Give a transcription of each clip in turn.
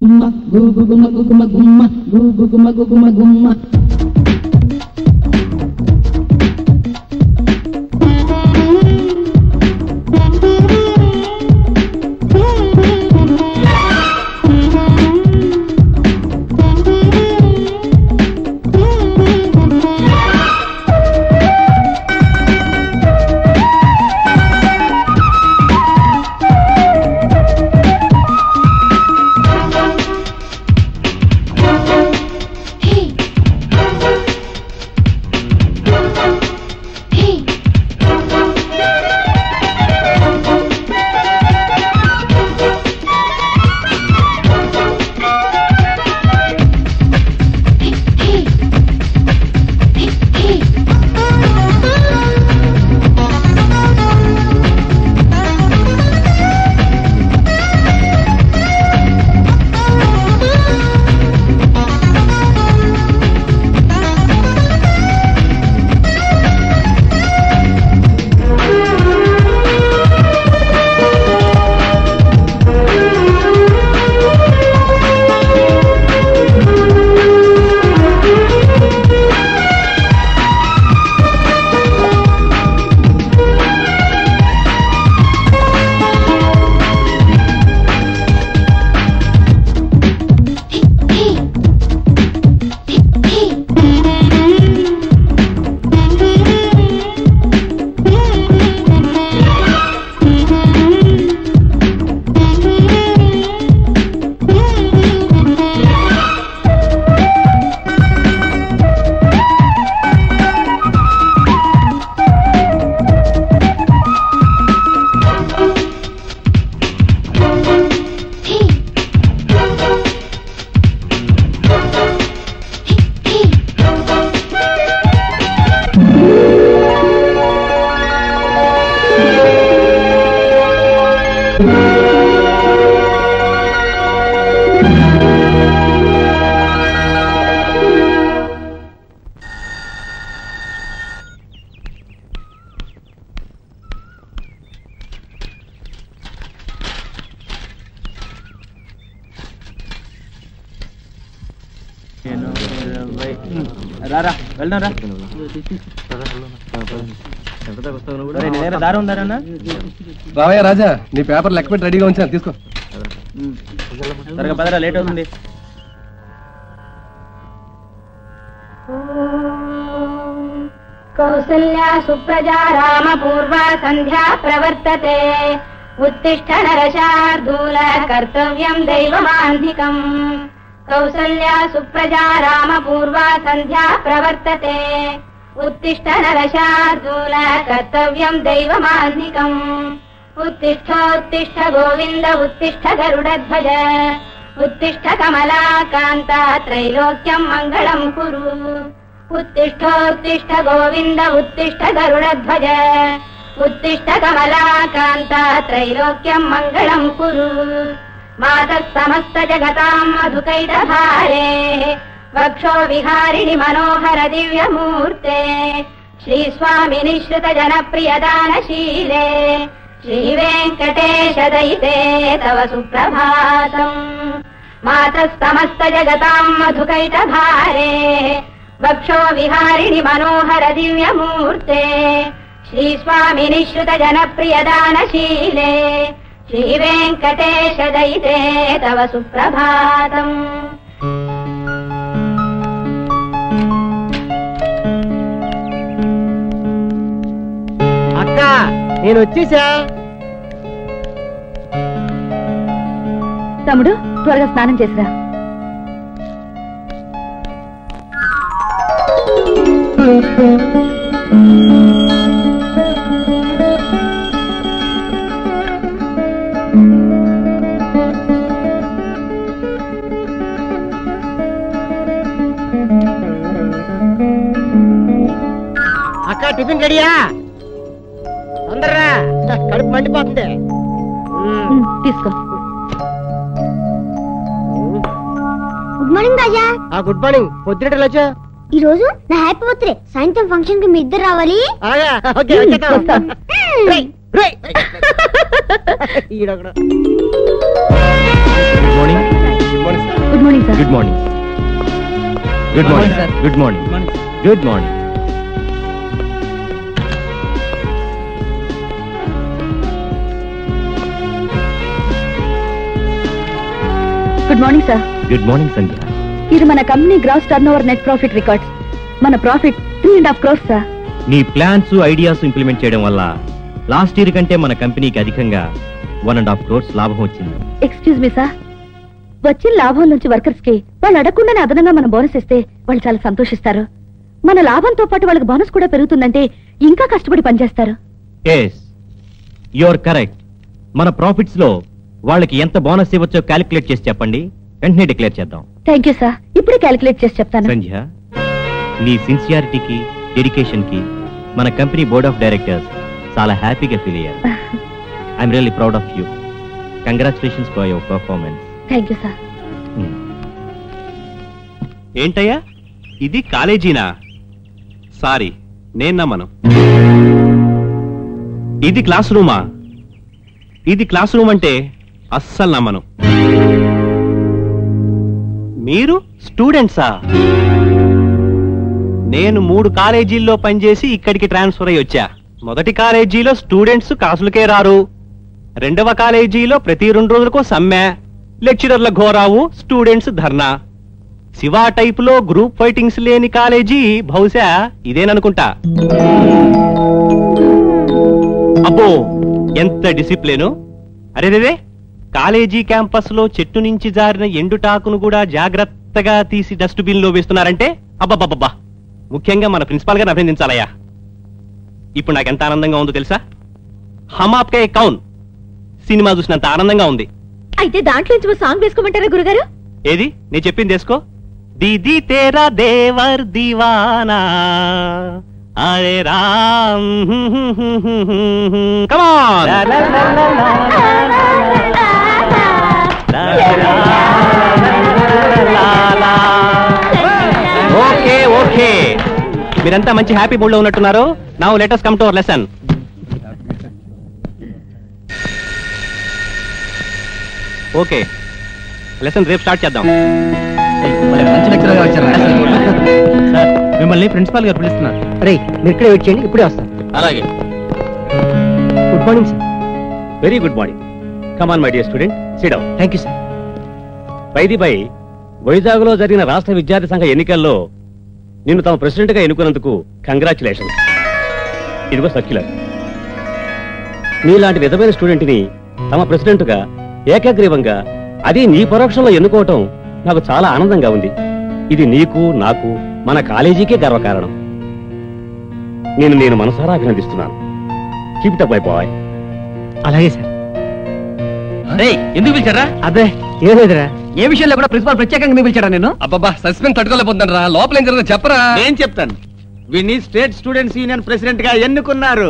గుమ్మ గుగు గుమ్మ గుగుమ గుమ్మ గుగు గుమ్మ గుగుమ గుమ్మ రారా వెళ్దాం రా ఒరేయ్, నీ దగ్గర దారం ఉందారన్నా రావయ్య రాజా నీ పేపర్ లెక్క పెట్టి రెడీగా ఉంచాను తీసుకో త్వరగా పదరా లేట్ అవుతుంది కౌసల్యా సుప్రజా రామ పూర్వా సంధ్యా ప్రవర్తతే ఉత్తిష్ట నరశార్దూల కర్తవ్యం దైవమాంధికం కౌసల్యా సుప్రజా రామ పూర్వా సంధ్యా ప్రవర్తతే ఉత్తిష్ట నరశార్దూల కర్తవ్యం దైవమాంధికం ఉత్తిష్టోత్తిష్ట గోవింద ఉత్తిష్ట గరుడధ్వజ ఉత్తిష్ట కమలాకాంత త్రైలోక్యం మంగళం కురు उत्तिष्ठोत्तिष्ठ गोविन्द उत्तिष्ठ गरुडध्वज उत्तिष्ठ कमलाकान्त त्रैलोक्यम् मङ्गलम् कुरु मातः समस्त जगताम् मधुकैटभारे वक्षो विहारिणि मनोहर दिव्यमूर्ते श्रीस्वामि निःश्रित जनप्रियदानशीले श्रीवेङ्कटेश दयिते तव सुप्रभातम् मातः समस्त जगताम् मधुकैटभारे वक्षो विहारिणि मनोहर दिव्यमूर्ते श्रीस्वामि निःश्रुत जनप्रियदानशीले श्रीवेङ्कटेश दयिते तव सुप्रभातम् అక్క నేను వచ్చేసా తమ్ముడు త్వరగా స్నానం చేసిరా అక్క టిఫిన్ రెడీయా తొందరరా కడుపు మండిపోతుంది మ్మ్. ఉమ్, తీసుకో గుడ్ మార్నింగ్ రాజా ఆ గుడ్ మార్నింగ్ పొద్దున వచ్చా ఈ రోజు నా హ్యాపీ బర్త్డే సాయంత్రం ఫంక్షన్ కి మీ ఇద్దరు రావాలి ఆగా ఓకే మ్మ్, వచ్చేద్దాం. వస్తాం. రేయ్, రేయ్. ఈడొకడు. Good morning good morning sir good morning sir Good good morning good morning, morning sir. Good morning good morning good morning sir good morning Sandhya ఇది మన company gross turnover net profit records మన profit three and half crores sir నీ plans ideas implement చేయడం వల్ల last year కంటే మన కంపెనీకి అధికంగా వన్ అండ్ హాఫ్ క్రోర్స్ లాభం వచ్చింది ఎక్స్క్యూజ్ మీ సార్ వచ్చిన లాభం నుంచి వర్కర్స్ కి వాళ్ళు అడగకుండానే అదనంగా మనం బోనస్ ఇస్తే వాళ్ళు చాలా సంతోషిస్తారు మన లాభంతో పాటు వాళ్ళకి బోనస్ కూడా పెరుగుతుందంటే ఇంకా కష్టపడి పనిచేస్తారు ఎస్ యువర్ కరెక్ట్ మన ప్రాఫిట్స్ లో వాళ్ళకి ఎంత బోనస్ ఇవ్వచ్చో క్యాలిక్యులేట్ చేసి చెప్పండి వెంటనే డిక్లేర్ చేద్దాం థ్యాంక్ యూ సార్ ఇప్పుడే క్యాలిక్యులేట్ చేసి చెప్తాను సంధ్య నీ సిన్సియారిటీకి డెడికేషన్ కి మన కంపెనీ బోర్డ్ ఆఫ్ డైరెక్టర్స్ చాలా హ్యాపీగా ఫీల్ అయ్యారు I'm really proud of you congratulations for your performance thank you sir ఏంటయ్యా ఇది కాలేజీనా సారీ నేను నమ్మను ఇది క్లాస్ రూమా ఇది క్లాస్ రూమ్ అంటే అస్సలు నమ్మను మీరు స్టూడెంట్సా నేను మూడు కాలేజీల్లో పనిచేసి ఇక్కడికి ట్రాన్స్ఫర్ అయ్యి వచ్చా మొదటి కాలేజీలో స్టూడెంట్స్ క్లాసులకే రారు రెండవ కాలేజీలో ప్రతి రెండు రోజులకో సమ్మె లెక్చరర్ల ఘోరావు స్టూడెంట్స్ ధర్నా శివ టైప్ లో గ్రూప్ ఫైటింగ్స్ లేని కాలేజీ బహుశా ఇదేననుకుంటా అబ్బో ఎంత డిసిప్లిను అరేరేరే కాలేజీ క్యాంపస్ లో చెట్టు నుంచి జారిన ఎండుటాకును కూడా జాగ్రత్తగా తీసి డస్ట్బిన్ లో వేస్తున్నారంటే అబ్బబ్బబ్బబ్బా ముఖ్యంగా మన ప్రిన్సిపాల్ గారిని అభినందించాలయ్యా ఇప్పుడు నాకు ఎంత ఆనందంగా ఉందో తెలుసా హమ్ ఆప్కే కౌన్ సినిమా చూసినంత ఆనందంగా ఉంది అయితే దాంట్లో నుంచి సాంగ్ వేసుకోమంటారా గురుగారు ఏది నేను చెప్పింది వేసుకో దీది తేరా దేవర్ దివానా అరే రామ్ కమాన్ ఓకే ఓకే మీరంతా మంచి హ్యాపీ మూడ్ లో ఉన్నట్టున్నారు నా letters come to our lesson okay lesson రేపు స్టార్ట్ చేద్దాం మంచి లెక్చరర్ వచ్చారా సార్ మిమ్మల్ని ప్రిన్సిపాల్ గారు పిలుస్తున్నారు రే మీరు ఇక్కడే వెయిట్ చేయండి ఇప్పుడే వస్తాను అలాగే good morning sir very good morning come on my dear student sit down thank you sir by the by Vizag లో జరిగిన రాష్ట్ర విద్యార్థి సంఘ ఎన్నికల్లో నిన్ను తమ ప్రెసిడెంట్ గా ఎన్నుకున్నందుకు కంగ్రాచులేషన్ ఇదిగో సర్క్యులర్ నీలాంటి విధమైన స్టూడెంట్ ని తమ ప్రెసిడెంట్ గా ఏకగ్రీవంగా అది నీ పరోక్షంలో ఎన్నుకోవటం నాకు చాలా ఆనందంగా ఉంది ఇది నీకు నాకు మన కాలేజీకే గర్వకారణం నేను నేను మనసారా అభినందిస్తున్నాను కీప్ అప్ మై బాయ్ అలాగే సార్ ఎందుకు పిలిచారా అబ్బే ఏం లేదురా ఏ విషయంలో కూడా ప్రిన్సిపాల్ ప్రత్యేకంగా ఎందుకు పిలిచాడా నేను అబ్బబ్బా సస్పెన్స్ తట్టుకోలేకపోతున్నాను రా లోపల ఏం జరుగుతుందో చెప్పరా నేను చెప్తాను వీడిని స్టేట్ స్టూడెంట్స్ యూనియన్ ప్రెసిడెంట్ గా ఎన్నుకున్నారు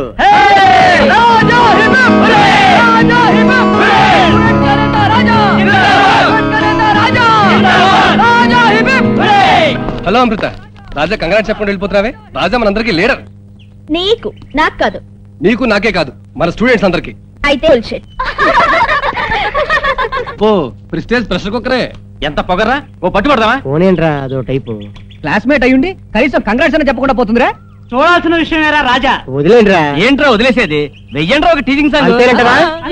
హలో అమృత రాజా కంగారు చెప్పకుండా వెళ్ళిపోతున్నావే రాజా మనందరికీ లీడర్ నీకు నాకు కాదు నీకు నాకే కాదు మన స్టూడెంట్స్ అందరికి అయితే bullshit. ఓ ప్రిస్టేజ్ ప్రెషర్ కుక్కరే ఎంత పొగరా ఓ పట్టుబడదామా పోనేంట్రా అదో టైపు క్లాస్మేట్ అయ్యుండి కనీసం కంగ్రాట్స్ అని చెప్పకుండా పోతుందిరా చూడాల్సిన విషయమేరా రాజా వదిలేండిరా ఏంట్రా వదిలేసేది వెయ్యండ్రా ఒక టీచింగ్ సాంగ్ అంతేనంటావా?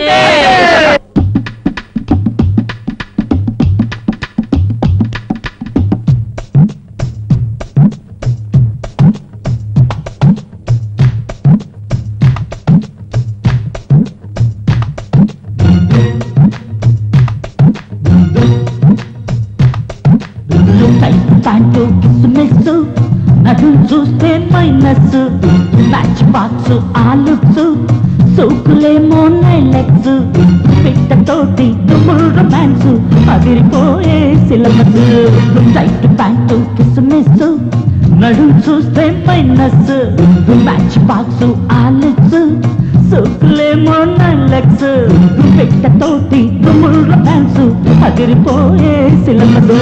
ప్యాంటు కిస్మిస్ నడు చూస్తే మైనస్ మ్యాచ్ బాక్స్ ఆ లుక్స్ సోకులేమో నైలెక్స్ పిట్టతోటి తుమ్ముడు రొమాన్స్ అదిరిపోయే సిలబస్ టైట్ ప్యాంటు కిస్మిస్ నడు చూస్తే మైనస్ మ్యాచ్ బాక్స్ ఆ లుక్స్ సోకులేమో నైలెక్స్ పిట్టతోటి తుమ్ముడు రొమాన్స్ అదిరిపోయే సిలబస్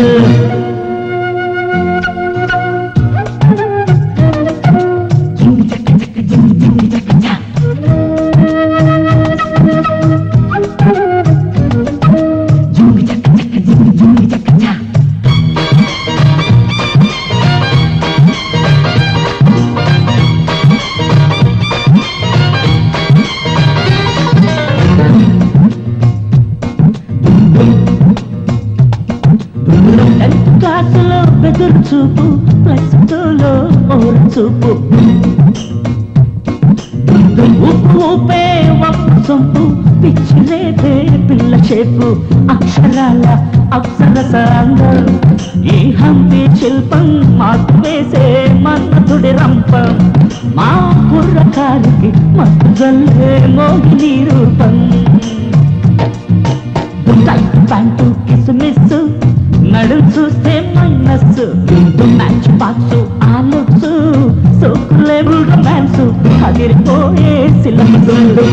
చూపు ఉప్పు ఊపే వప్పు సొంపు పిచ్చి రేపే పిల్ల చేపు అక్షరాల అప్సరసాంగం ఈ హంపి శిల్పం మాకు వేసే మన్మధుడి రంపం మా కుర్రకారికి మత్తు జల్లే మోగిని రూపం టైట్ ప్యాంటు కిసుమిస్ నడు చూస్తే మైనస్ మ్యాచ్ బాక్స్ ఆ లుక్స్ సోకులేబుల్ రొమాన్స్ అదిరిపోయే సిలబస్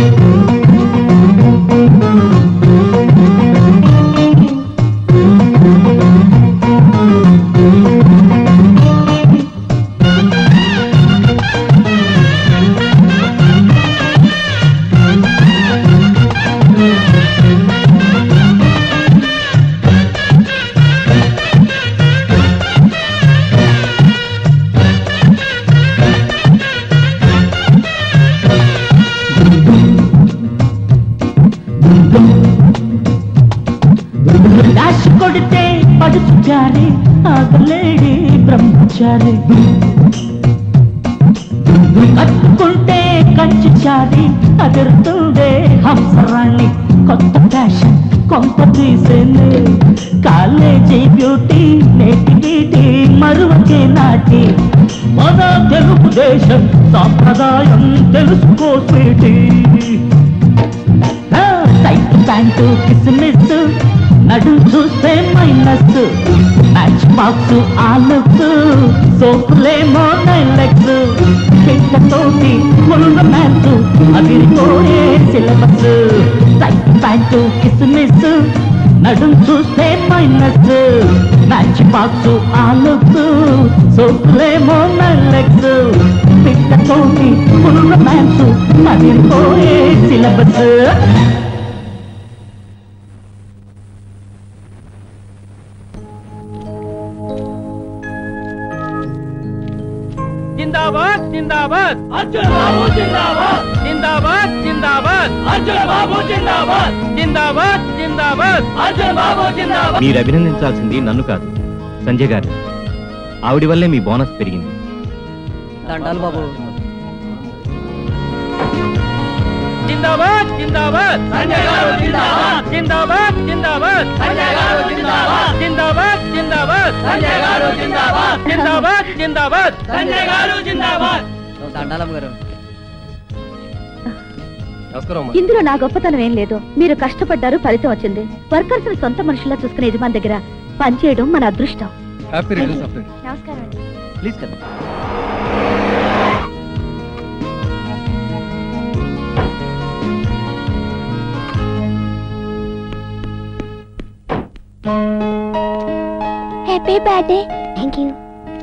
డాష్ కొడితే పడుచుచారి ఆగలేడి బ్రహ్మచారి కట్టుకుంటే కంచి చారి అదిరుతుండే హంసరాణి కొత్త ఫ్యాషన్ కొంత తీసేనే కాలేజీ బ్యూటీ నేటి గీటి మరువకే నాటి మన తెలుగు దేశం సాంప్రదాయం తెలుసుకో స్వీటీ టైట్ ప్యాంటు కిస్మిస్ నడు చూస్తే మైనస్ మ్యాచ్ బాక్స్ ఆలుక్స్ సోపులేమో నైలెక్స్ పిట్టతోటి ఫుల్ మ్యాచ్ అదిరిపోయే సిలబస్ టైట్ ప్యాంటు కిస్మిస్ నడు చూస్తే మైనస్ మ్యాచ్ బాక్స్ ఆలుక్స్ సోపులేమో నైలెక్స్ పిట్టతోటి ఫుల్ మ్యాచ్ అదిరిపోయే సిలబస్ జిందాబాద్ జిందాబాద్ అర్జున్ బాబు జిందాబాద్ జిందాబాద్ జిందాబాద్ అర్జున్ బాబు జిందాబాద్ జిందాబాద్ జిందాబాద్ అర్జున్ బాబు జిందాబాద్ మీరు అభినందించాల్సింది నన్ను కాదు సంజయ్ గారు ఆవిడ వల్లే మీ బోనస్ పెరిగింది దండాలు బాబు జిందాబాద్ జిందాబాద్ సంజయ్ గారు జిందాబాద్ జిందాబాద్ జిందాబాద్ సంజయ్ గారు జిందాబాద్ జిందాబాద్ జిందాబాద్ సంజయ్ గారు జిందాబాద్ జిందాబాద్ జిందాబాద్ సంజయ్ గారు జిందాబాద్ దండాలమ్మ గారు నమస్కారం అమ్మా ఇందులో నా గొప్పతనం ఏం లేదు మీరు కష్టపడ్డారు ఫలితం వచ్చింది వర్కర్స్ సొంత మనుషులా చూసుకునే యజమాని దగ్గర పనిచేయడం మన అదృష్టం హ్యాపీ రిటర్న్స్ ఆఫ్ డే నమస్కారం అండి ప్లీజ్ కదా happy birthday thank you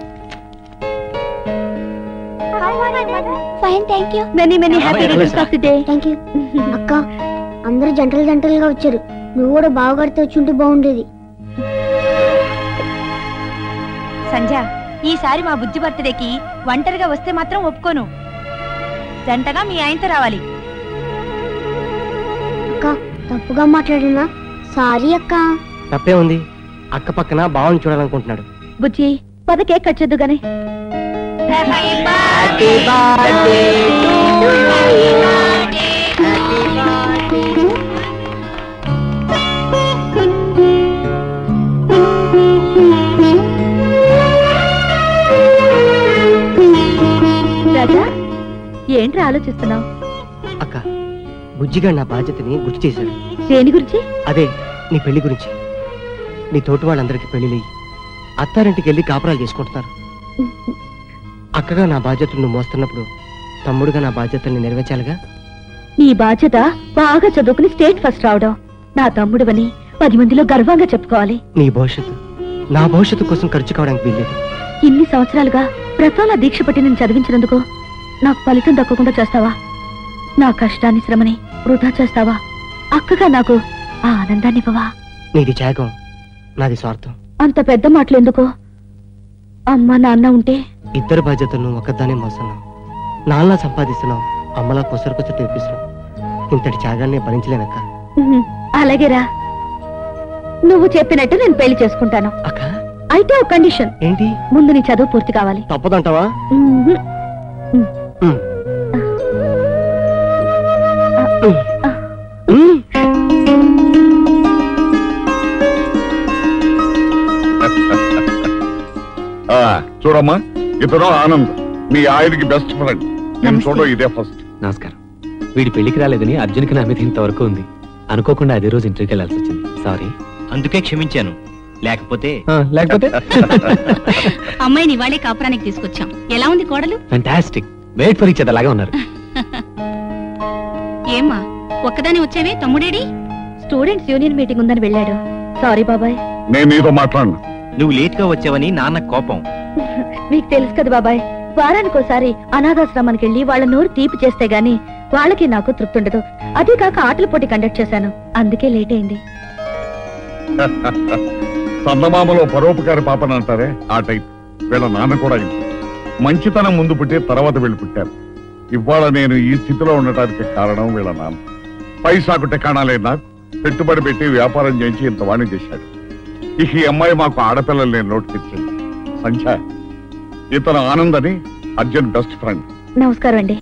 fine thank you many many happy returns of the day thank you అక్క అందరూ జంటలు జంటలుగా వచ్చారు నువ్వు కూడా బావగారితో వచ్చుంటే బాగుండేది సంజ ఈసారి మా బుజ్జి బర్త్డేకి ఒంటరిగా వస్తే మాత్రం ఒప్పుకోను జంటగా మీ ఆయనతో రావాలి అక్క తప్పుగా మాట్లాడినా సారీ అక్క తప్పే ఉంది అక్క పక్కన బావని చూడాలనుకుంటున్నాడు బుజ్జి పద కేక్ కట్ చేద్దు గాని రాజా ఏంట్రా ఆలోచిస్తున్నావు అక్క బుజ్జిగా నా బాధ్యతని గుర్తు చేశాడు దేని గురించి అదే నీ పెళ్లి గురించి నీ తోటి వాళ్ళందరికీ పెళ్లిలయ్యి అత్తారింటికి వెళ్ళి కాపురాలు చేసుకుంటున్నారు అక్కగా నా బాధ్యతలు నువ్వు మోస్తున్నప్పుడు తమ్ముడుగా నా బాధ్యతల్ని నెరవేర్చాలిగా నీ బాధ్యత బాగా చదువుకుని స్టేట్ ఫస్ట్ రావడం నా తమ్ముడివని పది మందిలో గర్వంగా చెప్పుకోవాలి నీ భవిష్యత్తు నా భవిష్యత్తు కోసం ఖర్చు కావడానికి వీల్లేదు ఇన్ని సంవత్సరాలుగా ప్రతాల దీక్ష పట్టి నేను చదివించినందుకు నాకు ఫలితం దక్కకుండా చేస్తావా నా కష్టాన్ని శ్రమని వృధా చేస్తావా అక్కగా నాకు ఆ ఆనందాన్ని ఇవ్వవా నీది త్యాగం నాది స్వార్థం అంత పెద్ద మాటలు ఎందుకు అమ్మ నాన్న ఉంటే ఇద్దరు బాధ్యతలను ఒక్కదానే మోస్తున్నావు నాన్న సంపాదిస్తున్నావు అమ్మలా కొసరు కొసరు తెప్పిస్తున్నావు ఇంతటి త్యాగాన్ని భరించలేనక్క ఉహుం, అలాగేరా నువ్వు చెప్పినట్టు నేను పెళ్లి చేసుకుంటాను అక్క అయితే ఒక కండిషన్ ఏంటి ముందు నీ చదువు పూర్తి కావాలి తప్పదంటావా మ్మ్. ఆ, చూడమ్మా ఇతను ఆనంద్ మీ ఆయనకి బెస్ట్ ఫ్రెండ్ నేను నమస్తే. చూడడం ఇదే ఫస్ట్ నమస్కారం వీడి పెళ్లికి రాలేదని అర్జున్కి నా మీద ఇంతవరకు ఉంది అనుకోకుండా అదే రోజు ఇంటర్వ్యూకి వెళ్ళాల్సి వచ్చింది సారీ అందుకే క్షమించాను లేకపోతే లేకపోతే అమ్మాయిని వాళ్ళే కాపురానికి తీసుకొచ్చాం ఎలా ఉంది కోడలు ఫ్యాంటాస్టిక్ వెయిట్ ఫర్ ఇచ్ లాగా ఉన్నారు ఏమ్మా ఒక్కదాని వచ్చావే తమ్ముడేడి స్టూడెంట్స్ యూనియన్ మీటింగ్ ఉందని వెళ్ళాడు సారీ బాబాయ్ నేను నీతో మాట్లాడను నువ్వు లేట్ గా వచ్చావని నాన్న కోపం మీకు తెలుసు కదా బాబాయ్ వారానికోసారి అనాథాశ్రమానికి వెళ్ళి వాళ్ళ నోరు తీపి చేస్తే గాని వాళ్ళకి నాకు తృప్తి ఉండదు అదే కాక ఆటల పోటీ కండక్ట్ చేశాను అందుకే లేట్ అయింది చందమామలో పరోపకారి పాపని అంటారే ఆ టైప్ వీళ్ళ నాన్న కూడా ఇంతే. మంచితనం ముందు పుట్టి తర్వాత వీళ్ళు పుట్టారు ఇవాళ నేను ఈ స్థితిలో ఉండటానికి కారణం వీళ్ళ నాన్న పైసాకు టెకాణాలే నాకు పెట్టుబడి పెట్టి వ్యాపారం చేయించి ఇంత వాణి చేశాడు ఇక ఈ అమ్మాయి మాకు ఆడపిల్లలు నేను నోటు తెచ్చింది సంఖ్య ఇతను ఆనంద్ అని అర్జున్ బెస్ట్ ఫ్రెండ్ నమస్కారం అండి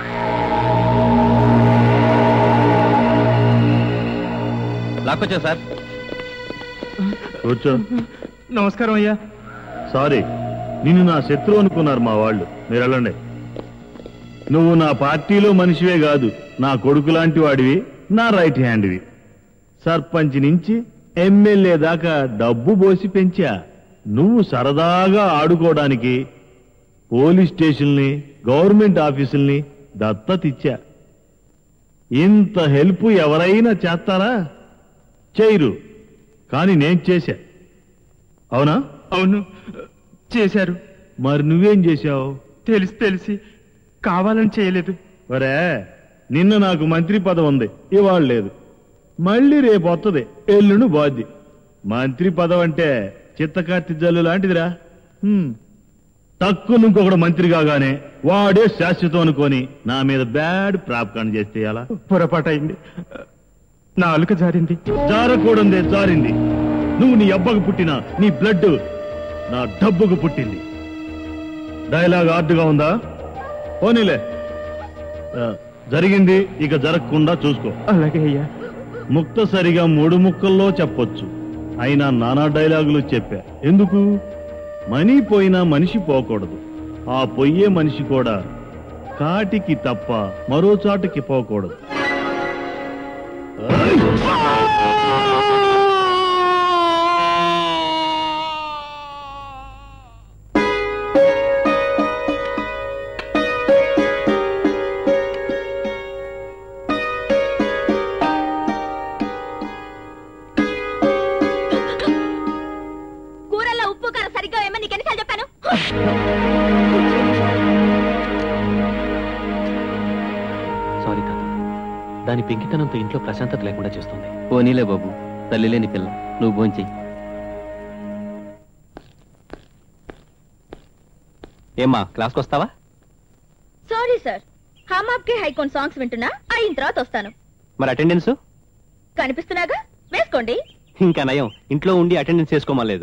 లాక్కొచ్చా సార్ కూర్చో నమస్కారం అయ్యా సారీ నిన్ను నా శత్రువు అనుకున్నారు మా వాళ్ళు మీరు వెళ్ళండి నువ్వు నా పార్టీలో మనిషివే కాదు నా కొడుకు లాంటి వాడివి నా రైట్ హ్యాండ్వి సర్పంచ్ నుంచి ఎమ్మెల్యే దాకా డబ్బు పోసి పెంచా నువ్వు సరదాగా ఆడుకోవడానికి పోలీస్ స్టేషన్ని గవర్నమెంట్ ఆఫీసుల్ని దత్తతిచ్చా ఇంత హెల్ప్ ఎవరైనా చేస్తారా చేయరు కానీ నేను చేశా అవునా అవును చేశారు మరి నువ్వేం చేశావు తెలిసి తెలిసి కావాలని చేయలేదు ఒరే నిన్న నాకు మంత్రి పదవి ఉంది ఇవాళ లేదు మళ్ళీ రేపు వస్తుంది ఎల్లుండి బాధ్య మంత్రి పదవి అంటే చిత్తకార్తి జల్లు లాంటిదిరా హ్మ్. తక్కువ ఇంకొకడు మంత్రి కాగానే వాడే శాశ్వతం అనుకొని నా మీద బ్యాడ్ ప్రాప్కాండ చేస్తే ఎలా పొరపాటైంది నాలుక జారింది జారకూడందే జారింది నువ్వు నీ అబ్బకు పుట్టిన నీ బ్లడ్ నా డబ్బుకు పుట్టింది డైలాగ్ ఆర్డుగా ఉందా పోనీలే ఆ, జరిగింది ఇక జరగకుండా చూసుకో అలాగే అయ్యా ముక్తసరిగా మూడు ముక్కల్లో చెప్పొచ్చు అయినా నానా డైలాగులు చెప్పా ఎందుకు మనీ పోయినా మనిషి పోకూడదు ఆ పొయ్యే మనిషి కూడా కాటికి తప్ప మరో చాటుకి పోకూడదు కూరల్లో ఉప్పు కారం సరిగ్గా ఏమని నీకు ఎన్నిసార్లు చెప్పాను సారీ తాత దాని పెంకితనంతో ఇంట్లో ప్రశాంతత లేకుండా చేస్తుంది పోనీలే బాబు తల్లి లేని పిల్ల నువ్వు భోంచెయ్యి ఏమ్మా క్లాస్కి వస్తావా సారీ సార్ హమ్ ఆప్కే హైకోన్ సాంగ్స్ వింటున్నా అయిన తర్వాత వస్తాను మరి అటెండెన్స్ కనిపిస్తున్నాగా వేసుకోండి ఇంకా నయం ఇంట్లో ఉండి అటెండెన్స్ చేసుకోమలేదు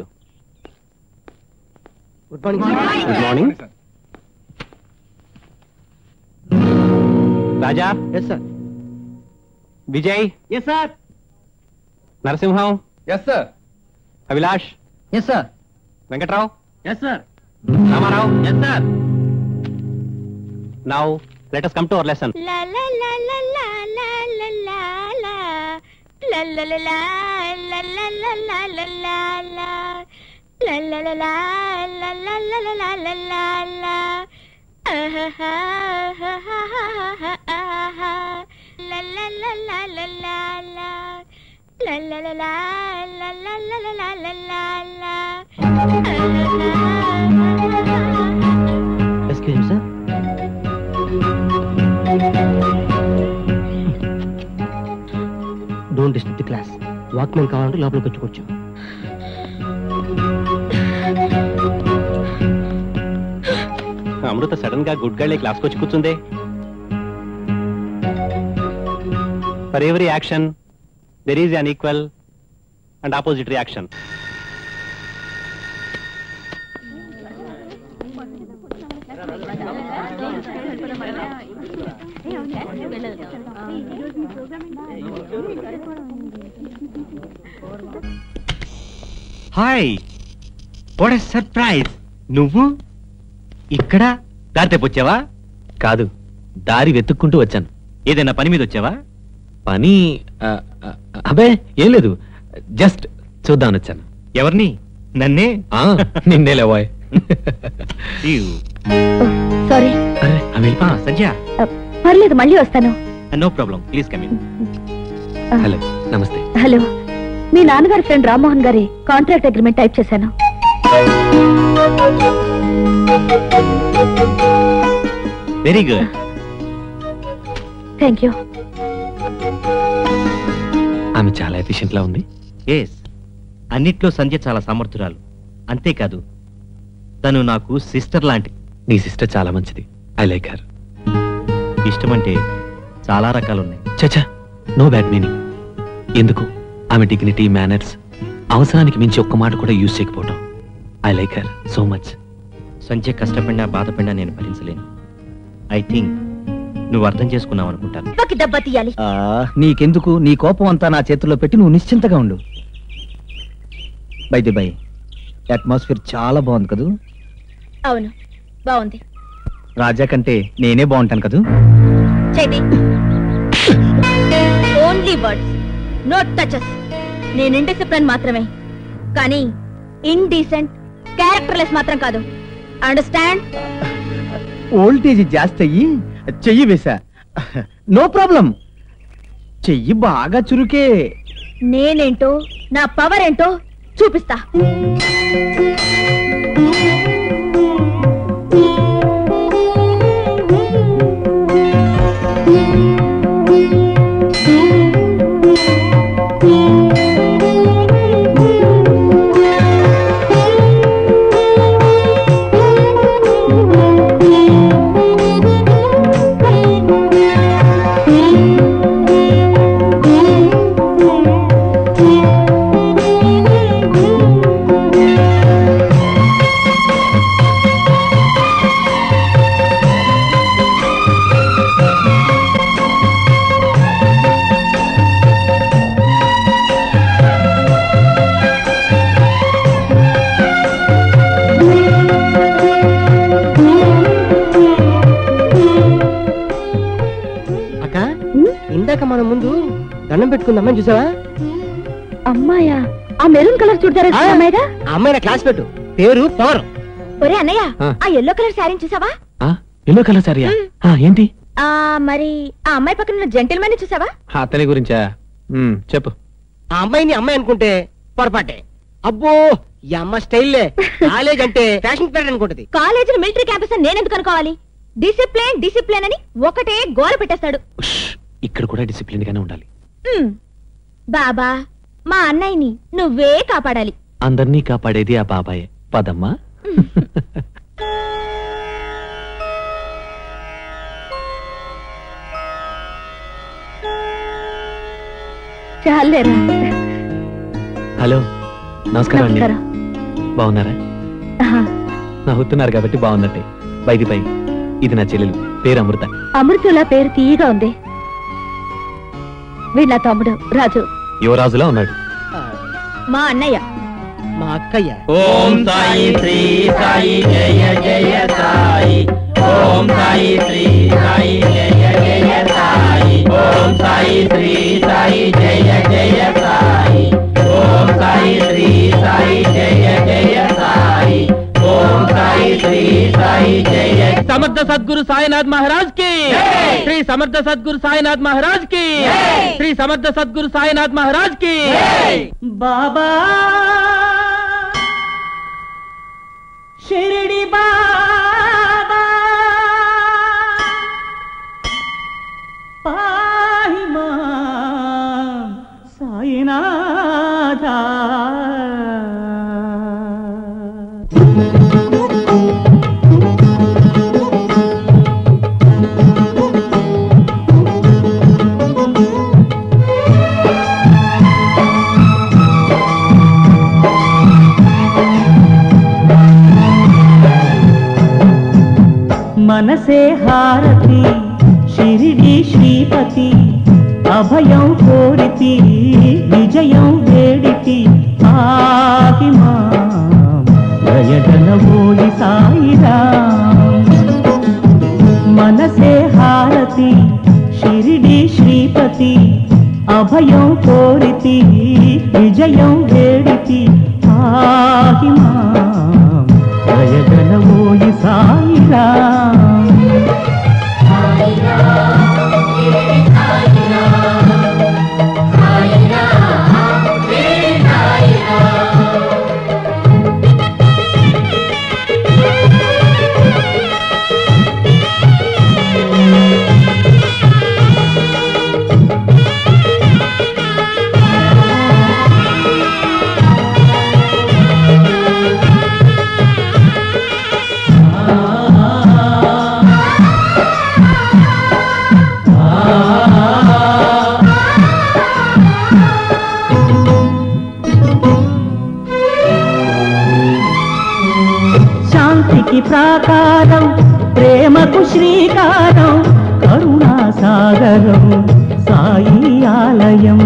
good morning good morning Raja yes sir Vijay yes sir Narasimham yes sir Abhilash yes sir Venkatrao yes sir Ramarao yes sir now let us come to our lesson La la la la la la la la la La la la la la la la la la la la La la la la la la la la la la la la Ah ha ha ha ha ha ha ha ha La la la la la la la La la la la la la la la la la la la Ah ha ha excuse sir don't disturb the class walkman కావాలంటే లోపలికి వచ్చి కూర్చో Amrutha sudden గా good girl క్లాస్కి వచ్చి కూర్చుందే for every action there is an equal and opposite reaction hi what surprise నువ్వు ఇక్కడ దారి తెప్పొచ్చావా కాదు దారి వెతుక్కుంటూ వచ్చాను ఏదైనా పని మీద వచ్చావా పని ఆ, ఆ, అబే ఏం లేదు జస్ట్ చూద్దామని వచ్చాను ఎవరిని నన్నే ఆ, నిన్నే లేవాయ్ సారీ సంజయ్ పర్లేదు మళ్ళీ వస్తాను no problem please come in hello నమస్తే హలో మీ నాన్నగారి ఫ్రెండ్ రామ్మోహన్ గారి కాంట్రాక్ట్ అగ్రిమెంట్ టైప్ చేశాను వెరీ గుడ్ థ్యాంక్ యూ ఆమె చాలా ఎఫిషియెంట్ లా ఉంది ఎస్ అన్నిట్లో సంధ్య చాలా సమర్థురాలు అంతేకాదు తను నాకు సిస్టర్ లాంటి నీ సిస్టర్ చాలా మంచిది ఐ లైక్ హర్ ఇష్టం అంటే చాలా రకాలున్నాయి చచా నో బ్యాడ్ మీనింగ్ ఎందుకు ఆమె డిగ్నిటీ మేనర్స్ అవసరానికి మించి ఒక్క మాట కూడా యూజ్ చేయకపోవటం I like her so much Sandhya కష్టపడినా బాధపడినా నేను భరించలేను ఐ థింక్ నువ్వు అర్థం చేసుకున్నావు అనుకుంటాను పక్కి దెబ్బ తీయాలి ఆ, నీకెందుకు నీ కోపం అంతా నా చేతుల్లో పెట్టి నువ్వు నిశ్చింతగా ఉండు బైది బై అట్మాస్ఫియర్ చాలా బాగుంది కదూ అవును బాగుంది రాజా కంటే నేనే బాగుంటాను కదూ Chaiti only words not touches నేను ఇండిసిప్లిన్ మాత్రమే కానీ ఇండీసెంట్ క్యారెక్టర్లెస్ మాత్రం కాదు అండర్స్టాండ్ వోల్టేజ్ జాస్తి అయ్యి చెయ్యి వేసా నో ప్రాబ్లం చెయ్యి బాగా చురుకే నేనేంటో నా పవర్ ఏంటో చూపిస్తా అక్క ఇందాక మన ముందు దండం పెట్టుకుంది అమ్మాయి చూసావా అమ్మాయా ఆ మెరూన్ కలర్ చూడతారా ఆ. అమ్మాయిగా ఆ అమ్మాయి నా క్లాస్ పెట్టు పేరు పవర్ ఒరే అన్నయ్య ఆ. ఆ ఎల్లో కలర్ శారీ చూసావా ఎల్లో కలర్ సారీయా ఆ, ఏంటి ఆ మరి ఆ అమ్మాయి పక్కన జెంటిల్మెన్ చూసావా ఆ, అతని గురించా ఉమ్, చెప్పు ఆ అమ్మాయిని అమ్మాయి అనుకుంటే పొరపాటే అబ్బో ఈ అమ్మ స్టైల్లే కాలేజ్ అంటే ఫ్యాషన్ పీరియడ్ అనుకుంటది కాలేజీ మిలిటరీ క్యాంపస్ అని నేనెందుకు అనుకోవాలి డిసిప్లిన్ డిసిప్లిన్ అని ఒకటే గోల పెట్టేస్తాడు ఇక్కడ కూడా డిసిప్లిన్ గానే ఉండాలి ఉమ్. బాబా మా అన్నయ్యని నువ్వే కాపాడాలి అందరినీ కాపాడేది ఆ బాబాయే పదమ్మా చాలేరా హలో నమస్కారం అండి నమస్కారం బాగున్నారా ఆహా. నవ్వుతున్నారు కాబట్టి బాగున్నట్టే బైది పై ఇది నా చెల్లెలు పేరు అమృత అమృతుల పేరు తీయగా ఉంది వీళ్ళ తమ్ముడు రాజు యువరాజులా ఉన్నాడు మా అన్నయ్య మా అక్కయ్య ఓం సాయి శ్రీ సాయి జయ జయ సాయి ఓం సాయి శ్రీ సాయి జయ జయ సాయి ఓం సాయి శ్రీ సాయి జయ జయ సాయి ఓం సాయి శ్రీ సాయి జయ జయ సాయి ఓం సాయి శ్రీ సాయి జయ సమర్థ సద్గురు సాయినాథ్ మహారాజ్ కి శ్రీ సమర్థ సద్గురు సాయినాథ్ మహారాజ్ కి శ్రీ సమర్థ సద్గురు సాయినాథ్ మహారాజ్ కి బాబా షిరిడి బాబా పాహి మాం సాయినాథా మనసే హారతి షిరిడి శ్రీపతి అభయం కోరితి విజయం వేడితి ఆహిమా దయగనవోయి సాయిరా మనసే హారతి షిరిడి శ్రీపతి అభయం కోరితి విజయం వేడితి ఆహిమా దయగనవోయి సాయిరా శాంతికి ప్రాకారం ప్రేమకు శ్రీకారం కరుణా సాగరం సాయి ఆలయం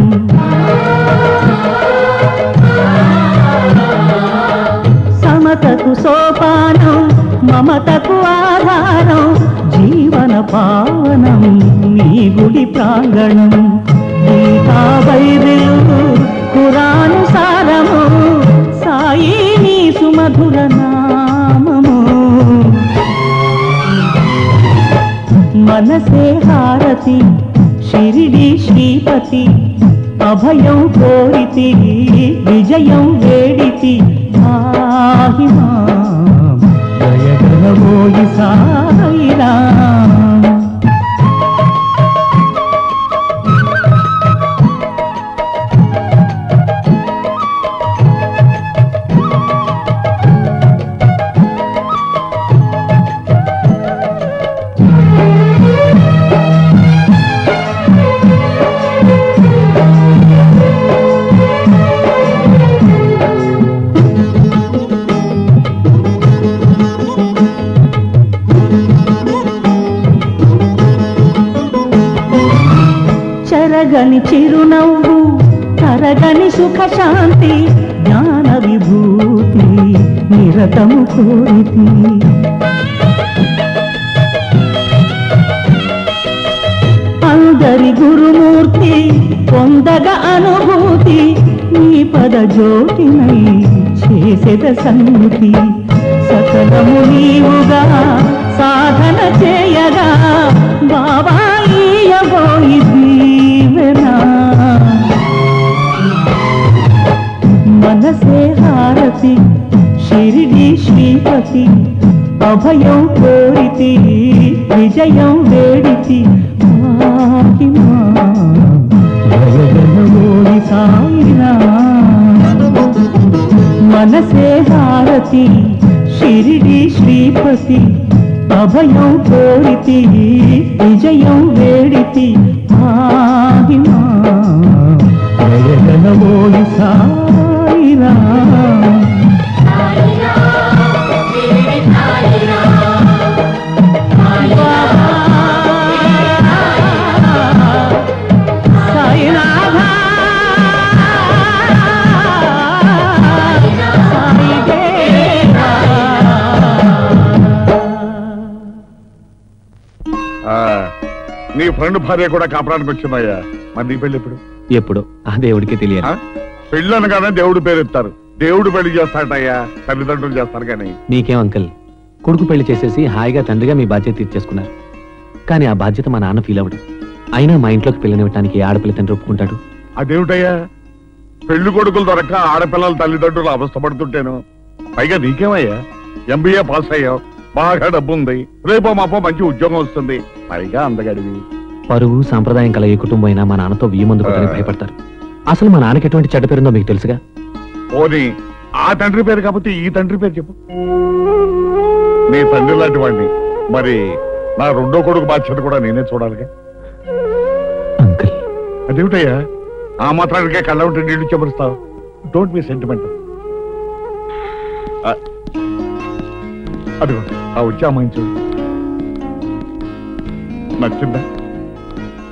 సమతకు సోపానం మమతకు ఆధారం జీవన పావనం నీ గుడి ప్రాంగణం గీతా బైబిలు కురాను సారము సాయి నీ సుమధుర నామము మనసే హారతి షిరిడి శ్రీపతి అభయం కోరితి విజయం వేడితి ఆహిమా దయగలవోయి సాయిరా చెరగని చిరునవ్వు తరగని సుఖ శాంతి జ్ఞాన విభూతి నిరతము కోరితి అందరి గురుమూర్తి పొందగ అనుభూతి నీ పద జ్యోతినై చేసెద సన్నుతి సకలము నీవుగా సాధన చేయగా బాబా ఈయబోయి దీవెనా మనసే హారతి షిరిడి శ్రీపతి అభయం కోరితి విజయం వేడితి మాహిమా జయగణవోడి సాయిరా మనసే హారతి షిరిడి శ్రీపతి అభయం కోరితి విజయం వేడితి మాహిమా జయగణవోడి సాయిరా సాయినాథ ఆ, నీ ఫ్రెండ్ భార్య కూడా కాపరానికి వచ్చిందయ్యా మరి నీ పెళ్లి ఎప్పుడు ఎప్పుడు ఆ దేవుడికి తెలియదు ఆ? పెళ్ళి అనగానే దేవుడు పేరు ఎత్తారు దేవుడు పెళ్లి చేస్తాడయ్యా తల్లిదండ్రులు చేస్తారు కానీ మీకేం అంకుల్ కొడుకు పెళ్లి చేసేసి హాయిగా తండ్రిగా మీ బాధ్యత తీర్చేసుకున్నారు కానీ ఆ బాధ్యత మా నాన్న ఫీల్ అవ్వడు అయినా మా ఇంట్లోకి పిల్లనివ్వటానికి ఏ ఆడపిల్ల తండ్రి ఒప్పుకుంటాడు అదేమిటయ్యా పెళ్లి కొడుకులు దొరక్క ఆడపిల్లల తల్లిదండ్రులు అవస్థపడుతుంటేను పైగా నీకేమయ్యా ఎంబీఏ పాస్ అయ్యావు బాగా డబ్బు ఉంది రేపో మాపో మంచి ఉద్యోగం వస్తుంది పైగా అందగడివి పరువు సాంప్రదాయం కల ఏ కుటుంబం అయినా మా నాన్నతో వియ్య ముందు కుదరని భయపడతారు అసలు మా నాన్నకి ఎటువంటి చెడ్డ పేరుందో మీకు తెలుసుగా పోనీ ఆ తండ్రి పేరు కాకపోతే ఈ తండ్రి పేరు చెప్పు నీ తండ్రి లాంటి వాడిని మరి నా రెండో కొడుకు బాధ్యత కూడా నేనే చూడాలిగా అదేమిటయ్యా ఆ మాత్రానికే కళ్ళ ఉంటే నీళ్లు చెమరుస్తావు డోంట్ బి సెంటిమెంట్ అదిగో ఆ వచ్చి అమ్మాయిని చూడు నచ్చిందా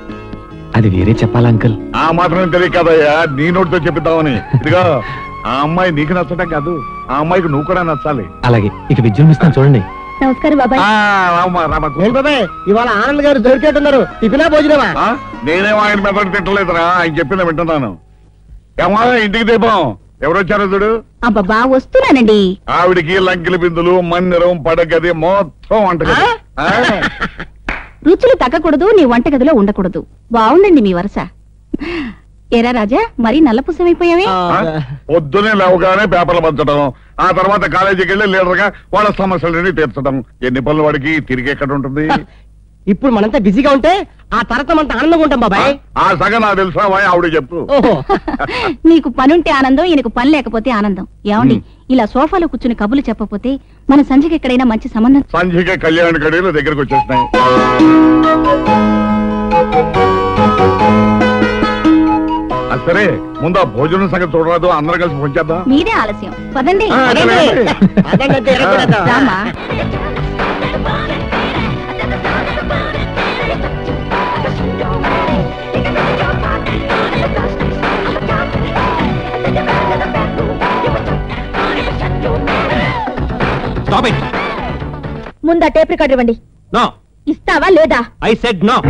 అది వేరే చెప్పాలా అంకుల్ ఆ మాత్రం తెలియదు కదయ్యా నీ నోటితో చెప్పిద్దామని ఇదిగో ఆ అమ్మాయి నీకు నచ్చటం కాదు ఆ అమ్మాయికి నువ్వు కూడా నచ్చాలి అలాగే ఇక విజృంభిస్తాను చూడండి నమస్కారం బాబాయ్ ఆ, రామ్మా, రామ్మా, కూర్చో. ఏంటి బాబాయ్ ఇవాళ ఆనంద్ గారు దొరికేట్టున్నారు టిఫినా భోజనమా ఆ? నేనేం ఆయన మెదడు తింటలేదురా ఆయన చెప్పింది వింటున్నాను ఏమా ఇంటికి దీపం ఎవరొచ్చారో చూడు అబ్బబ్బా వస్తున్నానండి ఆవిడికి లంకిలి బిందులు మందిరం పడగది మొత్తం వంటగది ఆ? రుచులు తగ్గకూడదు నీ వంటగదిలో ఉండకూడదు బాగుందండి మీ వరస ఎరా రాజా మరీ నల్లపుసమైపోయావే ఆ? పొద్దునే లేవగానే పేపర్లు పంచడం ఆ తర్వాత కాలేజీకి వెళ్ళి లీడర్ గా వాళ్ళ సమస్యలన్నీ తీర్చడం ఎన్ని పనులు వాడికి తిరిగి ఎక్కడ ఉంటుంది ఇప్పుడు మనంతా బిజీగా ఉంటే ఆ తర్వాత మనతో ఆనందంగా ఉంటాం బాబాయ్ ఆ సగం నాకు తెలుసా వాయ్ ఆవిడ చెప్పు ఓహో నీకు పనుంటే ఆనందం ఈయనకు పని లేకపోతే ఆనందం ఏమండి ఇలా సోఫాలో కూర్చుని కబులు చెప్పపోతే మన సంజయ్కి ఎక్కడైనా మంచి సంబంధం సంధ్యకి కళ్యాణ గడియలు దగ్గరకు వచ్చేసినాయి ఆ సరే ముందు ఆ భోజనం సంగతి చూడరాదు అందరం కలిసి పొంచేద్దాం మీదే ఆలస్యం పదండి ఆ, అదే, అదే. అదంటే ఎరగకూడదు. రామా స్టాప్ ఇట్ ముందు ఆ టేప్ రికార్డు ఇవ్వండి నో ఇస్తావా లేదా ఐ సెడ్ నో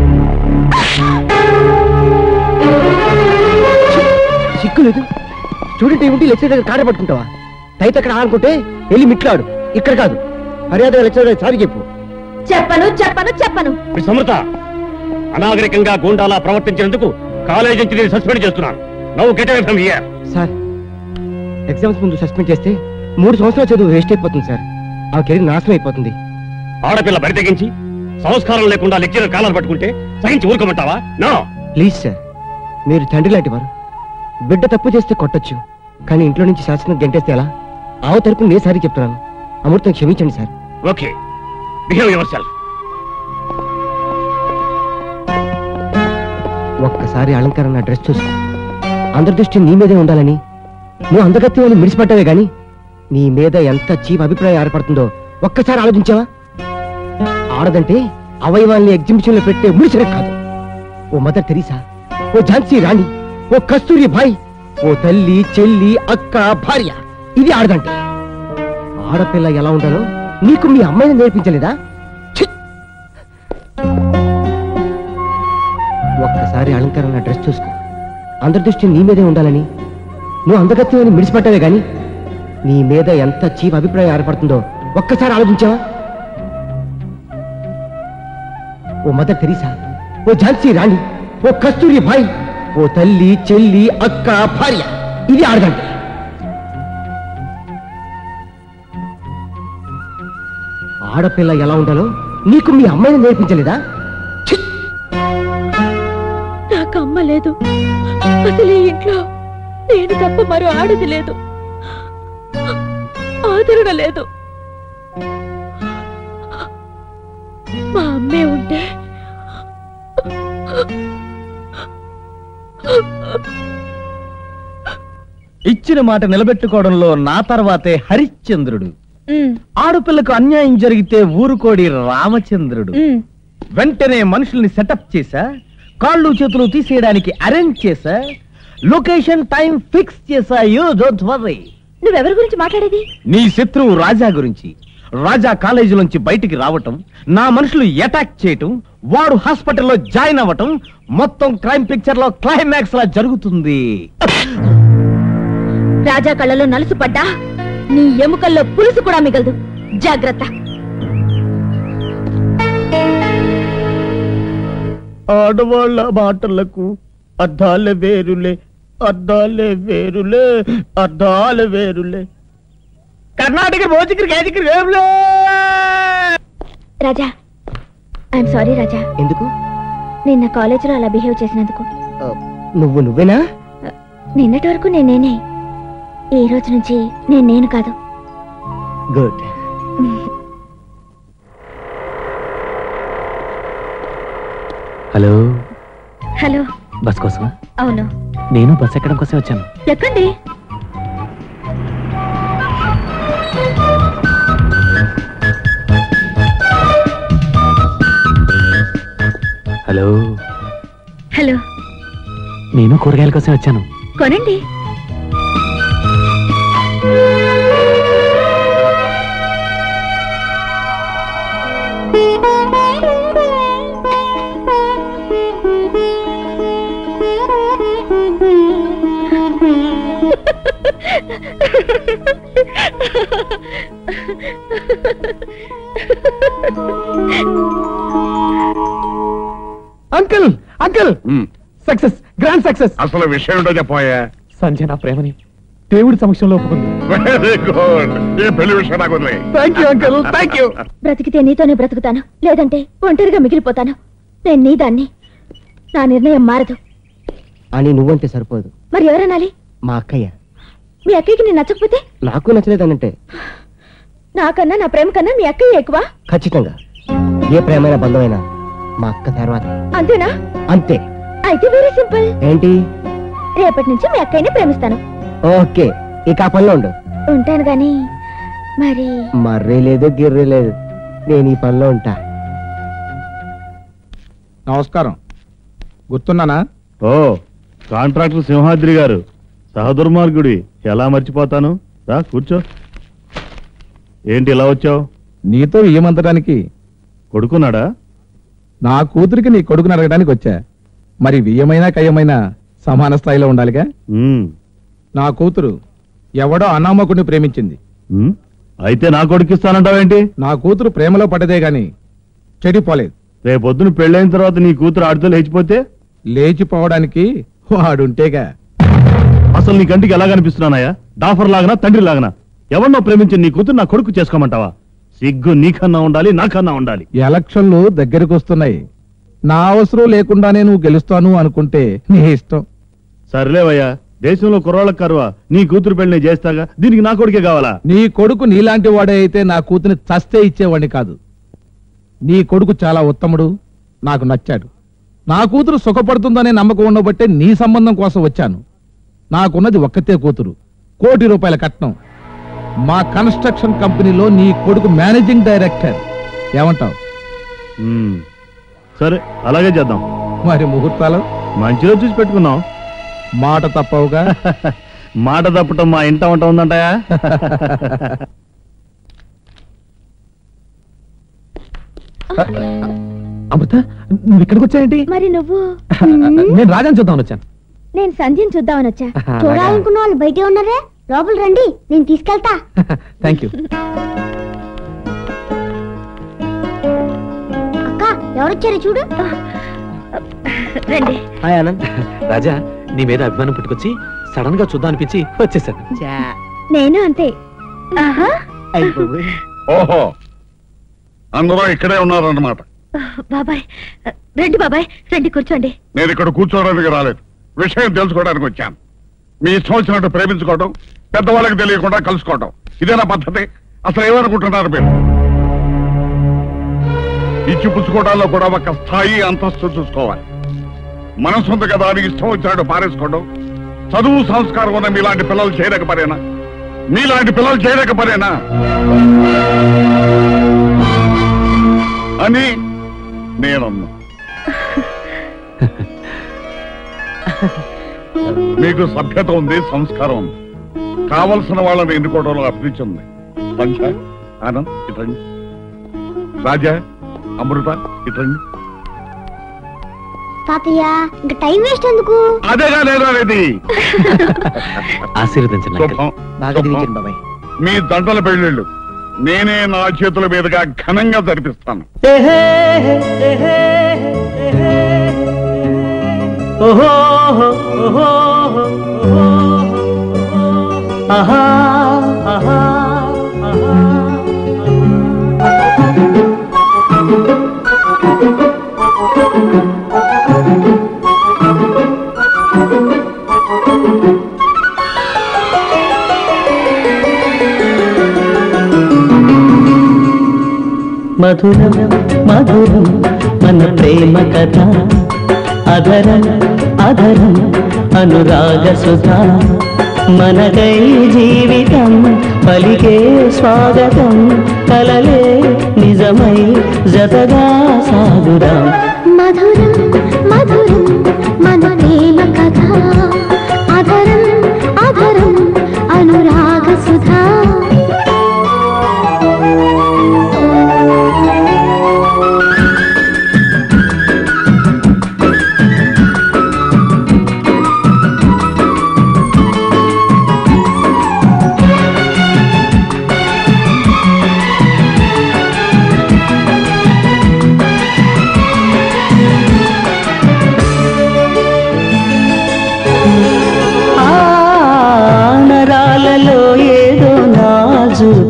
సిక్కు లేదు చూడండి ఏమిటి లెక్చర్ దగ్గర కాడ పట్టుకుంటావా టైప్ ఎక్కడ అనుకుంటే వెళ్ళి మిట్లాడు ఇక్కడ కాదు మర్యాదగా లెక్చర్ దగ్గర సారి చెప్పు చెప్పను చెప్పను చెప్పను సమృత అనాగరికంగా గూండాలా ప్రవర్తించినందుకు కాలేజ్ నుంచి నేను సస్పెండ్ చేస్తున్నాను నవ్వు get away from here sir exams ముందు సస్పెండ్ చేస్తే మూడు సంవత్సరాల చదువు వేస్ట్ అయిపోతుంది సార్ ఆ కెరీర్ నాశనం అయిపోతుంది ఆడపిల్ల బరి తెగించి సంస్కారం లేకుండా లెక్చరర్ కాలాలు పట్టుకుంటే సహించి ఊరుకోమంటావా నో ప్లీజ్ సార్ మీరు తండ్రి లాంటి వారు బిడ్డ తప్పు చేస్తే కొట్టొచ్చు కానీ ఇంట్లో నుంచి శాసనం గంటేస్తే ఎలా ఆవ తరపున నేను సారి చెప్తున్నాను అమృతం క్షమించండి sir okay behave yourself ఒక్కసారి అలంకారం నా డ్రెస్ చూసుకో అందరి దృష్టి నీ మీదే ఉండాలని నువ్వు అందగత్తి అని మిడిసిపట్టావే గాని నీ మీద ఎంత చీప్ అభిప్రాయం ఏర్పడుతుందో ఒక్కసారి ఆలోచించావా ఆడదంటే అవయవాల్ని ఎగ్జిబిషన్ లో పెట్టే ముడిసరే కాదు ఓ మదర్ తెరీసా ఓ ఝాన్సీ రాణి ఓ కస్తూరి భాయ్ ఓ తల్లి చెల్లి అక్క భార్య ఇది ఆడదంటే ఆడపిల్ల ఎలా ఉండాలో నీకు మీ అమ్మాయిని నేర్పించలేదా ఛీ! ఒక్కసారి అలంకారం నా డ్రెస్ చూసుకో అందరి దృష్టి నీ మీదే ఉండాలని నువ్వు అందగత్యం అని మిడిసిపట్టావే గాని నీ మీద ఎంత చీప్ అభిప్రాయం ఏర్పడుతుందో ఒక్కసారి ఆలోచించావా ఓ మదర్ తెరీసా ఓ ఝాన్సీ రాణి ఓ కస్తూరి భాయ్ ఓ తల్లి చెల్లి అక్క భార్య ఇది ఆడదంటే ఆడపిల్ల ఎలా ఉండాలో నీకు మీ అమ్మాయిని నేర్పించలేదా నాకు అమ్మ లేదు అసలు ఈ ఇంట్లో నేను తప్ప మరో ఆడది లేదు ఆదరణ లేదు మా అమ్మే ఉంటే ఇచ్చిన మాట నిలబెట్టుకోవడంలో నా తర్వాతే హరిశ్చంద్రుడు ఆడపిల్లకు అన్యాయం జరిగితే ఊరుకోడి రామచంద్రుడు వెంటనే మనుషుల్ని సెటప్ చేశా కాళ్ళు చేతులు తీసేయడానికి అరేంజ్ చేశా లొకేషన్ టైం ఫిక్స్ చేశా యూ డోంట్ వర్రీ నువ్వెవరి గురించి మాట్లాడేది నీ శత్రువు రాజా గురించి రాజా కాలేజీ నుంచి బయటికి రావటం నా మనుషులు అటాక్ చేయటం వాడు హాస్పిటల్లో జాయిన్ అవ్వటం మొత్తం క్రైమ్ పిక్చర్ లో క్లైమాక్స్ లా జరుగుతుంది రాజా కళ్ళలో నలుసు పడ్డా నీ ఎముకల్లో పులుసు కూడా మిగలదు జాగ్రత్త ఆడవాళ్ళ మాటలకు అద్దాలే వేరులే అద్దాలే వేరులే అద్దాలే వేరులే కర్ణాటక భోజకరి కేజకరి వేరులే రాజా ఐఎమ్ సారీ రాజా ఎందుకు నిన్న కాలేజీలో అలా బిహేవ్ చేసినందుకు నువ్వు నువ్వేనా నిన్నటి వరకు నేనేనే ఈ రోజు నుంచి నేను నేను కాదు గుడ్ హలో హలో బస్ కోసమా అవును నేను బస్ ఎక్కడం కోసం వచ్చాను ఎక్కండి హలో హలో నేను కూరగాయల కోసం వచ్చాను కొనండి uncle uncle success grand success అసలు విషయం ఏంటో చెప్పాయా సంజయ్ నా ప్రేమని దేవుడి సమక్షంలో ఒప్పుకుంది వెరీ గుడ్ ఏ పెళ్లి విషయం నాకు వదిలేయ్. Thank you uncle thank you బ్రతికితే నీతోనే బ్రతుకుతాను లేదంటే ఒంటరిగా మిగిలిపోతాను నేను నీ దాన్ని నా నిర్ణయం మారదు అని నువ్వంటే సరిపోదు మరి ఎవరనాలి మా అక్కయ్య మీ అక్కయ్యకి నేను నచ్చకపోతే నాకు నచ్చలేదనంటే నాకన్నా నా ప్రేమ కన్నా మీ అక్కయ్య ఎక్కువ ఖచ్చితంగా ఏ ప్రేమైన బంధమైనా మా అక్క తర్వాత అంతేనా అంతే అయితే వెరీ సింపుల్ ఏంటి రేపటి నుంచి మీ అక్కయ్యని ప్రేమిస్తాను ఓకే ఇక ఆ పనిలో ఉండు ఉంటాను గాని మరి మర్రే లేదు గిర్రే లేదు నేను ఈ పనిలో ఉంటా నమస్కారం గుర్తున్నానా ఓ కాంట్రాక్టర్ సింహాద్రి గారు సహదుర్మార్గుడి ఎలా మర్చిపోతాను రా కూర్చో ఏంటి ఇలా వచ్చావు నీతో ఏమంతడానికి కొడుకున్నాడా నా కూతురికి నీ కొడుకుని అడగడానికి వచ్చా మరి వియ్యమైనా కయ్యమైనా సమాన స్థాయిలో ఉండాలిగా నా కూతురు ఎవడో అనామకుడిని ప్రేమించింది ఉమ్, అయితే నా కొడుకిస్తానంటావేంటి నా కూతురు ప్రేమలో పడ్డదే గాని చెడిపోలేదు రేపొద్దున పెళ్ళైన తర్వాత నీ కూతురు ఆడితో లేచిపోతే లేచిపోవడానికి వాడుంటేగా అసలు నీ కంటికి ఎలా కనిపిస్తున్నానయ్యా డాఫర్ లాగనా తండ్రి లాగనా ఎవరినో ప్రేమించి నీ కూతురు నా కొడుకు చేసుకోమంటావా సిగ్గు నీకన్నా ఉండాలి నాకన్నా ఉండాలి ఎలక్షన్లు దగ్గరికి వస్తున్నాయి నా అవసరం లేకుండానే నువ్వు గెలుస్తాను అనుకుంటే నీ ఇష్టం సర్లేవయ్యా దేశంలో కుర్రాళ్ళకి కరువా నీ కూతురు పెళ్లి నేను చేస్తాగా దీనికి నా కొడుకే కావాలా నీ కొడుకు నీలాంటి వాడే అయితే నా కూతుని చస్తే ఇచ్చేవాడిని కాదు నీ కొడుకు చాలా ఉత్తముడు నాకు నచ్చాడు నా కూతురు సుఖపడుతుందనే నమ్మకం ఉండబట్టే నీ సంబంధం కోసం వచ్చాను నాకున్నది ఒక్కతే కూతురు కోటి రూపాయల కట్నం మా కన్స్ట్రక్షన్ కంపెనీలో నీ కొడుకు మేనేజింగ్ డైరెక్టర్ ఏమంటావు ఉమ్, సరే అలాగే చేద్దాం మరి ముహూర్తాలు మంచిగా చూసి పెట్టుకున్నాం మాట తప్పవుగా మాట తప్పటం మా ఇంట వంట ఉందంటాయా అమృత నువ్వు ఇక్కడికి వచ్చాయంటి మరి నువ్వు నేను రాజాని చూద్దామని వచ్చాను నేను సంధ్యను చూద్దామని వచ్చా చూడాలనుకున్న వాళ్ళు బయటే ఉన్నారే లోపల రండి నేను తీసుకెళ్తా థ్యాంక్ యూ అక్క ఎవరొచ్చారో చూడు రండి హాయ్ ఆనంద్ రాజా నీ మీద అభిమానం పుట్టుకొచ్చి సడన్ గా చూద్దాం అనిపించి వచ్చేసాను నేను అంతే ఆహా ఓహో అందరూ ఇక్కడే ఉన్నారన్నమాట బాబాయ్ రండి బాబాయ్ రండి కూర్చోండి నేను ఇక్కడ కూర్చోవడానికి రాలేదు విషయం తెలుసుకోవడానికి వచ్చాను మీ ఇష్టం వచ్చినట్టు ప్రేమించుకోవడం పెద్దవాళ్ళకి తెలియకుండా కలుసుకోవడం ఇదేనా పద్ధతి అసలు ఏమనుకుంటున్నారు మీరు ఇచ్చి పుచ్చుకోవడాల్లో కూడా ఒక స్థాయి అంతస్తు చూసుకోవాలి మనసు ఉంది కదా అని ఇష్టం వచ్చినట్టు పారేసుకోవడం చదువు సంస్కారం ఉన్న మీలాంటి పిల్లలు చేయలేక పరేనా మీలాంటి పిల్లలు చేయలేక పరేనా అని నేనన్నా మీకు సభ్యత ఉంది సంస్కారం ఉంది కావలసిన వాళ్ళని ఎన్నుకోవడంలో అభిరుచి ఉంది పంచ ఆనంద్ ఇటండి రాజా అమృత ఇటండి తాతయ్య ఇంకా టైం వేస్ట్ ఎందుకు అదేగా నేను అనేది ఆశీర్వదించండి అంకుల్. శుభం. బాగా శుభం. దిగించండి బాబాయ్ మీ దండల పెళ్ళిళ్ళు నేనే నా చేతుల మీదుగా ఘనంగా జరిపిస్తాను ఓహో ఓహో ఆహా ఆహా మధురం మధురం మన ప్రేమ కథ అధరం అధరం అనురాగ సుధా మనకై జీవితం పలికే స్వాగతం కలలే నిజమై జతగా సాగుదాం మధురం మధురం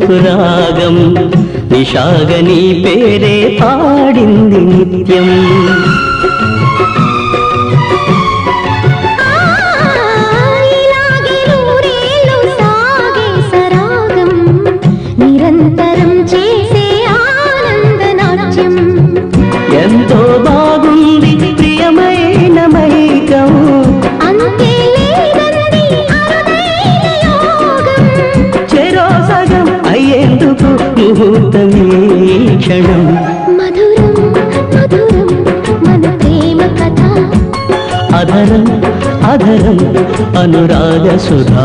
పలుకు రాగం నిషాగ నీ పేరే పాడింది నిత్యం నిరంతరం చేసే ఆనంద నాట్యం ఎంతో బాగుంది ప్రియమైన మైకం అంతే లేదంది అరుదైన యోగం చెరో సగం అయ్యేందుకు ముహూర్తమే ఈ క్షణం మధురం మధురం మన ప్రేమ కథ అధరం అధరం అనురాగ సుధా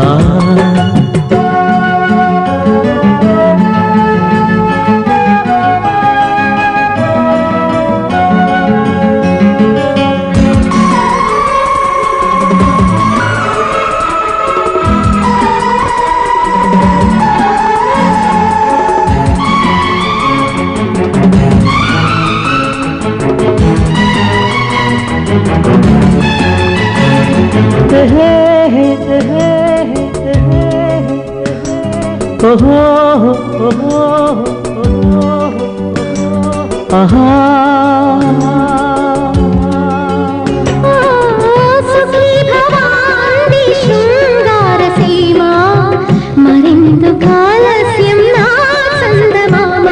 ఓహో ఓహో ఆహా సుఖీ భవాంది శృంగార సీమా మరిందు కాలస్యం నా చందమామ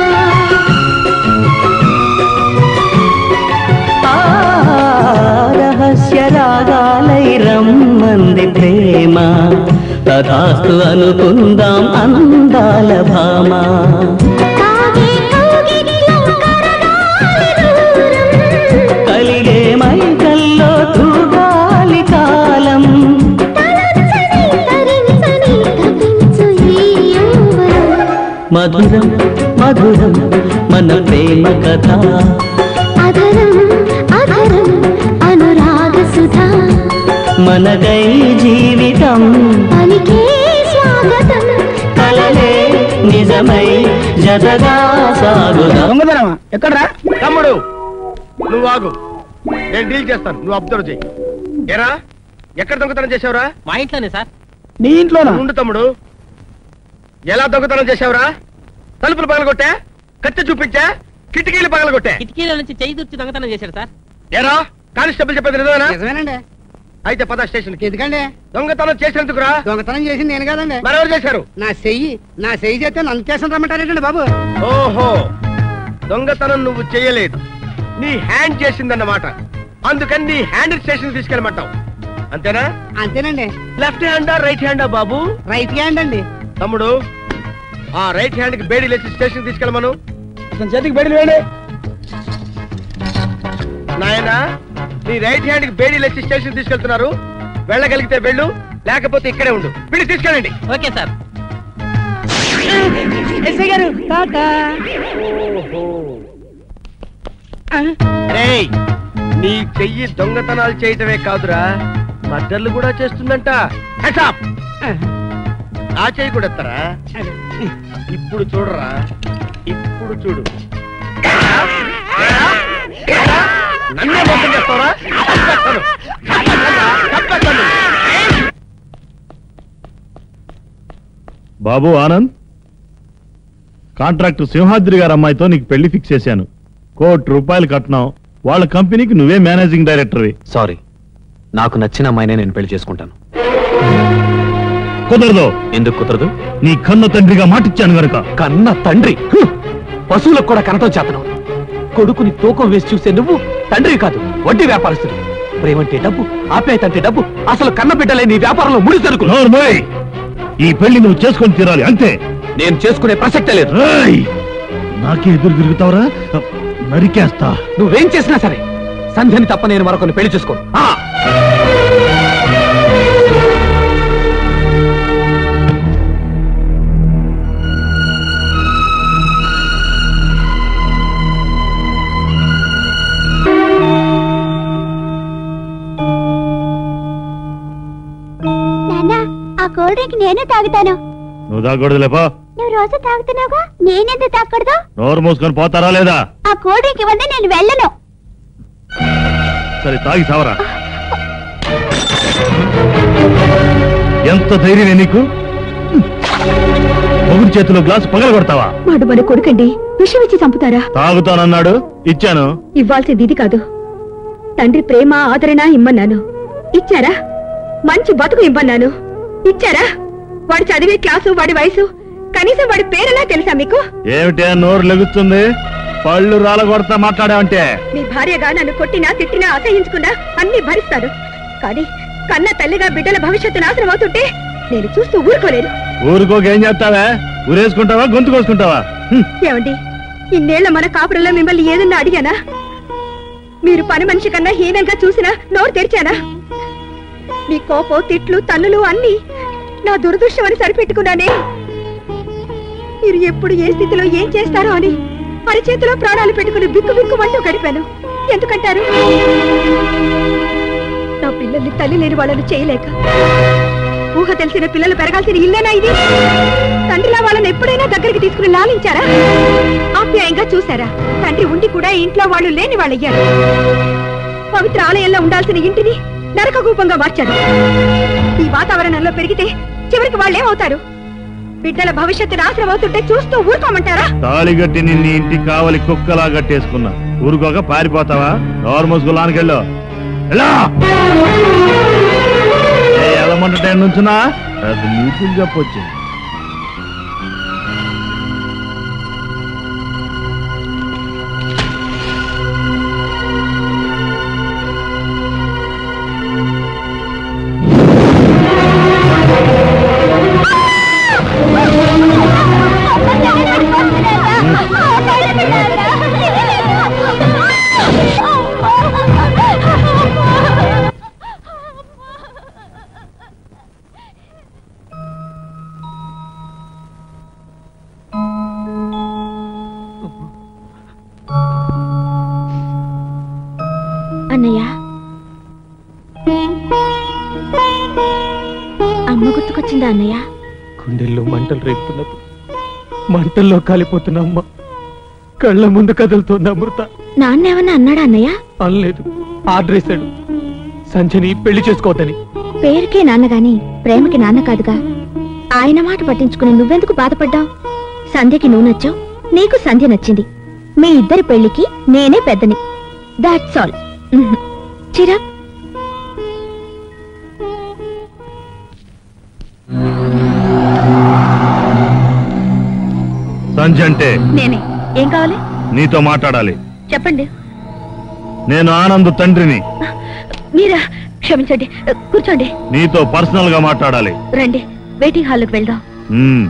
ఆ, రహస్య రాగాలై రమ్మంది ప్రేమ తథాస్తు అనుకుందాం అందాల భామ తాగే కౌగిట్లో కరగాలి దూరం కలిగే మైకల్లో తూగాలి కాలం తరించని తపించు ఈ యౌవనం మధురం మధురం మన ప్రేమ కథ అధరం అధరం అనురాగ సుధా మనకై జీవితం పలికే స్వాగతం కలలే నిజమై జతగా సాగుదా దొంగతనమా ఎక్కడరా తమ్ముడు నువ్వు ఆగు నేను డీల్ చేస్తాను నువ్వు అబ్జర్వ్ చేయి ఏరా ఎక్కడ దొంగతనం చేసావురా మా ఇంట్లోనే సార్ నీ ఇంట్లోనా ఉండు తమ్ముడు ఎలా దొంగతనం చేసావురా తలుపులు పగలగొట్టా కత్తి చూపించా కిటికీలు పగలగొట్టా కిటికీల నుంచి చేయి దుర్చి దొంగతనం చేశారు సార్ ఏరా కానిస్టేబుల్ చెప్పేది నిజమేనా నిజమేనండి అయితే పద స్టేషన్ కి ఎందుకండి దొంగతనం చేసినందుకురా దొంగతనం చేసింది నేను కాదండి మరెవరు చేశారు నా చెయ్యి నా చెయ్యి చేస్తే నన్ను చేసిన రమ్మంటారేంటండి బాబు ఓహో దొంగతనం నువ్వు చేయలేదు నీ హ్యాండ్ చేసిందన్నమాట అందుకని నీ హ్యాండ్ స్టేషన్ తీసుకెళ్ళమంటావు అంతేనా అంతేనండి లెఫ్ట్ హ్యాండా రైట్ హ్యాండా బాబు రైట్ హ్యాండ్ అండి తమ్ముడు ఆ రైట్ హ్యాండ్ కి బేడీ లేచి స్టేషన్ తీసుకెళ్ళమను అతని చేతికి బయలు వేయండి నాయనా నీ రైట్ హ్యాండ్ కి బేడీ లేచి స్టేషన్ తీసుకెళ్తున్నారు వెళ్ళగలిగితే వెళ్ళు లేకపోతే ఇక్కడే ఉండు పిడి తీసుకెళ్ళండి ఓకే సార్ ఎస్ఐ గారు టాటా రేయ్ నీ చెయ్యి దొంగతనాలు చేయటమే కాదురా మర్డర్లు కూడా చేస్తుందంట Hands up! ఆ చెయ్యి కూడా ఎత్తరా ఇప్పుడు చూడరా ఇప్పుడు చూడు నన్నే మోసం చేస్తావరా చంపేస్తాను. చంపేస్తాను. బాబు ఆనంద్ కాంట్రాక్టర్ సింహాద్రి గారి అమ్మాయితో నీకు పెళ్లి ఫిక్స్ చేశాను కోటి రూపాయలు కట్టినావు వాళ్ళ కంపెనీకి నువ్వే మేనేజింగ్ డైరెక్టర్వి సారీ నాకు నచ్చిన అమ్మాయినే నేను పెళ్లి చేసుకుంటాను కుదరదు ఎందుకు కుదరదు నీ కన్న తండ్రిగా మాటిచ్చాను గనుక కన్న తండ్రి హ్మ్. పశువులకు కూడా కనతో చేతను కొడుకుని తూకం వేసి చూసే నువ్వు తండ్రి కాదు వడ్డీ వ్యాపారస్తుడు ప్రేమంటే డబ్బు ఆప్యాయత అంటే డబ్బు అసలు కన్న బిడ్డలే నీ వ్యాపారంలో ముడి సరుకు నోర్మోయ్! ఈ పెళ్లి నువ్వు చేసుకొని తీరాలి అంతే నేను చేసుకునే ప్రసక్తే లేదు ఏయ్! నాకే ఎదురు తిరుగుతావరా నరికేస్తా నువ్వేం చేసినా సరే సంధ్యని తప్ప నేను మరొకరిని పెళ్లి చేసుకోను ఆ! నాన్న ఆ కూల్ డ్రింక్ నేనే తాగుతాను నువ్వు తాగకూడదులేపా నువ్వు రోజు తాగుతున్నావుగా నేనెందుకు తాగకూడదు నోరు మూసుకొని పోతారా లేదా ఆ కూల్ డ్రింక్ ఇవ్వండి నేను వెళ్ళను సరే తాగి సావరా ఎంత ధైర్యమే నీకు మొగుడు చేతిలో గ్లాసు పగల కొడతావా వాడు మన కొడుకండి విషం ఇచ్చి చంపుతారా తాగుతానన్నాడు ఇచ్చాను ఇవ్వాల్సింది ఇది కాదు తండ్రి ప్రేమ ఆదరణ ఇమ్మన్నాను ఇచ్చారా మంచి బతుకు ఇమ్మన్నాను ఇచ్చారా వాడు చదివే క్లాసు వాడి వయసు కనీసం వాడి పేరెలా తెలుసా మీకు ఏమిటే నోరు లెగుస్తుంది పళ్ళు రాలగొడతా మాట్లాడావంటే మీ భార్యగా నన్ను కొట్టినా తిట్టినా అసహించుకున్నా అన్ని భరిస్తాను కానీ కన్న తల్లిగా బిడ్డల భవిష్యత్తు నాశనం అవుతుంటే నేను చూస్తూ ఊరుకోలేను ఊరుకోక ఏం చేస్తావా ఊరేసుకుంటావా గొంతు కోసుకుంటావా హ్మ్. ఏమండి ఇన్నేళ్ల మన కాపురంలో మిమ్మల్ని ఏదన్నా అడిగానా మీరు పని మనిషి కన్నా హీనంగా చూసినా నోరు తెరిచానా మీ కోపం తిట్లు తన్నులు అన్ని నా దురదృష్టం అని సరిపెట్టుకున్నానే మీరు ఎప్పుడు ఏ స్థితిలో ఏం చేస్తారో అని అరిచేతిలో ప్రాణాలు పెట్టుకుని బిక్కు బిక్కు అంటూ గడిపాను ఎందుకంటారు నా పిల్లల్ని తల్లి లేని వాళ్ళని చేయలేక ఊహ తెలిసిన పిల్లలు పెరగాల్సిన ఇల్లేనా ఇది తండ్రిలా వాళ్ళని ఎప్పుడైనా దగ్గరికి తీసుకుని లాలించారా ఆప్యాయంగా చూసారా తండ్రి ఉండి కూడా ఇంట్లో వాళ్ళు లేని వాళ్ళయ్యారు పవిత్ర ఆలయంలో ఉండాల్సిన ఇంటిని నరకగూపంగా మార్చారు ఈ వాతావరణంలో పెరిగితే చివరికి వాళ్ళేమవుతారు బిడ్డల భవిష్యత్తు నాశనం అవుతుంటే చూస్తూ ఊరుకోమంటారా తాళిగట్టి నిన్ను ఇంటి కావలి కుక్కలా కట్టేసుకున్నా ఊరుకోక పారిపోతావా నోరు మూసుకులానికెళ్ళు ఎలమంటే నుంచున్నా అది నీతులు చెప్పొచ్చు అన్నయ్య అమ్మ గుర్తుకొచ్చిందా అన్నయ్య గుండెల్లో మంటలు రేపుతున్నప్పుడు మంటల్లో కాలిపోతున్న అమ్మ కళ్ళ ముందు కదులుతోంది అమృత నాన్న ఏమన్నా అన్నాడా అన్నయ్య అనలేదు ఆర్డర్ వేశాడు సంజని పెళ్లి చేసుకోవద్దని పేరుకే నాన్న గాని ప్రేమకి నాన్న కాదుగా ఆయన మాట పట్టించుకుని నువ్వెందుకు బాధపడ్డావు సంధ్యకి నువ్వు నచ్చావు నీకు సంధ్య నచ్చింది మీ ఇద్దరి పెళ్లికి నేనే పెద్దని దాట్స్ ఆల్ చిరా సంజ అంటే నేనే ఏం కావాలి నీతో మాట్లాడాలి చెప్పండి నేను ఆనంద్ తండ్రిని మీరా క్షమించండి కూర్చోండి నీతో పర్సనల్ గా మాట్లాడాలి రండి వెయిటింగ్ హాల్లోకి వెళ్దాం ఉమ్.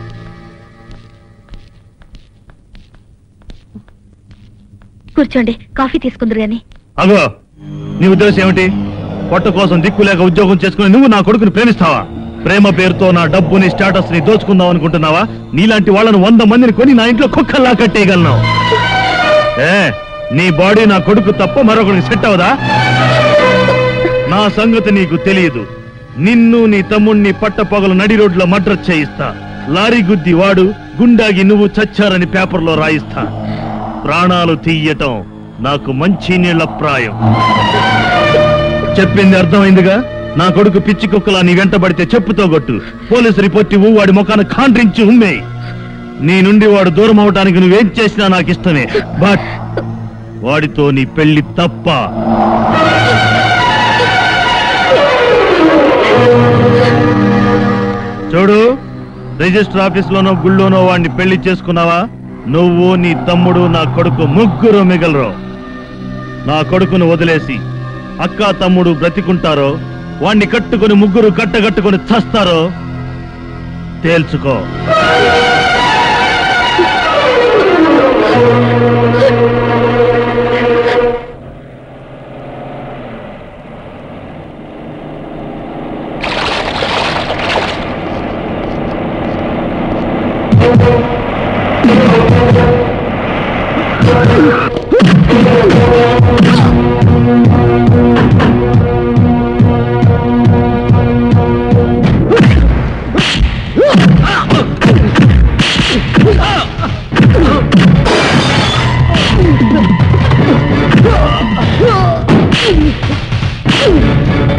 కూర్చోండి కాఫీ తీసుకుందరు గాని అగో నీ ఉద్దేశం ఏమిటి పొట్ట కోసం దిక్కు లేక ఉద్యోగం చేసుకుని నువ్వు నా కొడుకుని ప్రేమిస్తావా ప్రేమ పేరుతో నా డబ్బుని స్టేటస్ ని దోచుకుందాం అనుకుంటున్నావా నీలాంటి వాళ్ళను వంద మందిని కొని నా ఇంట్లో కుక్కల్లా కట్టేయగలను ఏ నీ బాడీ నా కొడుకు తప్ప మరొకరికి సెట్ అవదా నా సంగతి నీకు తెలియదు నిన్ను నీ తమ్ముణ్ణి పట్టపగలు నడి రోడ్లో మడ్ర చేయిస్తా లారీ గుద్ది వాడు గుండాగి నువ్వు చచ్చారని పేపర్లో రాయిస్తా ప్రాణాలు తీయటం నాకు మంచి నీళ్ల ప్రాయం చెప్పింది అర్థమైందిగా నా కొడుకు పిచ్చి కుక్కలా నీ వెంట పడితే చెప్పుతో కొట్టు పోలీసు రిపోర్ట్ ఇవ్వు వాడి ముఖాన కాండ్రించి ఉమ్మే నీ నుండి వాడు దూరం అవటానికి నువ్వేం చేసినా నాకు ఇష్టమే బట్ వాడితో నీ పెళ్లి తప్ప చూడు రిజిస్టర్ ఆఫీస్ లోనో గుళ్ళోనో వాడిని పెళ్లి చేసుకున్నావా నువ్వు నీ తమ్ముడు నా కొడుకు ముగ్గురు మిగలరు నా కొడుకును వదిలేసి అక్క తమ్ముడు బ్రతికుంటారో వాణ్ణి కట్టుకుని ముగ్గురు కట్టగట్టుకుని చస్తారో తేల్చుకో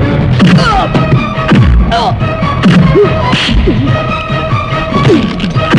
Oh!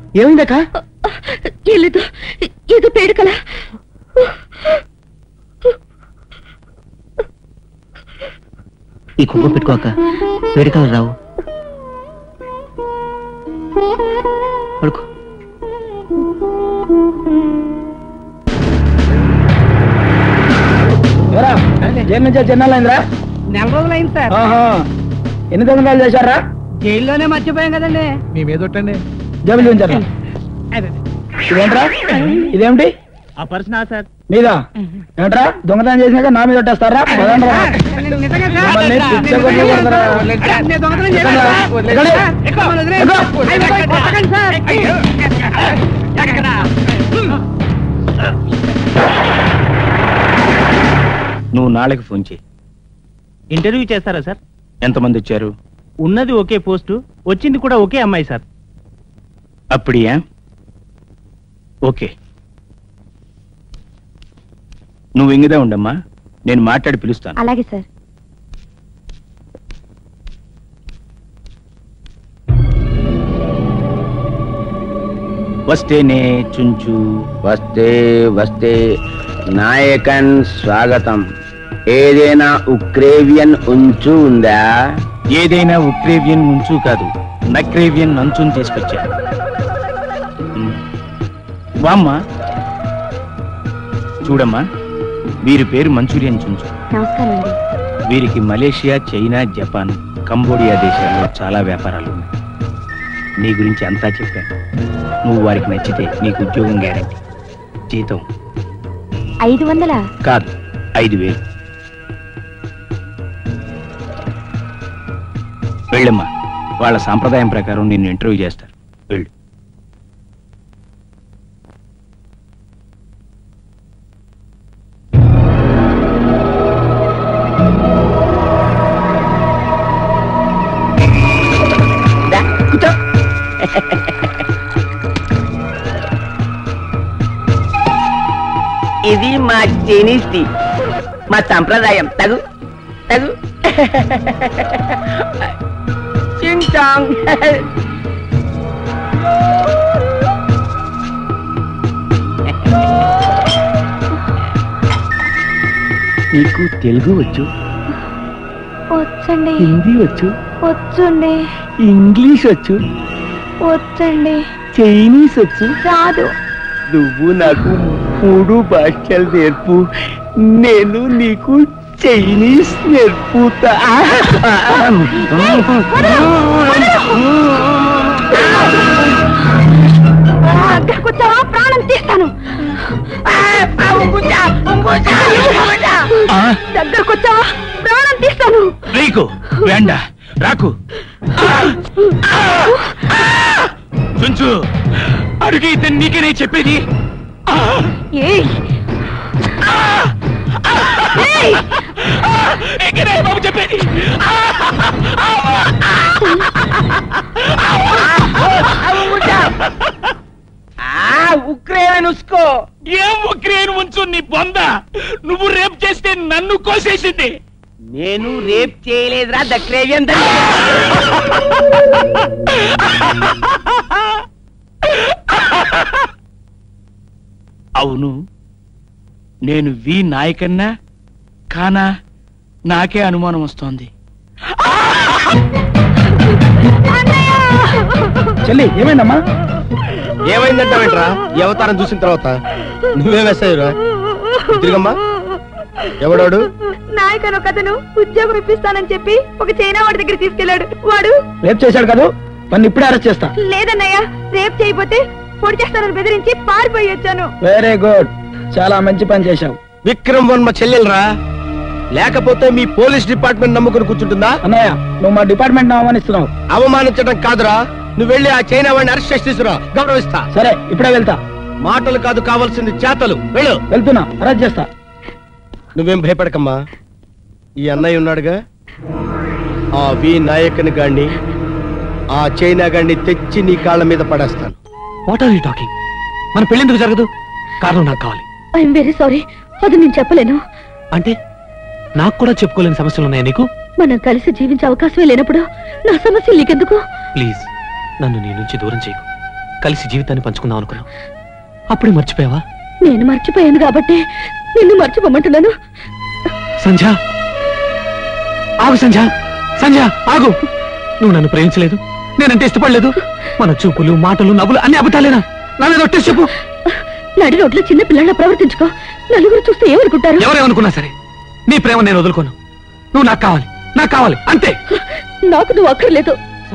ఏమైందక్క లేదు ఏదో పేడుకల ఈ కుంకుమ పెట్టుకోక వేడికలు రావు పడుకో జైలు నుంచి చెన్నాలైందిరా నెల రోజులైంది సార్ ఎన్ని దొంగలు చేశారా జైల్లోనే మర్చిపోయాం కదండి మీ మీద ఒట్టండి జైలు చూపించారా ఇదేంట్రా ఇదేమిటి ఆ పర్సన్ సార్ మీదా ఏంట్రా దొంగతనం చేసినాక నా మీద కొట్టేస్తారా పదండ్రా. మమ్మల్ని పిచ్చగొడ్లు కొడతారా? ఎక్కడి? నువ్వు నాళ్ళకి ఫోన్ చేయి ఇంటర్వ్యూ చేస్తారా సార్ ఎంతమంది వచ్చారు ఉన్నది ఒకే పోస్టు వచ్చింది కూడా ఒకే అమ్మాయి సార్ అప్పుడియా ఓకే నువ్వు ఇంగిదే ఉండమ్మా నేను మాట్లాడి పిలుస్తాను అలాగే సార్ వస్తేనే చుంచు వస్తే వస్తే నాయకన్ స్వాగతం ఏదైనా ఉక్రేవియన్ ఉంచు ఉందా ఏదైనా ఉక్రేవియన్ ఉంచు కాదు నక్రేవియన్ నంచుని తీసుకొచ్చా ఉమ్. వామ్మా చూడమ్మా వీరి పేరు మంచూరియన్ చుంచు నమస్కారం అండి వీరికి మలేషియా చైనా జపాన్ కంబోడియా దేశాల్లో చాలా వ్యాపారాలు ఉన్నాయి నీ గురించి అంతా చెప్పాను నువ్వు వారికి నచ్చితే నీకు ఉద్యోగం గ్యారంటీ జీతం ఐదు వందల కాదు ఐదు వేలు వెళ్ళమ్మా వాళ్ళ సాంప్రదాయం ప్రకారం నిన్ను ఇంటర్వ్యూ చేస్తారు వెళ్ళు కూర్చో ఇది మా చైనీస్ టీ మా సంప్రదాయం తగు తగు చింగ్ చాంగ్ నీకు తెలుగు వచ్చు వచ్చండి హిందీ వచ్చు వచ్చండి ఇంగ్లీష్ వచ్చు వచ్చండి చైనీస్ వచ్చు రాదు నువ్వు నాకు మూడు భాషలు నేర్పు నేను నీకు చైనీస్ నేర్పుతా దగ్గరకు వచ్చావా ప్రాణం తీస్తాను దగ్గరకు వచ్చావా ప్రాణం తీస్తాను రీకు వేండ రాకు చుంచు అడుగు ఇతను నీకేనే చెప్పేది ఏయ్ ఏయ్! ఎక్కడే బాబు చెప్పేది ఉక్రేన్ ఉస్కో ఏం ఉక్రెయిన్ ఉంచు నీ బొంద నువ్వు రేప్ చేస్తే నన్ను కోసేసింది నేను రేప్ చేయలేదురా దక్రేవియన్ అవును నేను వి నాయకన్నా కానా నాకే అనుమానం వస్తోంది చెల్లి ఏమైందమ్మా ఏమైందంటావేంట్రా ఈ అవతారం చూసిన తర్వాత నువ్వే వేసావురా తిరిగమ్మా ఎవడాడు నాయకన్ ఒక అతను ఉద్యోగం ఇప్పిస్తానని చెప్పి ఒక చైనా వాడి దగ్గర తీసుకెళ్లాడు వాడు రేపు చేశాడు కదా పని ఇప్పుడే అరెస్ట్ చేస్తా లేదన్నయ్య రేపు చేయకపోతే పొడి చేస్తానని బెదిరించి పారిపోయి వచ్చాను వెరీ గుడ్ చాలా మంచి పని చేశావు విక్రమ్ వర్మ చెల్లెలరా లేకపోతే మీ పోలీస్ డిపార్ట్మెంట్ నమ్ముకుని కూర్చుంటుందా అన్నయ్య నువ్వు మా డిపార్ట్మెంట్ అవమానిస్తున్నావు అవమానించడం కాదురా నువ్వు వెళ్ళి ఆ చైనా వాడిని అరెస్ట్ చేసి తీసుకురా గౌరవిస్తా సరే ఇప్పుడే వెళ్తా మాటలు కాదు కావాల్సింది చేతలు వెళ్ళు వెళ్తున్నా అరెస్ట్ చేస్తా నువ్వేం భయపడకమ్మా ఈ అన్నయ్య ఉన్నాడుగా ఆ వి నాయకని గాడిని ఆ చైనా గాడిని తెచ్చి నీ కాళ్ళ మీద పడేస్తాను వాట్ ఆర్ యూ టాకింగ్ మన పెళ్ళెందుకు జరగదు కారణం నాకు కావాలి ఐఎమ్ వెరీ సారీ అది నేను చెప్పలేను అంటే నాకు కూడా చెప్పుకోలేని సమస్యలు ఉన్నాయా నీకు మనం కలిసి జీవించే అవకాశమే లేనప్పుడు నా సమస్య నీకెందుకు ప్లీజ్ నన్ను నీ నుంచి దూరం చేయకు కలిసి జీవితాన్ని పంచుకుందాం అనుకున్నాం అప్పుడే మర్చిపోయావా నేను మర్చిపోయాను కాబట్టి నిన్ను మర్చిపోమంటున్నాను సంధ్య ఆగు సంధ్య సంధ్య ఆగు నువ్వు నన్ను ప్రేమించలేదు నేనంటే ఇష్టపడలేదు మన చూపులు మాటలు నవ్వులు అన్ని అబద్ధాలేనా నా మీద ఒట్టేసి చెప్పు నడి రోడ్లో చిన్న పిల్లల ప్రవర్తించుకో నలుగురు చూస్తే ఏమనుకుంటారు ఎవరేమనుకున్నా సరే నీ ప్రేమ నేను వదులుకోను నువ్వు నాకు కావాలి నాకు కావాలి అంతే నాకు నువ్వు అక్కర్లేదు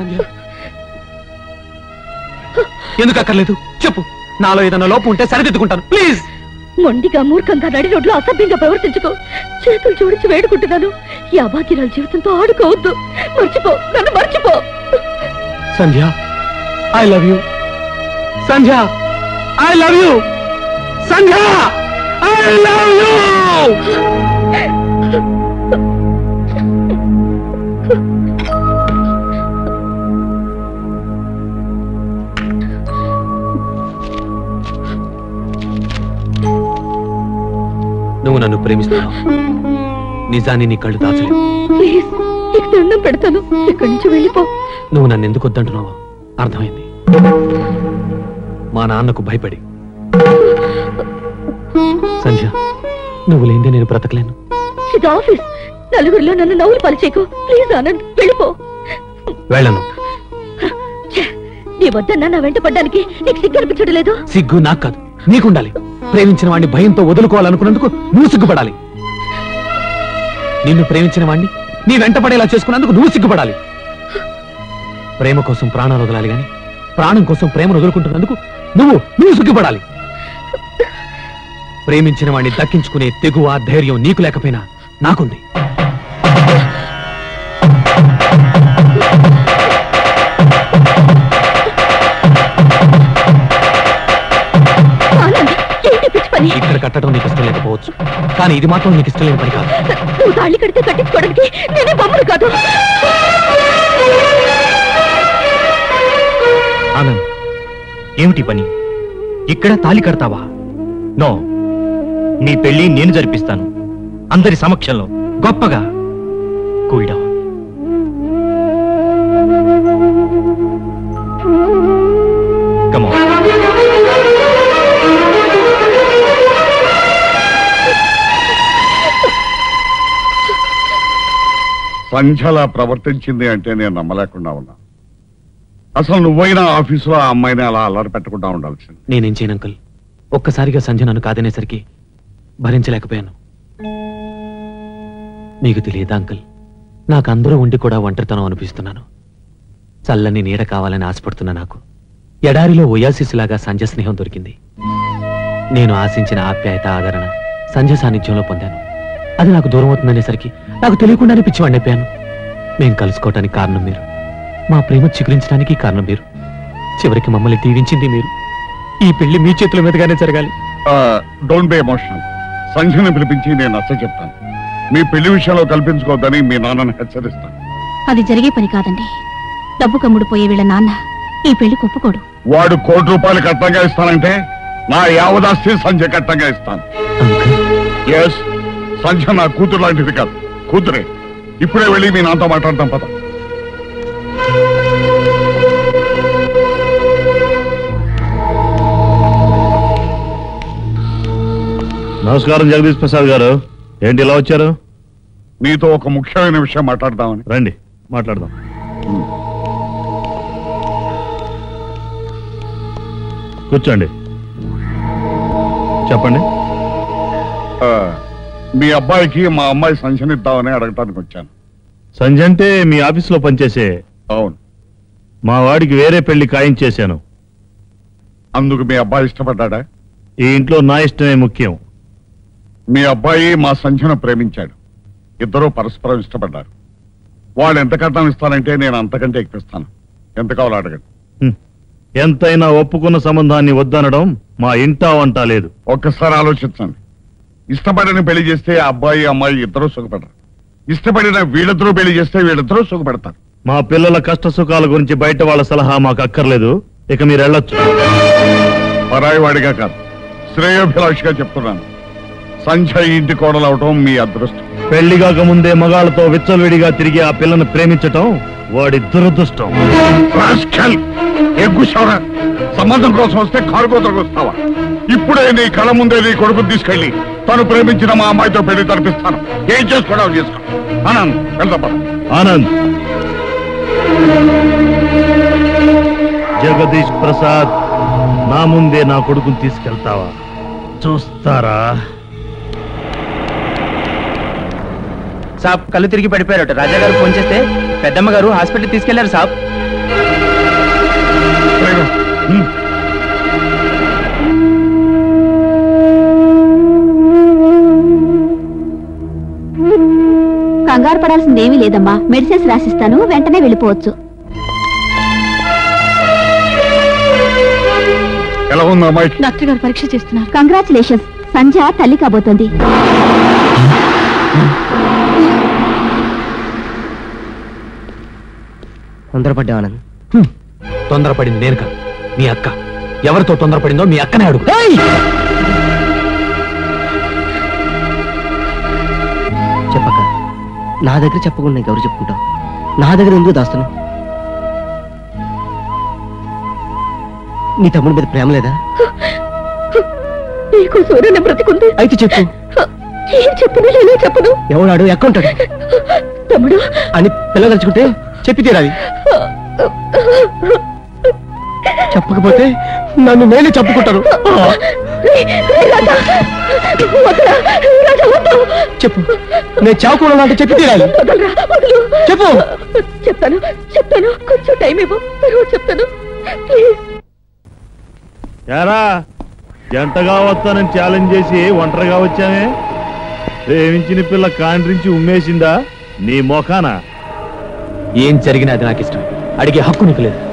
ఎందుకు అక్కర్లేదు చెప్పు నాలో ఏదైనా లోపం ఉంటే సరిదిద్దుకుంటాను ప్లీజ్ మొండిగా మూర్ఖంగా నడి రోడ్లో అసభ్యంగా ప్రవర్తించుకో చేతులు జోడించి వేడుకుంటున్నాను ఈ అభాగ్యరాల జీవితంతో ఆడుకోవద్దు మర్చిపో నన్ను మర్చిపో Sandhya I love you Sandhya I love you Sandhya I love you నువ్వు నన్ను ప్రేమిస్తున్నావు నిజాన్ని నీ కళ్ళు దాచలేవు ప్లీజ్ నీకు దండం పెడతాను ఇక్కడి నుంచి వెళ్ళిపో నువ్వు నన్ను ఎందుకు వద్దంటున్నావో అర్థమైంది మా నాన్నకు భయపడి సంధ్య నువ్వు లేదే నేను బ్రతకలేను ఇది ఆఫీస్ నలుగురిలో నన్ను నవ్వులు పలిచేకు ప్లీజ్ ఆనంద్ వెళ్ళిపో వెళ్ళను ఛే, నీ వద్దన్నా నా వెంట పడ్డానికి నీకు సిగ్గు అనిపించడం లేదు సిగ్గు నాకు కాదు నీకుండాలి ప్రేమించిన వాడిని భయంతో వదులుకోవాలనుకున్నందుకు నువ్వు సిగ్గుపడాలి నిన్ను ప్రేమించిన వాడిని నీ వెంట పడేలా చేసుకున్నందుకు నువ్వు సిగ్గుపడాలి ప్రేమ కోసం ప్రాణాలు వదలాలి గాని ప్రాణం కోసం ప్రేమను వదులుకుంటున్నందుకు నువ్వు నువ్వు సిగ్గుపడాలి ప్రేమించిన వాడిని దక్కించుకునే తెగువ ధైర్యం నీకు లేకపోయినా నాకుంది ఆనంద్ ఏంటి పిచ్చి పని ఇక్కడ కట్టడం నీకు ఇష్టం లేకపోవచ్చు కానీ ఇది మాత్రం నీకు ఇష్టం లేని పని కాదు నువ్వు తాళి కడితే కట్టించుకోవడానికి నేనే బొమ్మను కాదు ఆనంద్ ఏమిటి పని ఇక్కడ తాలి కడతావా నో నీ పెళ్లి నేను జరిపిస్తాను అందరి సమక్షంలో గొప్పగా కూల్ డౌన్ Come on. సంధ్యలా ప్రవర్తించింది అంటే నేను నమ్మలేకుండా ఉన్నా అసలు నువ్వైనా ఆఫీసులో ఆ అమ్మాయిని అలా అల్లరి పెట్టకుండా ఉండాల్సింది నేనేం చేయను అంకుల్ ఒక్కసారిగా సంజయ్ నన్ను కాదనేసరికి భరించలేకపోయాను మీకు తెలియదా అంకుల్ నాకు అందరూ ఉండి కూడా ఒంటరితనం అనిపిస్తున్నాను చల్లని నీడ కావాలని ఆశపడుతున్నా నాకు ఎడారిలో ఒయాసిస్లాగా సంజయ్ స్నేహం దొరికింది నేను ఆశించిన ఆప్యాయత ఆదరణ సంజయ్ సాన్నిధ్యంలో పొందాను అది నాకు దూరం అవుతుందనేసరికి నాకు తెలియకుండానే పిచ్చివాడిని అయిపోయాను మేం కలుసుకోవటానికి కారణం మీరు మా ప్రేమ చిగురించడానికి కారణం మీరు చివరికి మమ్మల్ని దీవించింది మీరు ఈ పెళ్లి మీ చేతుల మీదుగానే జరగాలి డోంట్ బి ఎమోషనల్ సంధ్యను పిలిపించి నేను నచ్చ చెప్తాను మీ పెళ్లి విషయంలో కల్పించుకోవద్దని మీ నాన్నని హెచ్చరిస్తాను అది జరిగే పని కాదండి డబ్బు కమ్ముడుపోయే వీళ్ళ నాన్న ఈ పెళ్లి ఒప్పుకోడు వాడు కోటి రూపాయలు కట్టంగా ఇస్తానంటే నా యావదాస్తి సంధ్య కట్టంగా ఇస్తాను ఎస్ సంధ్య నా కూతురు లాంటిది కాదు కూతురే ఇప్పుడే వెళ్ళి మీ నాన్నతో మాట్లాడతాం పద నమస్కారం జగదీష్ ప్రసాద్ గారు ఏంటి ఇలా వచ్చారు నీతో ఒక ముఖ్యమైన విషయం మాట్లాడదామని రండి మాట్లాడదాం కూర్చోండి చెప్పండి ఆ, మీ అబ్బాయికి మా అమ్మాయి సంచనిద్దామని అడగటానికి వచ్చాను సంజయ్ అంటే మీ ఆఫీసులో పనిచేసే అవును మా వాడికి వేరే పెళ్లి ఖాయం చేశాను అందుకు మీ అబ్బాయి ఇష్టపడ్డా ఈ ఇంట్లో నా ఇష్టమే ముఖ్యం మీ అబ్బాయి మా సంధ్యను ప్రేమించాడు ఇద్దరూ పరస్పరం ఇష్టపడ్డారు వాడు ఎంత కట్నం ఇస్తానంటే నేను అంతకంటే ఎక్కిస్తాను ఎంత కావాలో అడగండి హ్మ్. ఎంతైనా ఒప్పుకున్న సంబంధాన్ని వద్దనడం మా ఇంటా వంట లేదు ఒక్కసారి ఆలోచించండి ఇష్టపడిన పెళ్లి చేస్తే ఆ అబ్బాయి అమ్మాయి ఇద్దరూ సుఖపడరు ఇష్టపడిన వీళ్ళిద్దరూ పెళ్లి చేస్తే వీళ్ళిద్దరూ సుఖపడతారు మా పిల్లల కష్ట సుఖాల గురించి బయట వాళ్ళ సలహా మాకు అక్కర్లేదు ఇక మీరు వెళ్ళొచ్చు పరాయి వాడిగా కాదు శ్రేయోభిలాషిగా చెప్తున్నాను సంధ్య ఈ ఇంటి కోడలవటం మీ అదృష్టం పెళ్లి ముందే మగాళ్ళతో విచ్చలవిడిగా తిరిగి ఆ పిల్లను ప్రేమించటం వాడి దురదృష్టం రాస్కల్! ఎగ్గుశావరా సంబంధం కోసం వస్తే కారు కోతలకు వస్తావా ఇప్పుడే నీ కళ్ళ ముందే నీ కొడుకుని తీసుకెళ్లి తను ప్రేమించిన మా అమ్మాయితో పెళ్లి తరిపిస్తాను ఏం చేసుకోవడం చేసుకో ఆనంద్ వెళ్దాం పద. ఆనంద్ జగదీష్ ప్రసాద్ నా ముందే నా కొడుకుని తీసుకెళ్తావా చూస్తారా సాబ్ కళ్ళు తిరిగి పడిపోయారట రాజా గారు ఫోన్ చేస్తే పెద్దమ్మ గారు హాస్పిటల్ తీసుకెళ్లారు సాబ్ కంగారు పడాల్సిందేమీ లేదమ్మా మెడిసిన్స్ రాసిస్తాను వెంటనే వెళ్ళిపోవచ్చు ఎలా ఉంది అమ్మాయి డాక్టర్ గారు పరీక్ష చేస్తున్నారు కంగ్రాచులేషన్స్ సంధ్య తల్లి కాబోతోంది తొందరపడ్డా ఆనంద్ తొందరపడింది నేను కాదు మీ అక్క ఎవరితో తొందరపడిందో మీ అక్కనే అడుగు చెప్పక్క నా దగ్గర చెప్పకుండా నీకు ఎవరు చెప్పుకుంటావు నా దగ్గర ఎందుకు దాస్తాను నీ తమ్ముడి మీద ప్రేమ లేదా నీకు సూర్యుని బ్రతికుంది అయితే చెప్పు ఏం చెప్పను ఎలా చెప్పను ఎవడాడు ఎక్కంటాడు తమ్ముడు అని పిల్లదలుచుకుంటే చెప్పి తీరాలి చెప్పకపోతే నన్ను నేనే చెప్పుకుంటాను చెప్పు నేను చావకూడదు అంటే చెప్పి తీరాలి చెప్పు చెప్తాను చెప్తాను కొంచెం టైం ఇవ్వు తర్వాత చెప్తాను ప్లీజ్ యారా జంటగా వస్తానని ఛాలెంజ్ చేసి ఒంటరిగా వచ్చానే ప్రేమించిన పిల్ల కాండ్రించి ఉమ్మేసిందా నీ మొఖాన ఏం జరిగినా అది నాకు ఇష్టం అడిగే హక్కు నీకు లేదు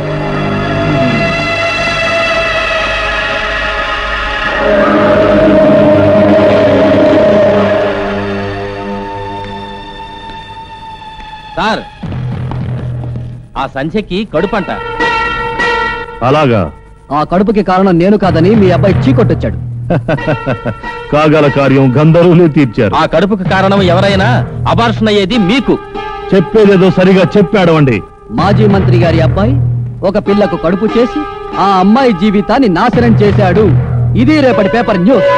సార్ ఆ సంధ్యకి కడుపంట అలాగా ఆ కడుపుకి కారణం నేను కాదని మీ అబ్బాయి చీకొట్టొచ్చాడు కాగల కార్యం గంధర్వులే తీర్చారు ఆ కడుపుకి కారణం ఎవరైనా అబార్షన్ అయ్యేది మీకు చెప్పేదేదో సరిగా చెప్పాడవండి మాజీ మంత్రి గారి అబ్బాయి ఒక పిల్లకు కడుపు చేసి ఆ అమ్మాయి జీవితాన్ని నాశనం చేశాడు ఇది రేపటి పేపర్ న్యూస్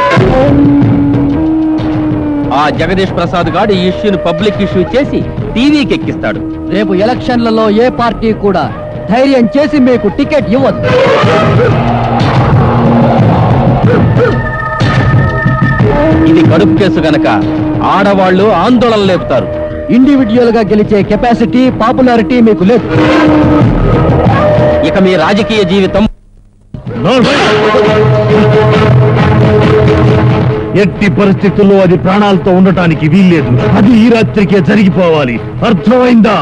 ఆ జగదీష్ ప్రసాద్ గాడు ఈ ఇష్యూని పబ్లిక్ ఇష్యూ చేసి టీవీకి ఎక్కిస్తాడు రేపు ఎలక్షన్లలో ఏ పార్టీ కూడా ధైర్యం చేసి మీకు టికెట్ ఇవ్వదు ఇది కడుపు కేసు గనక ఆడవాళ్ళు ఆందోళన లేపుతారు ఇండివిడ్యువల్ గా గెలిచే కెపాసిటీ పాపులారిటీ మీకు లేదు ఇక మీ రాజకీయ జీవితం ఎట్టి పరిస్థితుల్లో అది ప్రాణాలతో ఉండటానికి వీల్లేదు అది ఈ రాత్రికే జరిగిపోవాలి అర్థమైందా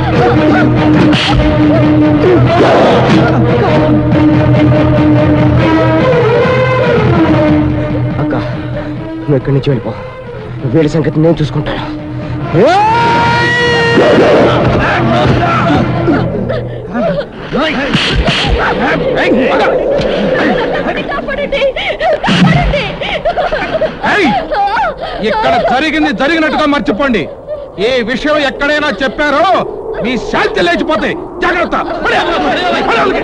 అక్క నుంచి వెళ్ళిపో వీడి సంగతి నేను చూసుకుంటాను ఏయ్! ఇక్కడ జరిగింది జరిగినట్టుగా మర్చిపోండి ఏ విషయం ఎక్కడైనా చెప్పారో మీ శాంతి లేచిపోతాయి జాగ్రత్త పడే! పడే వాళ్ళకి!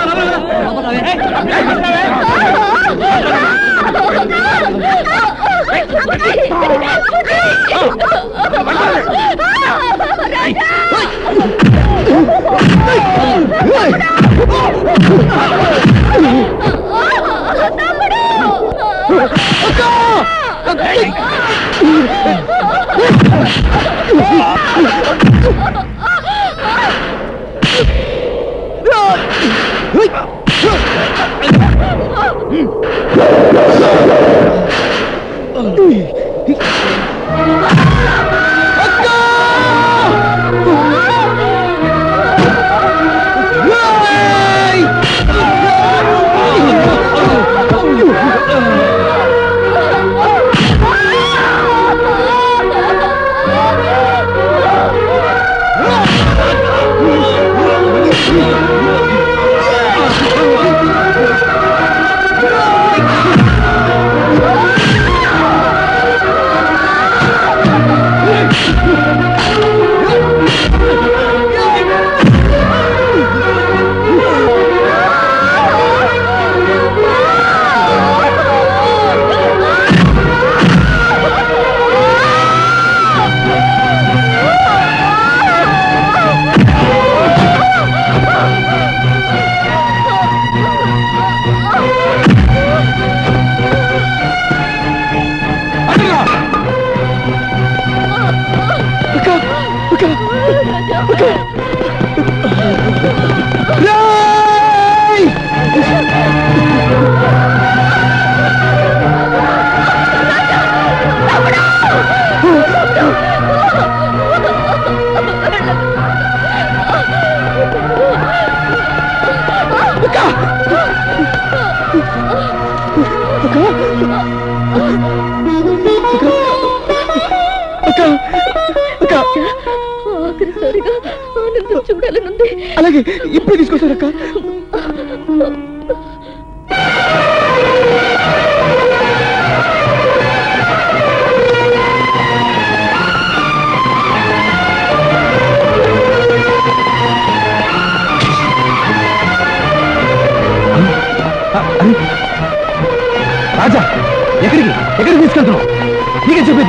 ఆఖరిసారిగా ఆనందం చూడాలనుంది అలాగే ఇప్పుడే తీసుకొస్తారక్క రాజా ఎక్కడికి ఎక్కడికి తీసుకెళ్తున్నావు నీకే చెప్పింది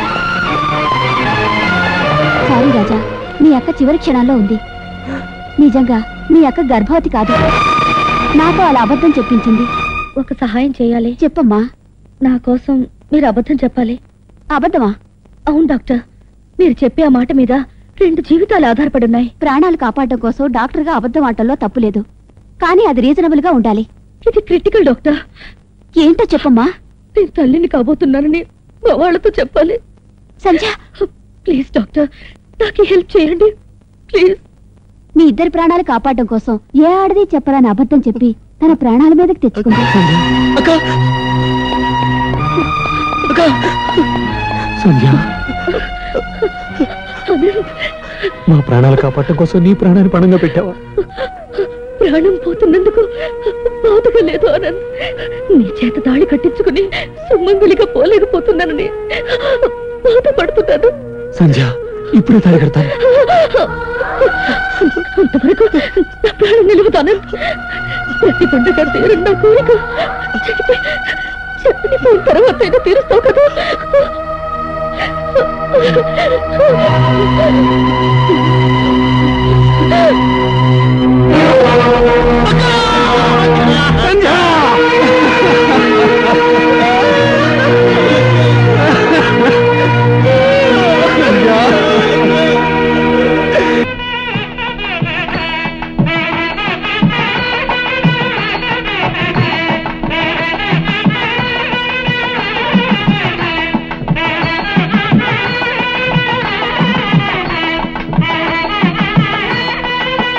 సారీ రాజా మీ అక్క చివరి క్షణాల్లో ఉంది నిజంగా మీ అక్క గర్భవతి కాదు నాతో అలా అబద్ధం చెప్పించింది ఒక సహాయం చేయాలి చెప్పమ్మా నా కోసం మీరు అబద్ధం చెప్పాలి అబద్ధమా అవును డాక్టర్ మీరు చెప్పే ఆ మాట మీద రెండు జీవితాలు ఆధారపడున్నాయి ప్రాణాలు కాపాడడం కోసం డాక్టర్గా అబద్ధం ఆటల్లో తప్పులేదు కానీ అది రీజనబుల్ గా ఉండాలి ఇది క్రిటికల్ డాక్టర్ ఏంటో చెప్పమ్మా నేను తల్లిని కాబోతున్నానని మా వాళ్ళతో చెప్పాలి సంధ్య ప్లీజ్ డాక్టర్ నాకు హెల్ప్ చేయండి ప్లీజ్ మీ ఇద్దరి ప్రాణాలు కాపాడడం కోసం ఏ ఆడది చెప్పరాని అబద్ధం చెప్పి తన ప్రాణాల మీదకి తెచ్చుకుంది సంధ్య మా ప్రాణాలు కాపాడటం కోసం నీ ప్రాణాన్ని పణంగా పెట్టావా ప్రాణం పోతున్నందుకు బాధగా లేదు ఆనంద్ నీ చేత తాళి కట్టించుకుని సుమంగలిగా పోలేకపోతున్నానని బాధపడుతున్నాను సంధ్య ఇప్పుడే తాళి కడతాను అంతవరకు నా ప్రాణం నిలుపుతాను ప్రతి పండుగ తీరు నా కోరిక చనిపోయి చనిపోయిన తర్వాత అయినా తీరుస్తావు కదా ఆ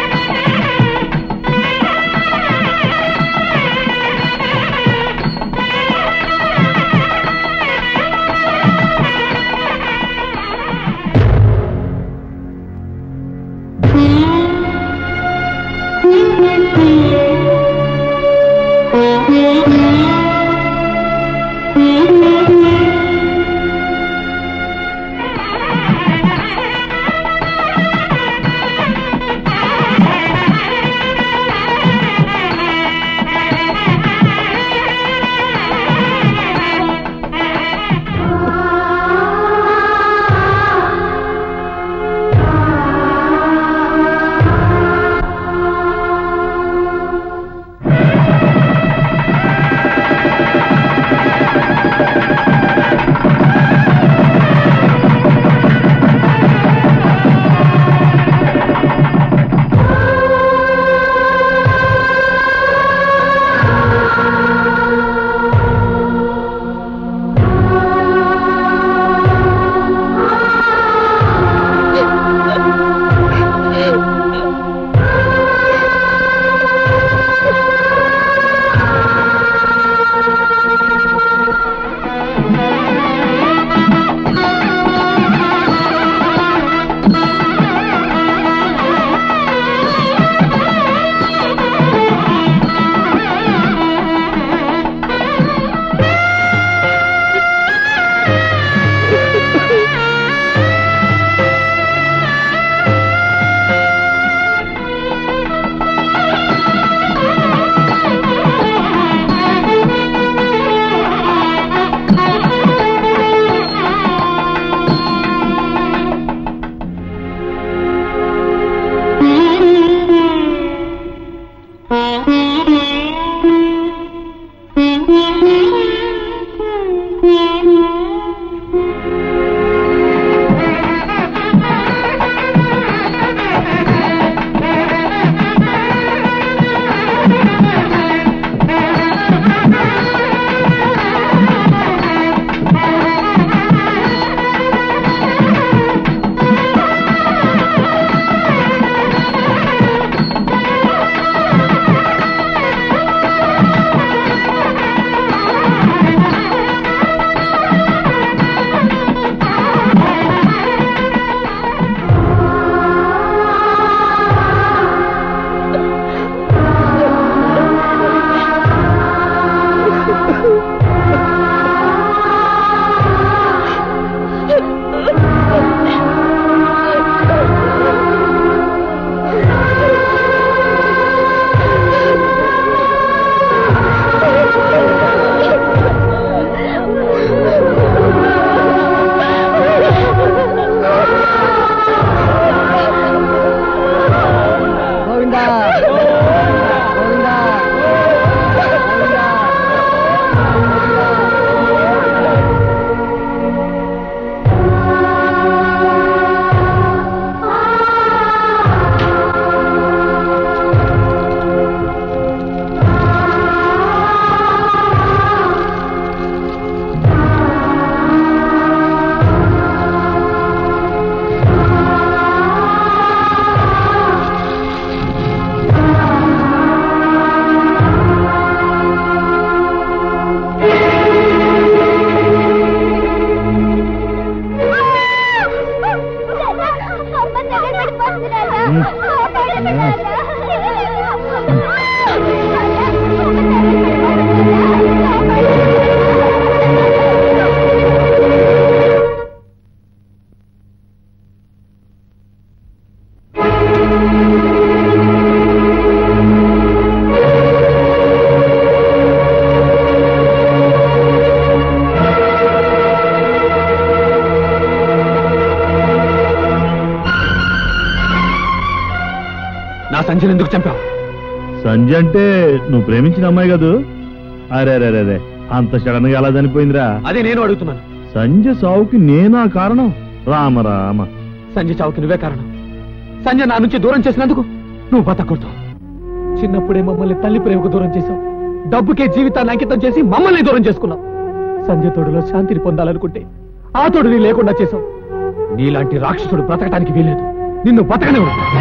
నా సంజయ్ ఎందుకు చంపావు సంజయ్ అంటే నువ్వు ప్రేమించిన అమ్మాయి కదూ అరే అరే అరే, అరే అంత సడన్ గా ఎలా చనిపోయిందిరా అదే నేను అడుగుతున్నాను సంజయ్ సావుకి నేనా కారణం రామ రామ సంజయ్ చావుకి నువ్వే కారణం సంజయ్ నా నుంచి దూరం చేసినందుకు నువ్వు బతకూడదు చిన్నప్పుడే మమ్మల్ని తల్లి ప్రేమకు దూరం చేశావు డబ్బుకే జీవితాన్ని అంకితం చేసి మమ్మల్ని దూరం చేసుకున్నావు సంజయ్ తోడులో శాంతిని పొందాలనుకుంటే ఆ తోడుని లేకుండా చేశావు నీలాంటి రాక్షసుడు బ్రతకటానికి వీలేదు నిన్ను బతకనే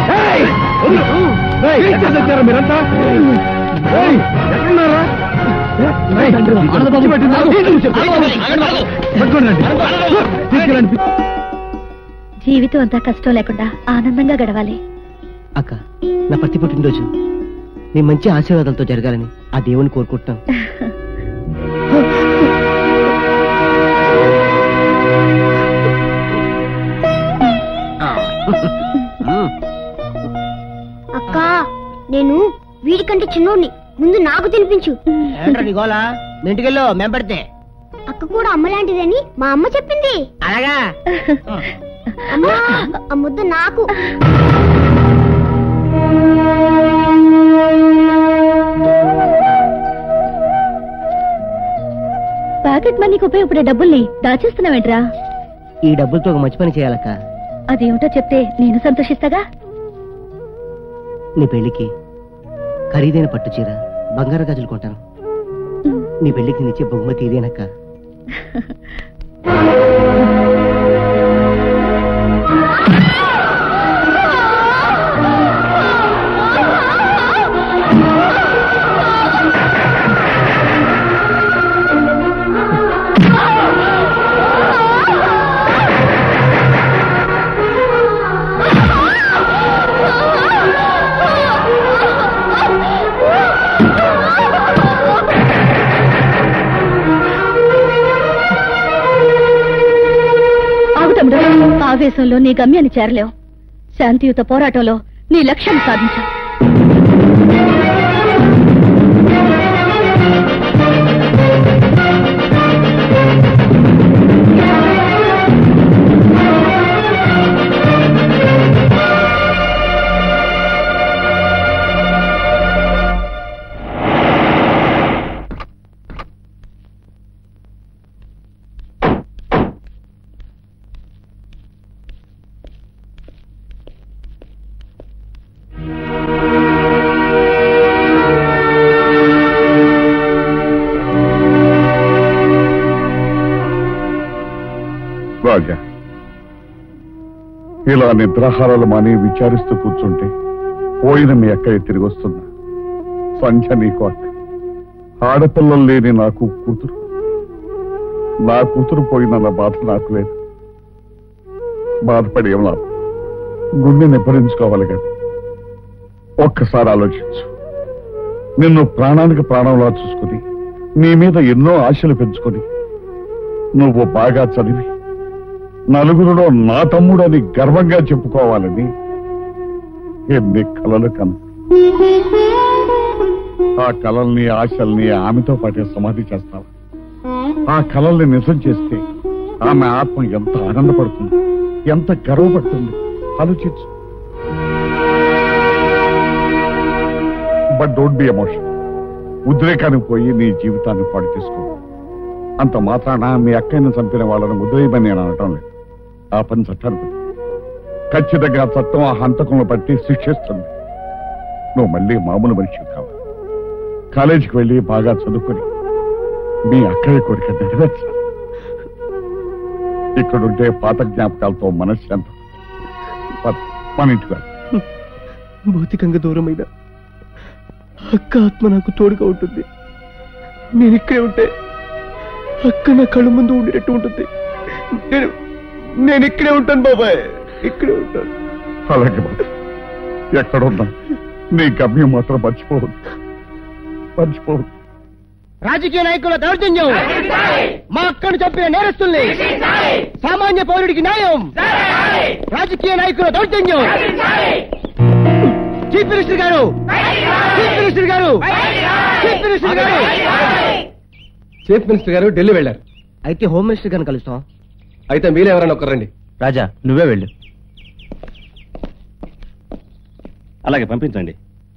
మీరంతా ఏయ్, ఎక్కడున్నారా? ఏయ్, విడిచిపెట్టు, నాకు నీళ్ళు చెప్పు. పట్టుకోండి. తీసుకెళ్ళండి. జీవితం అంతా కష్టం లేకుండా ఆనందంగా గడవాలి అక్క నా ప్రతి పుట్టినరోజు నీ మంచి ఆశీర్వాదాలతో జరగాలని ఆ దేవుని కోరుకుంటున్నాను అక్క నేను వీడికంటే చిన్నోడిని ముందు నాకు తినిపించు గోలా ఇంటికెళ్ళు మేము పెడితే అక్క కూడా అమ్మ లాంటిదని మా అమ్మ చెప్పింది అలాగా అమ్మా ఆ ముద్ద నాకు పాకెట్ మనీకి ఉపయోగపడే డబ్బుల్ని దాచేస్తున్నావేంట్రా ఈ డబ్బులతో ఒక మంచి పని చేయాలక్క అదేమిటో చెప్తే నేను సంతోషిస్తాగా నీ పెళ్లికి ఖరీదైన పట్టు చీర బంగారు గాజులు కొంటాను నీ పెళ్లికి నిచ్చే బహుమతి ఇదేనక్క ఆగు తమ్ముడు ఆవేశంలో నీ గమ్యాన్ని చేరలేవు శాంతియుత పోరాటంలో నీ లక్ష్యాన్ని సాధించావు రాజా ఇలా నిద్రాహారాలు మాని విచారిస్తూ కూర్చుంటే పోయిన మీ అక్కయ్య తిరిగి వస్తుందా సంఖ్య నీకు అక్క ఆడపిల్లలు లేని నాకు కూతురు నా కూతురు పోయినన్న బాధ నాకు లేదు బాధపడి ఏం లాభం గుండె నిబ్బరించుకోవాలి కదా ఒక్కసారి ఆలోచించు నిన్ను ప్రాణానికి ప్రాణంలా చూసుకుని నీ మీద ఎన్నో ఆశలు పెంచుకొని నువ్వు బాగా చదివి నలుగురిలో నా తమ్ముడని గర్వంగా చెప్పుకోవాలని ఎన్ని కలలు కను ఆ కలల్ని ఆశల్ని ఆమెతో పాటే సమాధి చేస్తావు ఆ కలల్ని నిజం చేస్తే ఆమె ఆత్మ ఎంత ఆనందపడుతుంది ఎంత గర్వపడుతుంది ఆలోచించు బట్ డోంట్ బి ఎమోషన్ ఉద్రేకానికి పోయి నీ జీవితాన్ని పాడు చేసుకో అంత మాత్రాన మీ అక్కయ్యను చంపిన వాళ్ళని ఉద్రేయమని నేను అనటం లేదు ఆ పని చట్టానికి ఉంది. ఖచ్చితంగా చట్టం ఆ హంతకంలో పట్టి శిక్షిస్తుంది నువ్వు మళ్ళీ మామూలు మనిషి కావాలి కాలేజీకి వెళ్ళి బాగా చదువుకొని మీ అక్కయ్య కోరిక నెరవేర్చాలి ఇక్కడుంటే పాత జ్ఞాపకాలతో మనశ్శాంతం పద, మన ఇంటికి రా. భౌతికంగా దూరమైన అక్క ఆత్మ నాకు తోడుగా ఉంటుంది నేను ఇక్కడే ఉంటే అక్క నా కళ్ళ ముందు ఉండేటట్టు ఉంటుంది నేను నేను ఇక్కడే ఉంటాను బాబాయ్ ఇక్కడే ఉంటాను అలాగే బాబు ఎక్కడున్నా నీ గమ్యం మాత్రం మర్చిపోవద్దు మర్చిపోవద్దు రాజకీయ నాయకుల దౌర్జన్యం మా అక్కను చంపిన నేరస్తుల్ని సామాన్య పౌరుడికి న్యాయం రాజకీయ నాయకుల దౌర్జన్యం చీఫ్ మినిస్టర్ గారు చీఫ్ మినిస్టర్ గారు చీఫ్ మినిస్టర్ గారు చీఫ్ మినిస్టర్ గారు ఢిల్లీ వెళ్ళారు అయితే హోమ్ మినిస్టర్ గారిని కలుస్తాం అయితే మీరే ఎవరైనా ఒక్కరు రండి రాజా నువ్వే వెళ్ళు అలాగే పంపించండి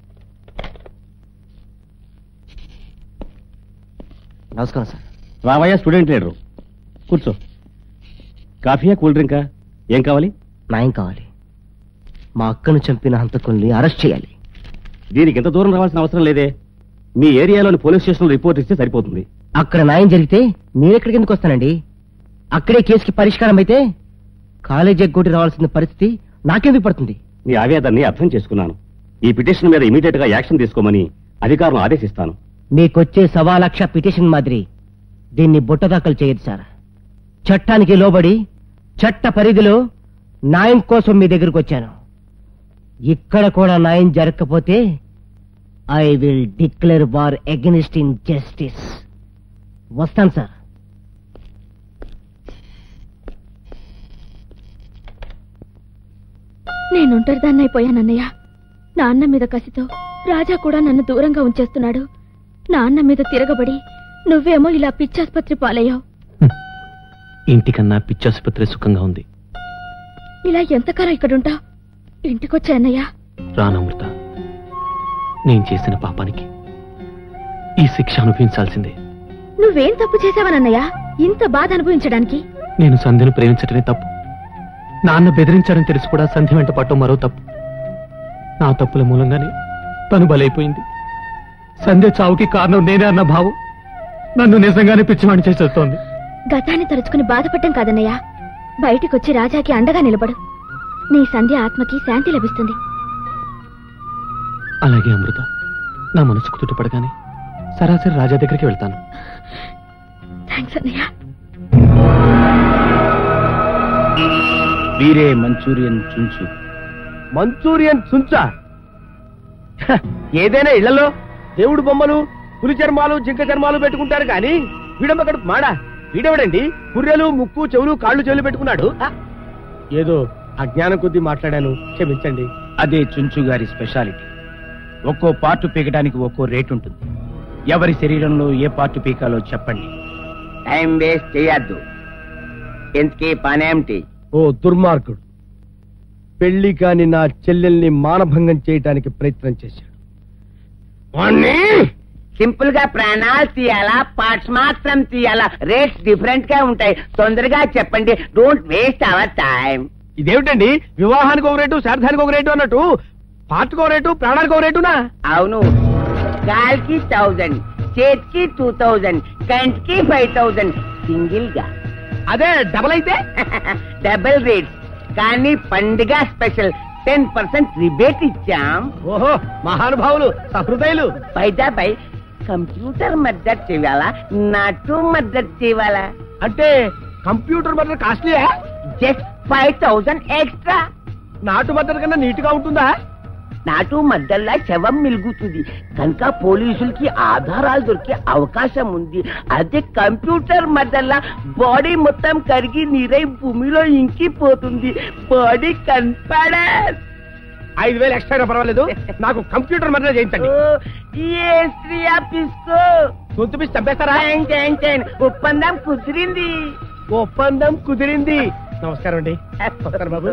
నమస్కారం సార్ రామయ్య స్టూడెంట్ లీడరు కూర్చో కాఫీయా కూల్ డ్రింకా ఏం కావాలి న్యాయం కావాలి మా అక్కను చంపిన హంతకుల్ని అరెస్ట్ చేయాలి దీనికి ఎంత దూరం రావాల్సిన అవసరం లేదే మీ ఏరియాలోని పోలీస్ స్టేషన్ రిపోర్ట్ ఇస్తే సరిపోతుంది అక్కడ న్యాయం జరిగితే మీరెక్కడికి ఎందుకు వస్తానండి అక్కడే కేసుకి పరిష్కారం అయితే కాలేజీ ఎగ్గొట్టి రావాల్సిన పరిస్థితి నాకెందుకు పడుతుంది నీ ఆవేదాన్ని అర్థం చేసుకున్నాను ఈ పిటిషన్ మీద ఇమీడియట్ గా యాక్షన్ తీసుకోమని అధికారులను ఆదేశిస్తాను మీకొచ్చే సవా లక్ష పిటిషన్ మాదిరి దీన్ని బుట్టదాఖలు చేయదు సార్ చట్టానికి లోబడి చట్ట పరిధిలో న్యాయం కోసం మీ దగ్గరకు వచ్చాను ఇక్కడ కూడా న్యాయం జరగకపోతే I will declare war against injustice వస్తాను సార్ నేను ఒంటరిదాన్ని అయిపోయానన్నయ్య నాన్న మీద కసితో రాజా కూడా నన్ను దూరంగా ఉంచేస్తున్నాడు నాన్న మీద తిరగబడి నువ్వేమో ఇలా పిచ్చాసుపత్రి పాలయ్యావు ఇంటికన్నా పిచ్చాసుపత్రి సుఖంగా ఉంది ఇలా ఎంతకాలం ఇక్కడుంటా ఇంటికొచ్చా అన్నయ్య రానమృత నేను చేసిన పాపానికి ఈ శిక్ష అనుభవించాల్సిందే నువ్వేం తప్పు చేశావనన్నయ్య ఇంత బాధ అనుభవించడానికి నేను సంధ్యను ప్రేమించటమే తప్పు నాన్న బెదిరించడం తెలిసి కూడా సంధ్య వెంట పట్టం మరో తప్పు నా తప్పుల మూలంగానే తను బలైపోయింది సంధ్య చావుకి కారణం నేనే అన్న భావం నన్ను నిజంగానే పిచ్చివాణి చేసేస్తోంది గతాన్ని తలుచుకుని బాధపడటం కాదన్నయ్య బయటికొచ్చి రాజాకి అండగా నిలబడు నీ సంధ్య ఆత్మకి శాంతి లభిస్తుంది అలాగే అమృత నా మనసు కుదుటపడగానే సరాసరి రాజా దగ్గరికి వెళ్తాను థ్యాంక్స్ అన్నయ్య వీరే మంచూరియన్ చుంచు మంచూరియన్ చుంచా హ, ఏదైనా ఇళ్లలో దేవుడు బొమ్మలు పులి చర్మాలు జింక చర్మాలు పెట్టుకుంటారు కానీ వీడమ్మ కడుపు మాడా వీడెవడండి పుర్రెలు ముక్కు చెవులు కాళ్ళు చెవులు పెట్టుకున్నాడు ఆ, ఏదో అజ్ఞానం కొద్దీ మాట్లాడాను క్షమించండి అదే చుంచు గారి స్పెషాలిటీ ఒక్కో పార్టు పీకడానికి ఒక్కో రేట్ ఉంటుంది ఎవరి శరీరంలో ఏ పార్టు పీకాలో చెప్పండి టైం వేస్ట్ చేయొద్దు ఇంతకీ పనేమిటి ఓ దుర్మార్గుడు పెళ్లి కాని నా చెల్లెల్ని మానభంగం చేయడానికి ప్రయత్నం చేశాడు సింపుల్ గా ప్రాణాలు తీయాలా పార్ట్స్ మాత్రం తీయాలా రేట్స్ డిఫరెంట్ గా ఉంటాయి తొందరగా చెప్పండి డోంట్ వేస్ట్ అవర్ టైం ఇదేమిటండి వివాహానికి ఒక రేటు శ్రాద్ధానికి ఒక రేటు అన్నట్టు పార్ట్కి ఒక రేటు ప్రాణానికి ఒక రేటునా అవును కాల్కి థౌజండ్ చేతికి టూ థౌజండ్ కంటికి ఫైవ్ థౌజండ్ సింగిల్ గా అదే డబల్ అయితే డబుల్ రేట్స్ కానీ పండుగ స్పెషల్ టెన్ పర్సెంట్ రిబేట్ ఇచ్చాం ఓహో మహానుభావులు సహృదయులు బైదా బై కంప్యూటర్ మద్దతు చేయాలా నాటు మద్దతు చేయాలా అంటే కంప్యూటర్ మద్దతు కాస్ట్లీయా జస్ట్ ఫైవ్ థౌజండ్ ఎక్స్ట్రా నాటు మద్దతు కన్నా నీట్ గా ఉంటుందా నాటు మద్దల్లా శవం మిలుగుతుంది కనుక పోలీసులకి ఆధారాలు దొరికే అవకాశం ఉంది అదే కంప్యూటర్ మద్దల్లా బాడీ మొత్తం కరిగి నీరై భూమిలో ఇంకిపోతుంది బాడీ కనపడే ఐదు వేలు ఎక్స్ట్రా అయినా పర్వాలేదు నాకు కంప్యూటర్ మద్దతు చేయించండి ఏ స్త్రీ ఆఫీస్కో గొంతు పిసి చంపేస్తారా ఒప్పందం కుదిరింది ఒప్పందం కుదిరింది నమస్కారం అండి వస్తారు బాబు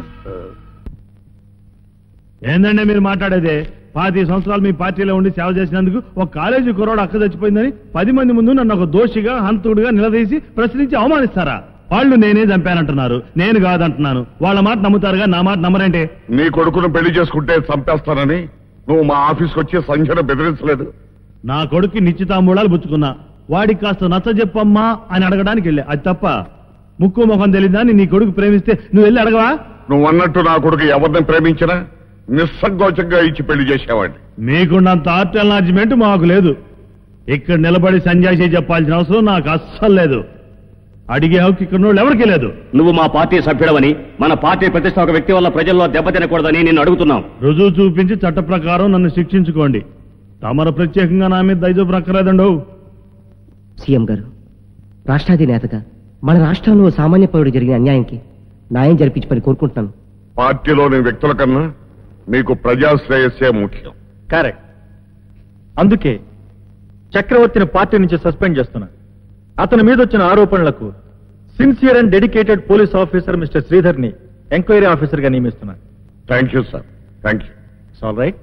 ఏందండి మీరు మాట్లాడేది పాతి సంవత్సరాలు మీ పార్టీలో ఉండి సేవ చేసినందుకు ఒక కాలేజీ కుర్రాడు అక్క చచ్చిపోయిందని పది మంది ముందు నన్ను ఒక దోషిగా హంతకుడిగా నిలదీసి ప్రశ్నించి అవమానిస్తారా వాళ్ళు నేనే చంపానంటున్నారు నేను కాదంటున్నాను వాళ్ళ మాట నమ్ముతారుగా నా మాట నమ్మరంటే నీ కొడుకును పెళ్లి చేసుకుంటే చంపేస్తానని నువ్వు మా ఆఫీస్కి వచ్చి సంఖ్యను బెదిరించలేదు నా కొడుక్కి నిశ్చితాంబూలాలు పుచ్చుకున్నా వాడికి కాస్త నచ్చ చెప్పమ్మా అని అడగడానికి వెళ్ళా అది తప్ప ముక్కు ముఖం తెలియదని నీ కొడుకు ప్రేమిస్తే నువ్వు వెళ్ళి అడగవా నువ్వు అన్నట్టు నా కొడుకు ఎవరిని ప్రేమించినా నిస్సంకోచంగా ఇచ్చి పెళ్లి చేసేవాడిని మీకున్నంత ఆర్ట్ ఎన్లార్జ్మెంట్ మాకు లేదు ఇక్కడ నిలబడి సంజాయిషి చెప్పాల్సిన అవసరం నాకు అస్సలు లేదు అడిగే హక్కు ఇక్కడ ఎవరికీ లేదు నువ్వు మా పార్టీ సభ్యుడవని మన పార్టీ ప్రతిష్ట ఒక వ్యక్తి వల్ల ప్రజల్లో దెబ్బతినకూడదని నేను అడుగుతున్నాం రుజువు చూపించి చట్ట ప్రకారం నన్ను శిక్షించుకోండి తమరు ప్రత్యేకంగా నా మీద దయచూపు ప్రక్కలేదండు సీఎం గారు రాష్ట్రాధినేతగా మన రాష్ట్రంలో సామాన్య పౌరుడు జరిగిన అన్యాయంకి న్యాయం జరిపించమని కోరుకుంటున్నాను పార్టీలోని వ్యక్తుల కన్నా మీకు ప్రజాశ్రేయస్సే ముఖ్యం కరెక్ట్ అందుకే చక్రవర్తిని పార్టీ నుంచి సస్పెండ్ చేస్తున్నా అతని మీద వచ్చిన ఆరోపణలకు sincere and dedicated police officer mister Sridhar ని ఎంక్వైరీ ఆఫీసర్ గా నియమిస్తున్నా thank you sir thank you all right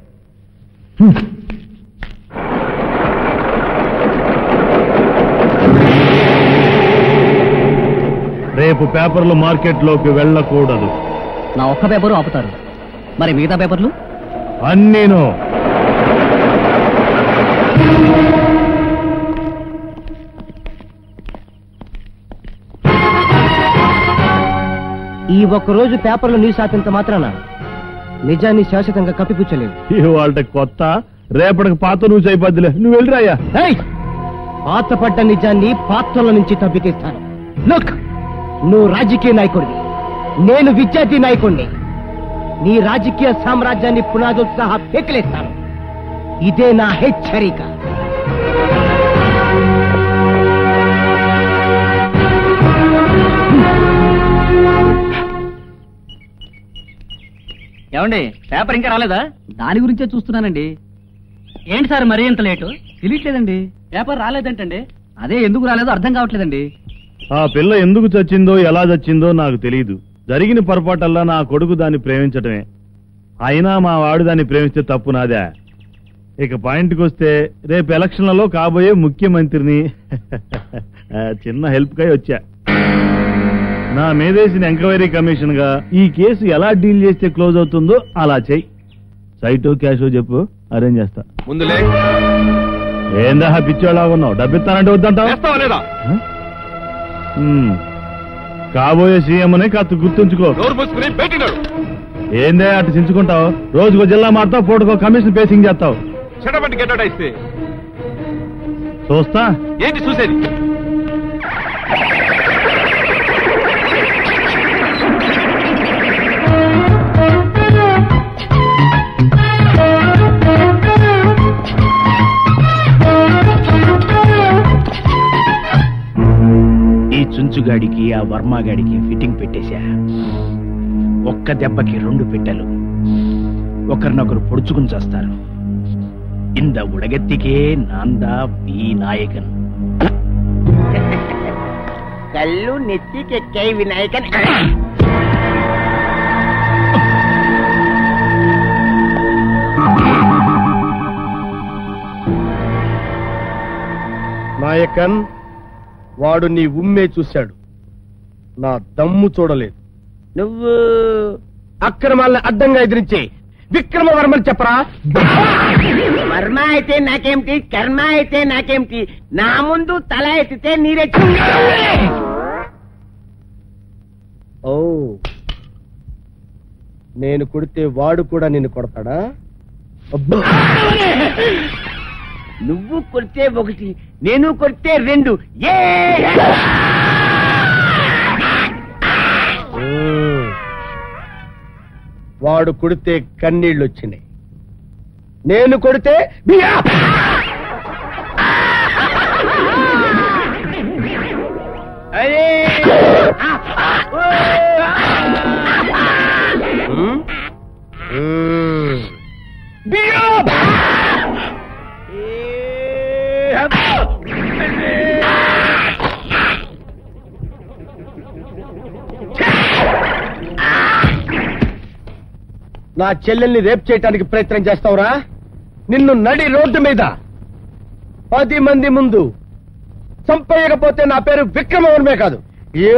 రేపు పేపర్లు మార్కెట్లోకి వెళ్ళకూడదు నా ఒక్క పేపరు ఆపుతారు మరి మిగతా పేపర్లు అన్నీను ఈ ఒక్క రోజు పేపర్లో న్యూస్ ఆపినంత మాత్రాన నిజాన్ని శాశ్వతంగా కప్పిపుచ్చలేవు ఇవాళ కొత్త రేపటికి పాత నువ్వు అయిపోద్దిలే నువ్వు వెళ్ళిరాయ్యా ఏయ్! పాతపడ్డ నిజాన్ని పాత్రల నుంచి తప్పితీస్తాను లుక్ నువ్వు రాజకీయ నాయకుడివి నేను విద్యార్థి నాయకుడిని నీ రాజకీయ సామ్రాజ్యాన్ని పునాదులు సహా పెకిలేస్తాను ఇదే నా హెచ్చరిక ఏమండి పేపర్ ఇంకా రాలేదా దాని గురించే చూస్తున్నానండి ఏంటి సార్ మరీ ఇంత లేటు తెలియట్లేదండి పేపర్ రాలేదంటండి అదే ఎందుకు రాలేదో అర్థం కావట్లేదండి ఆ పిల్ల ఎందుకు చచ్చిందో ఎలా చచ్చిందో నాకు తెలియదు జరిగిన పొరపాటల్లా నా కొడుకు దాన్ని ప్రేమించటమే అయినా మా వాడు దాన్ని ప్రేమిస్తే తప్పు నాదా ఇక పాయింట్కి వస్తే రేపు ఎలక్షన్లలో కాబోయే ముఖ్యమంత్రిని ఆ, చిన్న హెల్ప్ కై వచ్చా నా మీదేసిన ఎంక్వైరీ కమిషన్ గా ఈ కేసు ఎలా డీల్ చేస్తే క్లోజ్ అవుతుందో అలా చెయ్యి సైటో క్యాషో చెప్పు అరేంజ్ చేస్తా ముందులే ఏందా పిచ్చోళ్ళగా ఉన్నావు డబ్బిస్తానంటే వద్దంటావు లేదా హ్మ్. కాబోయే సీఎం అని కాస్త గుర్తుంచుకో నోరు మూసుకుని బయటినాడు ఏందే అటు చించుకుంటావు రోజుకో జిల్లా మారుతావు పూటకో కమిషన్ పేసింగ్ చేస్తావు చెడబట్టి గడ్డ ఇస్తే చూస్తా ఏంటి చూసేది ఈ చుంచుగాడికి ఆ వర్మగాడికి ఫిట్టింగ్ పెట్టేశా ఒక్క దెబ్బకి రెండు పెట్టెలు ఒకరినొకరు పొడుచుకుని చేస్తారు ఇంద ఉడగెత్తికే నాందా ఈ నాయకన్ కళ్ళు నెత్తికెక్కాయి వినాయకన్ నాయకన్ వాడు నీ ఉమ్మే చూశాడు నా దమ్ము చూడలేదు నువ్వు అక్రమాలను అడ్డంగా ఎదిరించి విక్రమవర్మని చెప్పరా వర్మ అయితే నాకేమిటి కర్మ అయితే నాకేమిటి నా ముందు తల ఎత్తితే నీరే ఓ నేను కొడితే వాడు కూడా నిన్ను కొడతాడా అబ్బా నువ్వు కొడితే ఒకటి నేను కొడితే రెండు ఏ మ్మ్. వాడు కొడితే కన్నీళ్ళు వచ్చినాయి నేను కొడితే బియా! అరే మ్మ్? మ్మ్. నా చెల్లెల్ని రేప్ చేయటానికి ప్రయత్నం చేస్తావురా నిన్ను నడి రోడ్డు మీద పది మంది ముందు చంపేయకపోతే నా పేరు విక్రమవర్మే కాదు ఏ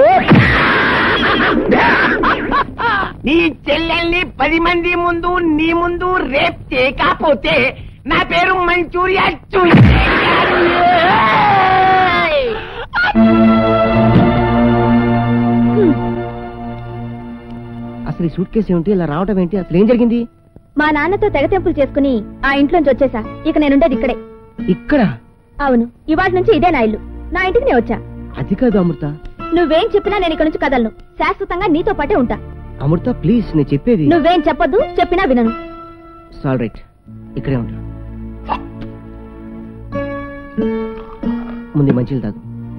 నీ చెల్లెల్ని పది మంది ముందు నీ ముందు రేప్ చేయకపోతే నా పేరు మంచూరియా అసలు ఈ సూట్ కేసు ఏమిటి ఇలా రావటం ఏంటి అసలు ఏం జరిగింది మా నాన్నతో తెగతెంపులు చేసుకుని ఆ ఇంట్లోంచి వచ్చేసా ఇక నేనుండేది ఇక్కడే ఇక్కడ అవును ఇవాటి నుంచి ఇదే నా ఇల్లు నా ఇంటికి నేను వచ్చా అది కాదు అమృత నువ్వేం చెప్పినా నేను ఇక్కడ నుంచి కదలను శాశ్వతంగా నీతో పాటే ఉంటా అమృత ప్లీజ్ నేను చెప్పేది నువ్వేం చెప్పొద్దు చెప్పినా వినను సాల్ రైట్ ఇక్కడే ఉంటా ముందు ఈ మంచిలు తాగు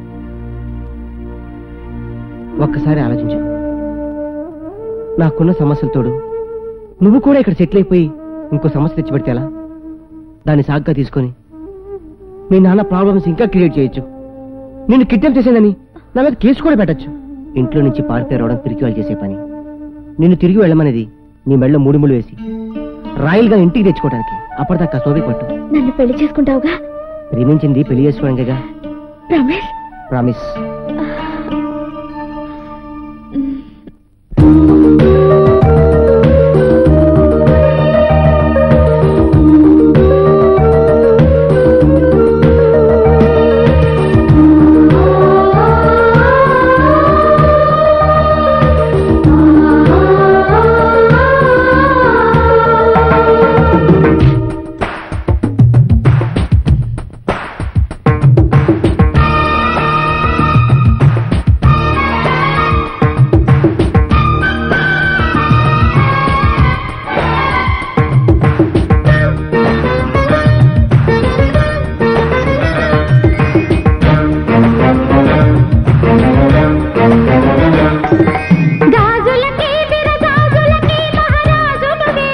ఒక్కసారి ఆలోచించు నాకున్న సమస్యలు తోడు నువ్వు కూడా ఇక్కడ సెటిల్ అయిపోయి ఇంకో సమస్య తెచ్చిపెడితే ఎలా దాన్ని సాగ్గా తీసుకొని మీ నాన్న ప్రాబ్లమ్స్ ఇంకా క్రియేట్ చేయొచ్చు నేను కిడ్నాప్ చేశానని నా మీద కేసు కూడా పెట్టచ్చు ఇంట్లో నుంచి పారిపోయి రావడం తిరిగి వాళ్ళు చేసే పని నిన్ను తిరిగి వెళ్ళమనేది నీ మెళ్ళలో మూడు ముళ్ళు వేసి రాయల్గా ఇంటికి తెచ్చుకోవడానికి అప్పటిదాకా సోవి పట్టు నన్ను పెళ్లి చేసుకుంటావుగా ప్రేమించింది పెళ్లి చేసుకోవడానికిగా రమేష్ ప్రామిస్ గాజులకి విరగాజులకి మహారాజునువే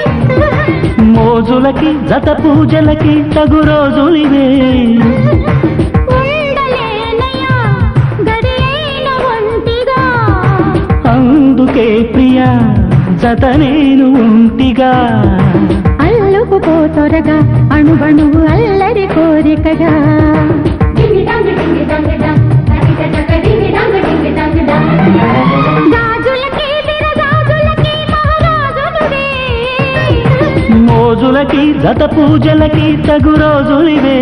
మోజులకి జత పూజలకి తగు రోజులివే ఉండలేనయ్యా గడియైన ఒంటిగా అందుకే ప్రియా జత నేను ఉంటిగా అల్లుకుపో త్వరగా అణువణువు అల్లరి కోరికగా గాజులకి విరగాజులకి మహారాజునువే మోజులకి జత పూజలకి తగు రోజులివే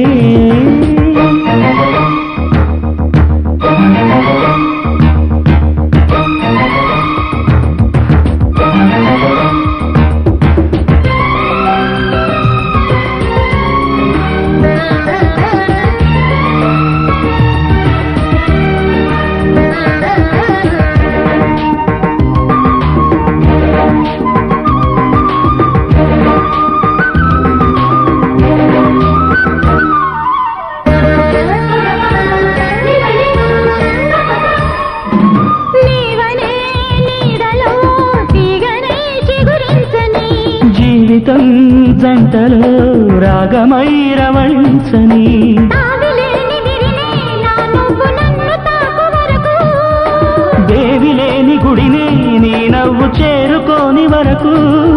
నీవనే నీడలో తీగనే చిగురించని జీవితం జంటలో రాగమై రవళించని తావిలేని విరినే నా నువ్వు నన్ను తాకు వరకు దేవి లేని గుడినే నీ నవ్వు చేరుకోని వరకు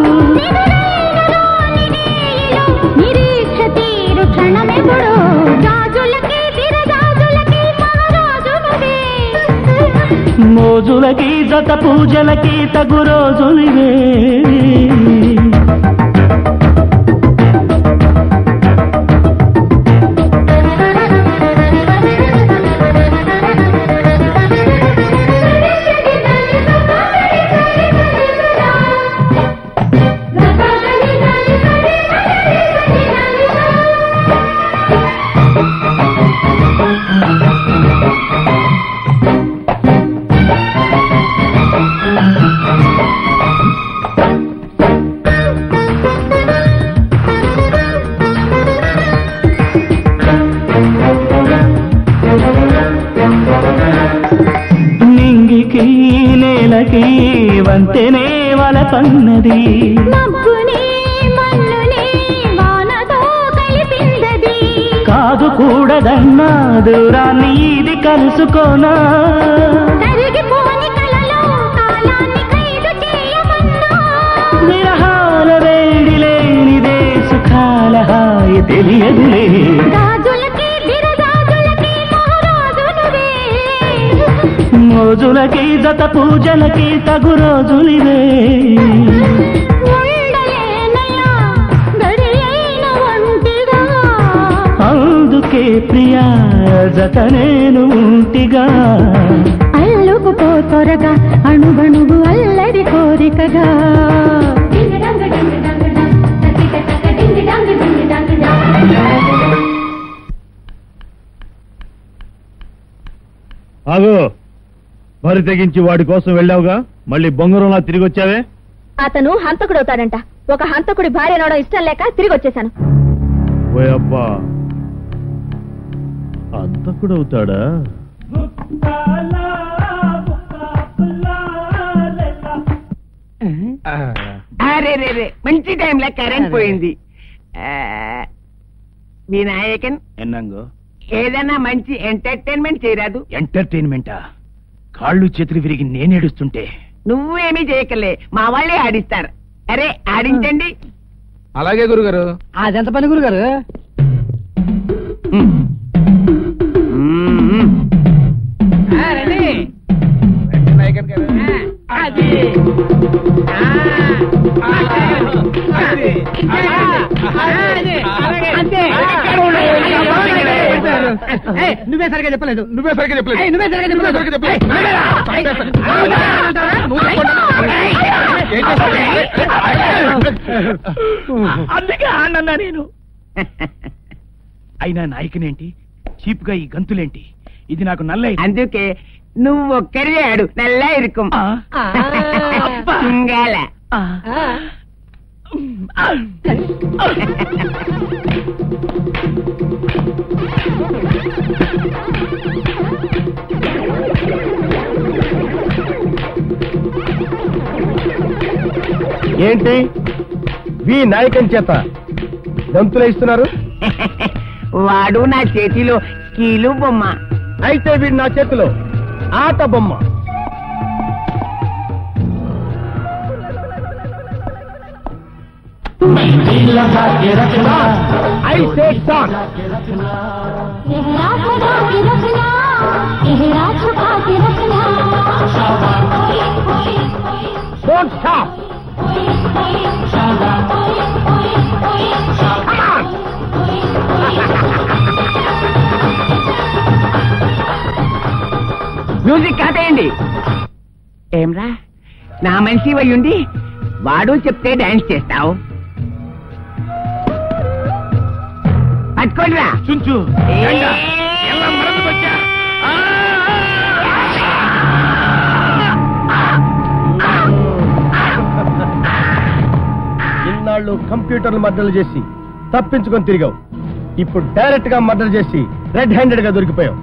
నిరీక్ష తీరు క్షణమెప్పుడు గాజులకి విరగాజులకి మహారాజునువే మోజులకి జత పూజలకి తగు రోజులివే నింగికి నేలకి వంతెనే వలపన్నది మబ్బుని మన్నుని వానతో కలిపిందది కాదు కూడదన్నా దూరాన్ని ఇది కలుసుకోనా కరిగిపోని కలలో కాలాన్ని ఖైదు చేయమన్నా విరహాల వేడి లేనిదే సుఖాల హాయి తెలియదులే గాజులకి విరగాజులకి మహారాజునువే మోజులకి జత పూజలకి తగు రోజులివే ఉండలేనయ్యా గడియైన ఒంటిగా అందుకే ప్రియా జత నేను ఉంటిగా అల్లుకుపో త్వరగా అణువణువు అల్లరి కోరికగా ఆగో బరి తెగించి వాడి కోసం వెళ్ళావుగా మళ్ళీ బొంగరంలా తిరిగి వచ్చావే అతను హంతకుడవుతాడంట ఒక హంతకుడి భార్య నవడం ఇష్టం లేక తిరిగి వచ్చేసాను ఓ అబ్బా అంత కూడా అవుతాడా అరే రే రే మంచి టైంలో కరెంట్ పోయింది ఆ, వినాయకన్ ఎన్నంగో ఏదైనా మంచి ఎంటర్టైన్మెంట్ చేయరాదు ఎంటర్టైన్మెంటా కాళ్ళు చేతులు విరిగి నేనేడుస్తుంటే నువ్వేమీ చేయకలే మా వాళ్ళే ఆడిస్తారు అరే ఆడించండి అలాగే గురుగారు అదెంత పని గురుగారు ఆ, రండి ఆ, అది ఆ, అది. ఆ, అది. అంతే. ఏయ్, నువ్వే సరిగా చెప్పలేదు నువ్వే సరిగ్గా చెప్పలేదు ఏయ్, నువ్వే సరిగా నువ్వే చెప్పలేదు సరిగ్గా చెప్పలేదు. ఏయ్, నువ్వే అందుకే ఆడన్నా నేను అయినా నాయకునేంటి చీప్ గా ఈ గంతులేంటి ఇది నాకు నల్ల అందుకే నువ్వు ఒక్కరివే ఆడు నల్లా ఇరుకుం తుంగాల ఏంటి వి నాయకన్ చేత గంతులు ఇస్తున్నారు వాడు నా చేతిలో కీలు బొమ్మ అయితే వీడు నా చేతిలో ఆట బొమ్మ I say song don't stop music ఆటేయండి ఏమ్రా నా మనిషి అయ్యుండి వాడు చెప్తే డాన్స్ చేస్తావు పట్టుకోండిరా చుంచు ఇన్నాళ్ళు కంప్యూటర్లు మర్డర్లు చేసి తప్పించుకొని తిరిగావు ఇప్పుడు డైరెక్ట్ గా మర్డర్ చేసి రెడ్ హ్యాండెడ్ గా దొరికిపోయావు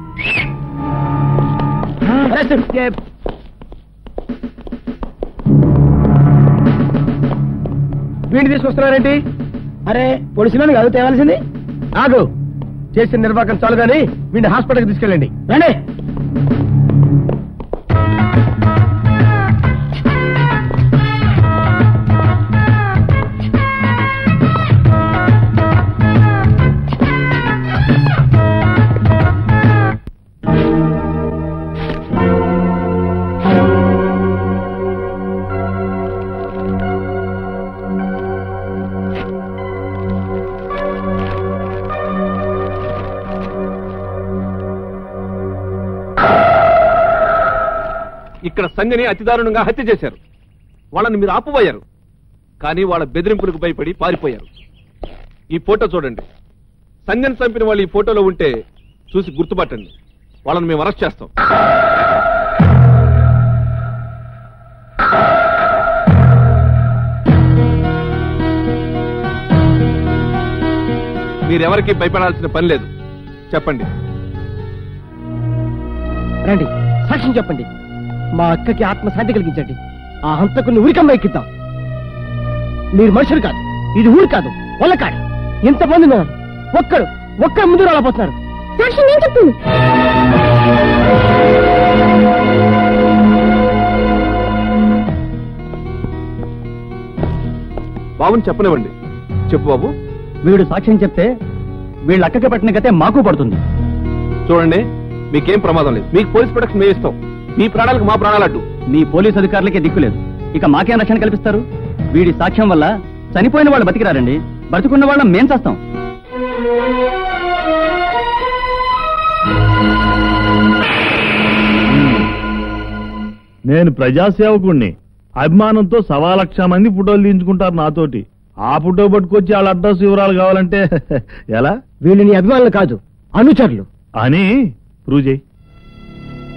వీడిని తీసుకొస్తున్నారేంటి అరే పొడిసిలోని కాదు తేవాల్సింది ఆగు చేసిన నిర్వాహకం చాలు గాని వీడిని హాస్పిటల్కి తీసుకెళ్ళండి రండి ఇక్కడ సంగని అతి దారుణంగా హత్య చేశారు వాళ్ళని మీరు ఆపుపోయారు కానీ వాళ్ళ బెదిరింపులకు భయపడి పారిపోయారు ఈ ఫోటో చూడండి సంగని చంపిన వాళ్ళు ఈ ఫోటోలో ఉంటే చూసి గుర్తుపట్టండి వాళ్ళని మేము అరెస్ట్ చేస్తాం మీరెవరికి భయపడాల్సిన పని లేదు చెప్పండి రండి సాక్ష్యం చెప్పండి మా అక్కకి ఆత్మశాంతి కలిగించండి ఆ హంతకుని ఉరికమ్మ ఎక్కిద్దాం మీరు మనుషులు కాదు ఇది ఊరు కాదు వల్లకాడు ఎంతమంది ఉన్నారు ఒక్కడు ఒక్కడు ముందు రాలపోతున్నారు సాక్షి నేను చెప్తాను బాబుని చెప్పనివ్వండి చెప్పు బాబు వీడు సాక్ష్యం చెప్తే వీళ్ళ అక్కకి పట్టిన గతే మాకు పడుతుంది చూడండి మీకేం ప్రమాదం లేదు మీకు పోలీస్ ప్రొటెక్షన్ మేము ఇస్తాం మీ ప్రాణాలకు మా ప్రాణాలు అడ్డు మీ పోలీస్ అధికారులకే దిక్కులేదు ఇక మాకేం రక్షణ కల్పిస్తారు వీడి సాక్ష్యం వల్ల చనిపోయిన వాళ్ళు బతికిరారండి బతికున్న వాళ్ళం మేం చేస్తాం నేను ప్రజాసేవకుణ్ణి అభిమానంతో సవా లక్ష మంది ఫోటోలు తీయించుకుంటారు నాతోటి ఆ ఫోటో పట్టుకొచ్చి వాళ్ళ అడ్రస్ వివరాలు కావాలంటే ఎలా వీళ్ళు నీ అభిమానులు కాదు అనుచరులు అని ప్రూవ్ చేయి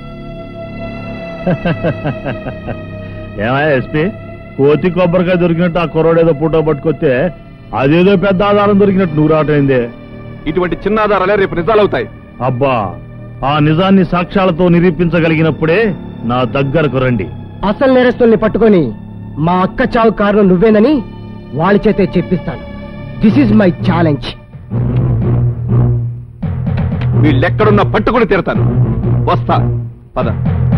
ఏమయ్యా ఎస్పీ కోతి కొబ్బరికాయ దొరికినట్టు ఆ కుర్రోడేదో ఫోటో పట్టుకొస్తే అదేదో పెద్ద ఆధారం దొరికినట్టు నువ్వు రావటం ఏంది ఇటువంటి చిన్న ఆధారాలే రేపు నిజాలవుతాయి అబ్బా ఆ నిజాన్ని సాక్ష్యాలతో నిరూపించగలిగినప్పుడే నా దగ్గరకు రండి అసలు నేరస్తుల్ని పట్టుకొని మా అక్క చావు కారణం నువ్వేనని వాళ్ళ చేతే చెప్పిస్తాను దిస్ ఈజ్ మై ఛాలెంజ్ వీళ్ళెక్కడున్నా పట్టుకుని తీరతాను వస్తా పద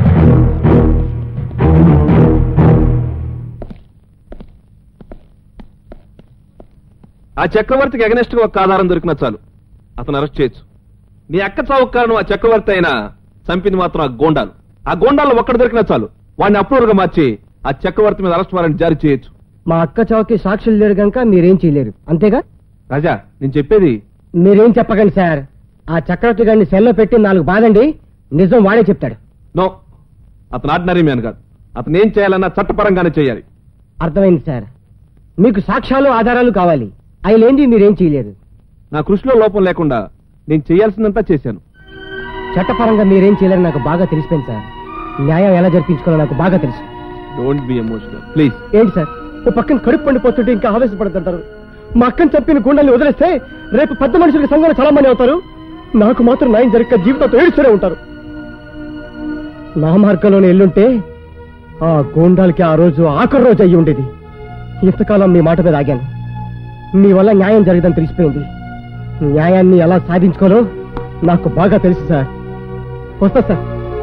ఆ చక్రవర్తికి అగనెస్ట్ గా ఒక ఆధారం దొరికినా చాలు అతను అరెస్ట్ చేయొచ్చు నీ అక్క చావుకు కారణం ఆ చక్రవర్తి అయినా చంపింది మాత్రం ఆ గోండాలు ఆ గోండాల్లో ఒక్కడు దొరికినా చాలు వాడిని అప్రూవర్ గా మార్చి ఆ చక్రవర్తి మీద అరెస్ట్ వారెంట్ జారీ చేయొచ్చు మా అక్క చావుకి సాక్షులు లేరు గనక మీరేం చేయలేరు అంతేగా రాజా నేను చెప్పేది మీరేం చెప్పకండి సార్ ఆ చక్రవర్తి గారిని సెల్లో పెట్టి నాలుగు బాదండి నిజం వాడే చెప్తాడు నో అతను ఆర్డినరీ మ్యాన్ కాదు అతను ఏం చేయాలన్నా చట్టపరంగానే చేయాలి అర్థమైంది సార్ మీకు సాక్ష్యాలు ఆధారాలు కావాలి అవి లేనిది మీరేం చేయలేరు నా కృషిలో లోపం లేకుండా నేను చేయాల్సిందంతా చేశాను చట్టపరంగా మీరేం చేయలేరు నాకు బాగా తెలిసిపోయింది సార్ న్యాయం ఎలా జరిపించుకోవాలో నాకు బాగా తెలుసు డోంట్ బి ఎమోషనల్ ప్లీజ్ ఏంటి సార్ ఓ పక్కన కడుపు పండిపోతుంటే ఇంకా ఆవేశపడుతుంటారు మా అక్కని చంపిన గుండెల్ని వదిలేస్తే రేపు పెద్ద మనుషులకు సంఘంలో చాలా మంది అవుతారు నాకు మాత్రం న్యాయం జరిగే జీవితంతో ఏడుస్తూనే ఉంటారు నా మార్గంలోనే ఎల్లుంటే ఆ గూండాలకి ఆ రోజు ఆఖరి రోజు అయ్యి ఉండేది ఇంతకాలం మీ మాట మీద ఆగాను మీ వల్ల న్యాయం జరగదని తెలిసిపోయింది న్యాయాన్ని ఎలా సాధించుకోవాలో నాకు బాగా తెలుసు సార్ వస్తా సార్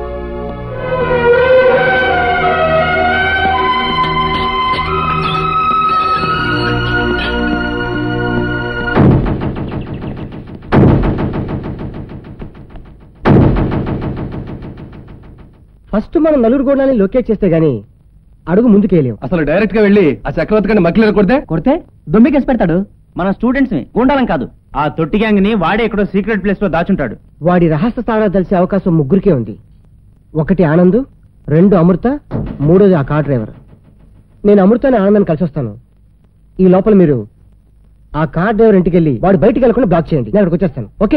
ఫస్ట్ మనం నలుగురు గోడాన్ని లొకేట్ చేస్తే గానీ అడుగు ముందుకేయలేం అసలు డైరెక్ట్ గా వెళ్ళి ఆ చక్రవర్తి గారిని మక్కిలేరు కొడితే కొడితే దొమ్మికేసి పెడతాడు మన స్టూడెంట్స్ గుండాలం కాదు ఆ తొట్టి గ్యాంగ్ ని వాడే ఎక్కడో సీక్రెట్ ప్లేస్ లో దాచుంటాడు వాడి రహస్య తారా తెలిసే అవకాశం ముగ్గురికే ఉంది ఒకటి ఆనంద్ రెండు అమృత మూడోది ఆ కార్ డ్రైవర్ నేను అమృతాన్ని ఆనందాన్ని కలిసి వస్తాను ఈ లోపల మీరు ఆ కార్ డ్రైవర్ ఇంటికి వెళ్ళి వాడు బయటికి వెళ్ళకుండా బ్లాక్ చేయండి నేను అక్కడికి వచ్చేస్తాను ఓకే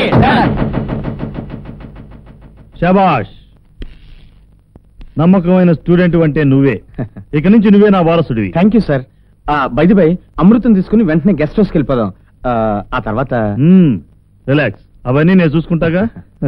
శబాష్ నమ్మకమైన స్టూడెంట్ అంటే నువ్వే ఇక నుంచి నువ్వే నా వారసుడివి thank you sir by the by అమృతం తీసుకుని వెంటనే గెస్ట్ హౌస్కి వెళ్ళిపోదాం ఆ, ఆ తర్వాత రిలాక్స్ అవన్నీ నేను చూసుకుంటాగా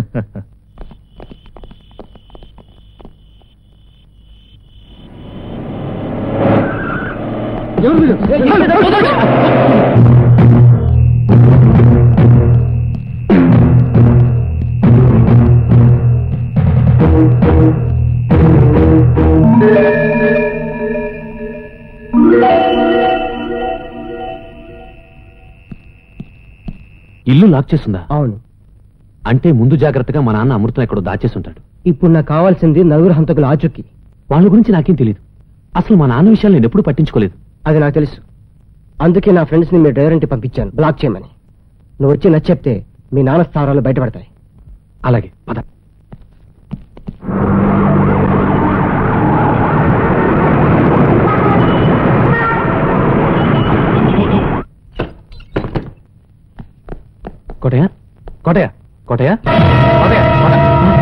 ఇల్లు లాక్ చేస్తుందా అవును అంటే ముందు జాగ్రత్తగా మా నాన్న అమృతం ఎక్కడో దాచేసి ఉంటాడు ఇప్పుడు నాకు కావాల్సింది నలుగురు హంతకుల ఆచూకీ వాళ్ళ గురించి నాకేం తెలియదు అసలు మా నాన్న విషయాలు నేను ఎప్పుడు పట్టించుకోలేదు అది నాకు తెలుసు అందుకే నా ఫ్రెండ్స్ ని మీ డ్రైవర్ ఇంటికి పంపించాను బ్లాక్ చేయమని నువ్వు వచ్చి నచ్చి చెప్తే మీ నాన్న స్థావరాలు బయటపడతాయి అలాగే పద కోటయ్య కోటయ్య కోటయ్య కోటయ్య కోట.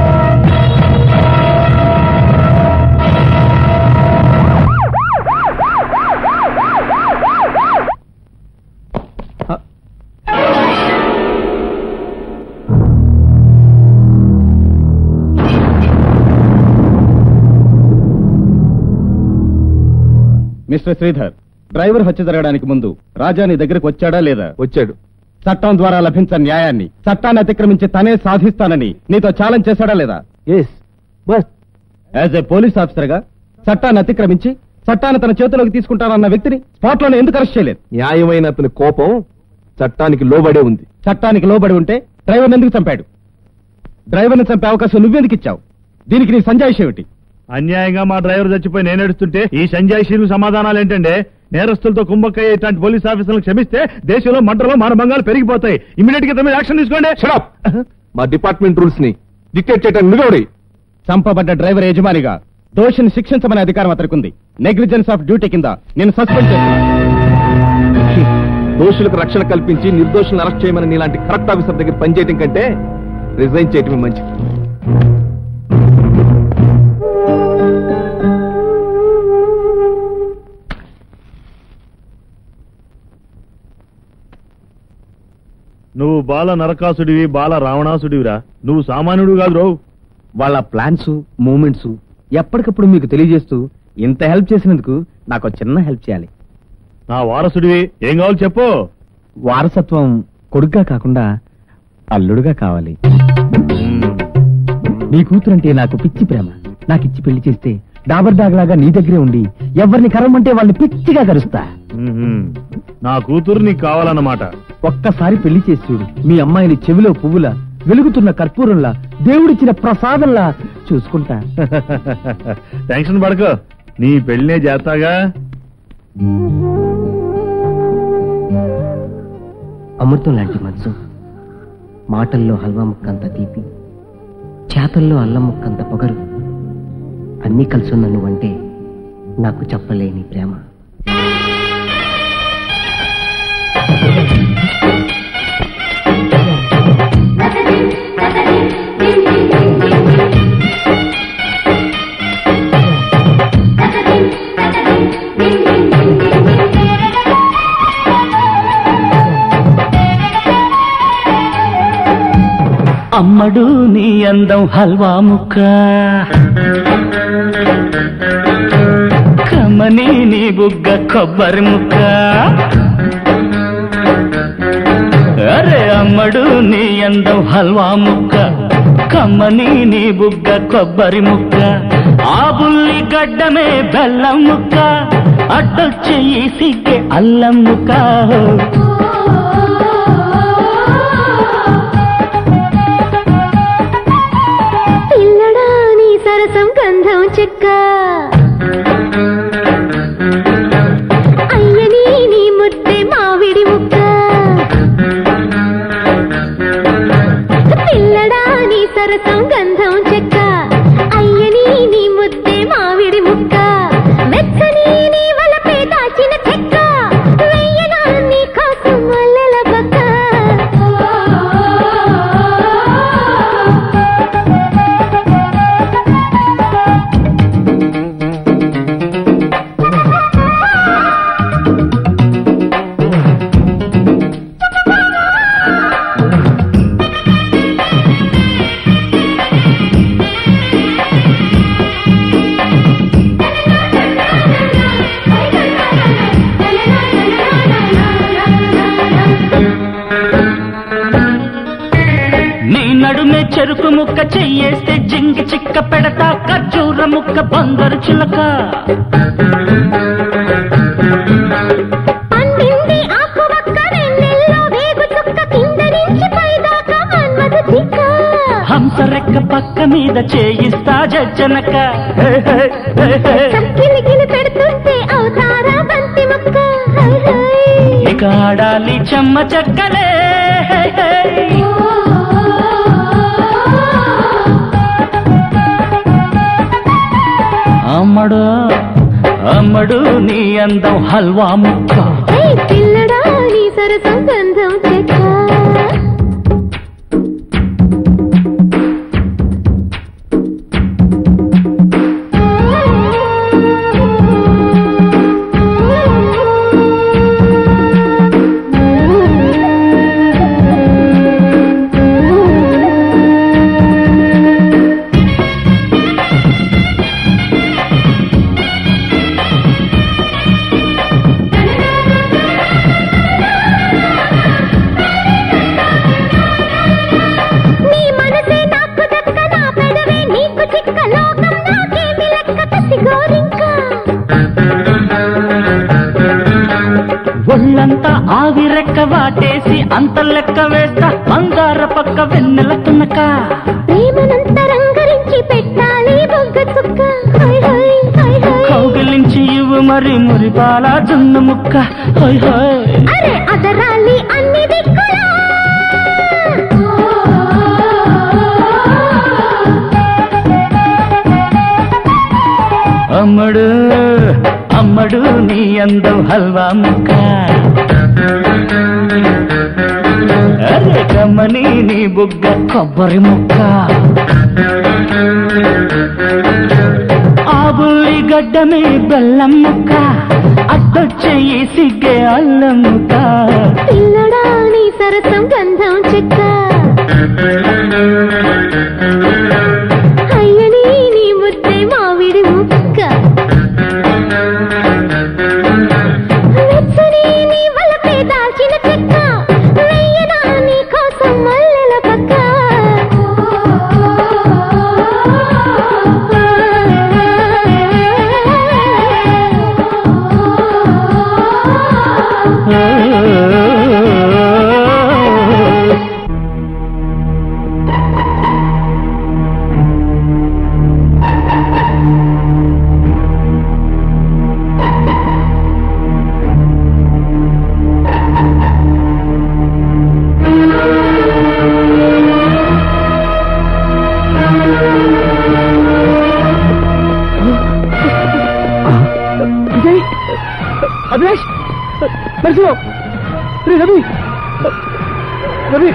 మిస్టర్ శ్రీధర్ డ్రైవర్ హత్య జరగడానికి ముందు రాజా నీ దగ్గరకు వచ్చాడా లేదా వచ్చాడు చట్టం ద్వారా లభించని న్యాయాన్ని చట్టాన్ని అతిక్రమించి తనే సాధిస్తానని నీతో ఛాలెంజ్ చేశాడా లేదా yes boss as a police officer గా చట్టాన్ని అతిక్రమించి చట్టాన్ని తన చేతిలోకి తీసుకుంటానన్న వ్యక్తిని స్పాట్ లోనే ఎందుకు అరెస్ట్ చేయలేదు న్యాయమైన అతని కోపం చట్టానికి లోబడే ఉంది చట్టానికి లోబడి ఉంటే డ్రైవర్ని ఎందుకు చంపాడు డ్రైవర్ని చంపే అవకాశం నువ్వెందుకు ఇచ్చావు దీనికి నీ సంజాయిషి ఏమిటి అన్యాయంగా మా డ్రైవర్ చచ్చిపోయి నేను ఏడుస్తుంటే ఈ సంజయ్ శీలు సమాధానాలు ఏంటంటే నేరస్తులతో కుంభక్కయ్యే ఇట్లాంటి పోలీస్ ఆఫీసర్లకు క్షమిస్తే దేశంలో మంటలో మానభంగాలు పెరిగిపోతాయి ఇమీడియట్ గా తమ యాక్షన్ తీసుకోండి మా డిపార్ట్మెంట్ రూల్స్ ని డిక్టేట్ చేయడానికి నువ్వెవడి చంపబడ్డ డ్రైవర్ యజమానిగా దోషిని శిక్షించమనే అధికారం అతనికి ఉంది నెగ్లిజెన్స్ ఆఫ్ డ్యూటీ కింద నేను సస్పెండ్ చేస్తున్నాను దోషులకు రక్షణ కల్పించి నిర్దోషులను అరెస్ట్ చేయమని నీలాంటి కరెక్ట్ ఆఫీసర్ దగ్గర పనిచేయడం కంటే రిజైన్ చేయటమే మంచిది నువ్వు బాల నరకాసుడివి బాల రావణాసుడివిరా నువ్వు సామాన్యుడు కాదు రావు వాళ్ళ ప్లాన్స్ మూమెంట్స్ ఎప్పటికప్పుడు మీకు తెలియజేస్తూ ఇంత హెల్ప్ చేసినందుకు నాకు ఒక చిన్న హెల్ప్ చేయాలి నా వారసుడివి ఏం కావాలి చెప్పు వారసత్వం కొడుగ్గా కాకుండా అల్లుడుగా కావాలి నీ కూతురంటే నాకు పిచ్చి ప్రేమ నాకు ఇచ్చి పెళ్లి చేస్తే డాబర్ డాగ్ నీ దగ్గరే ఉండి ఎవరిని కరవమంటే వాళ్ళని పిచ్చిగా కరుస్తా మ్మ్. నా కూతురు నీకు కావాలన్నమాట ఒక్కసారి పెళ్లి చేసి చూడు మీ అమ్మాయిని చెవిలో పువ్వులా వెలుగుతున్న కర్పూరంలా దేవుడిచ్చిన ప్రసాదంలా చూసుకుంటా టెన్షన్ పడకు నీ పెళ్ళినే చేస్తాగా అమృతం లాంటి మనసు మాటల్లో హల్వా ముక్కంత తీపి చేతల్లో అల్లం ముక్కంత పొగరు అన్నీ కలిసున్న నువ్వంటే నాకు చెప్పలేని ప్రేమ అమ్మడు నీ అందం హల్వా ముక్క కమని నీ బుగ్గ కొబ్బరి ముక్క అరే అమ్మడు నీ అందం హల్వా ముక్క కమ్మని నీ బుగ్గ కొబ్బరి ముక్క ఆ బుల్లి గడ్డమే బెల్లం ముక్క అడ్డొచ్చే ఈ సిగ్గే అల్లం ముక్క పిల్లడా నీ సరసం గంధం చెక్క అయ్యని నీ ముద్దే మావిడి ముక్క పిల్లడా నీ సరసం గంధం చెక్క అయ్యని నీ ముద్దే మావిడి ముక్క మెచ్చని నీ వలపే దాచిన చెక్క వెయ్యనా నీ కోసం మల్లెల పక్క నీ నడుమే చెరుకు ముక్క చెయ్యేస్తే జింక చిక్క పెడతా ఖర్జూర ముక్క బంగారు చిలక పండింది ఆకు వక్క వెన్నెల్లో వేగు చుక్క కింద నుంచి పైదాకా మన్మథ చిక్క హంస రెక్క పక్క మీద చేయిస్తా జజ్జనక హే, హే, హే, హే. కిలికిలి పెడుతుంటే అవుతారా బంతి ముక్క హై, హై. ఇక ఆడాలి చెమ్మ చెక్కలే హే, హే. అమ్మడు అమ్మడు నీ అందం హల్వా ముక్క ఏయ్ పిల్లడా నీ సరసం గంధం చెక్క నీ మనసే నాకు దక్క నా పెదవే నీకు చిక్క లోకం నాకేమి లెక్క కసి గోరింక ఒళ్ళంతా ఆవిరెక్క వాటేసి అంత లెక్క వేస్తా మందార పక్క వెన్నెల తునక ప్రేమనంత రంగరించి పెట్టాలి బొగ్గ చుక్క హై హై హై హై కౌగిలించి ఇవ్వు మరి మురిపాల జున్ను ముక్క హోయ్ హోయ్ అరే అదరాలి అన్ని దిక్కులా అమ్మడు అమ్మడు నీ అందం హల్వా ముక్క అరే కమ్మని నీ బుగ్గ కొబ్బరి ముక్క ఆ బుల్లి గడ్డమే బెల్లం ముక్క అడ్డొచ్చే ఈ సిగ్గే అల్లం ముక్క పిల్లడా నీ సరసం గంధం శివం రే రవి రవి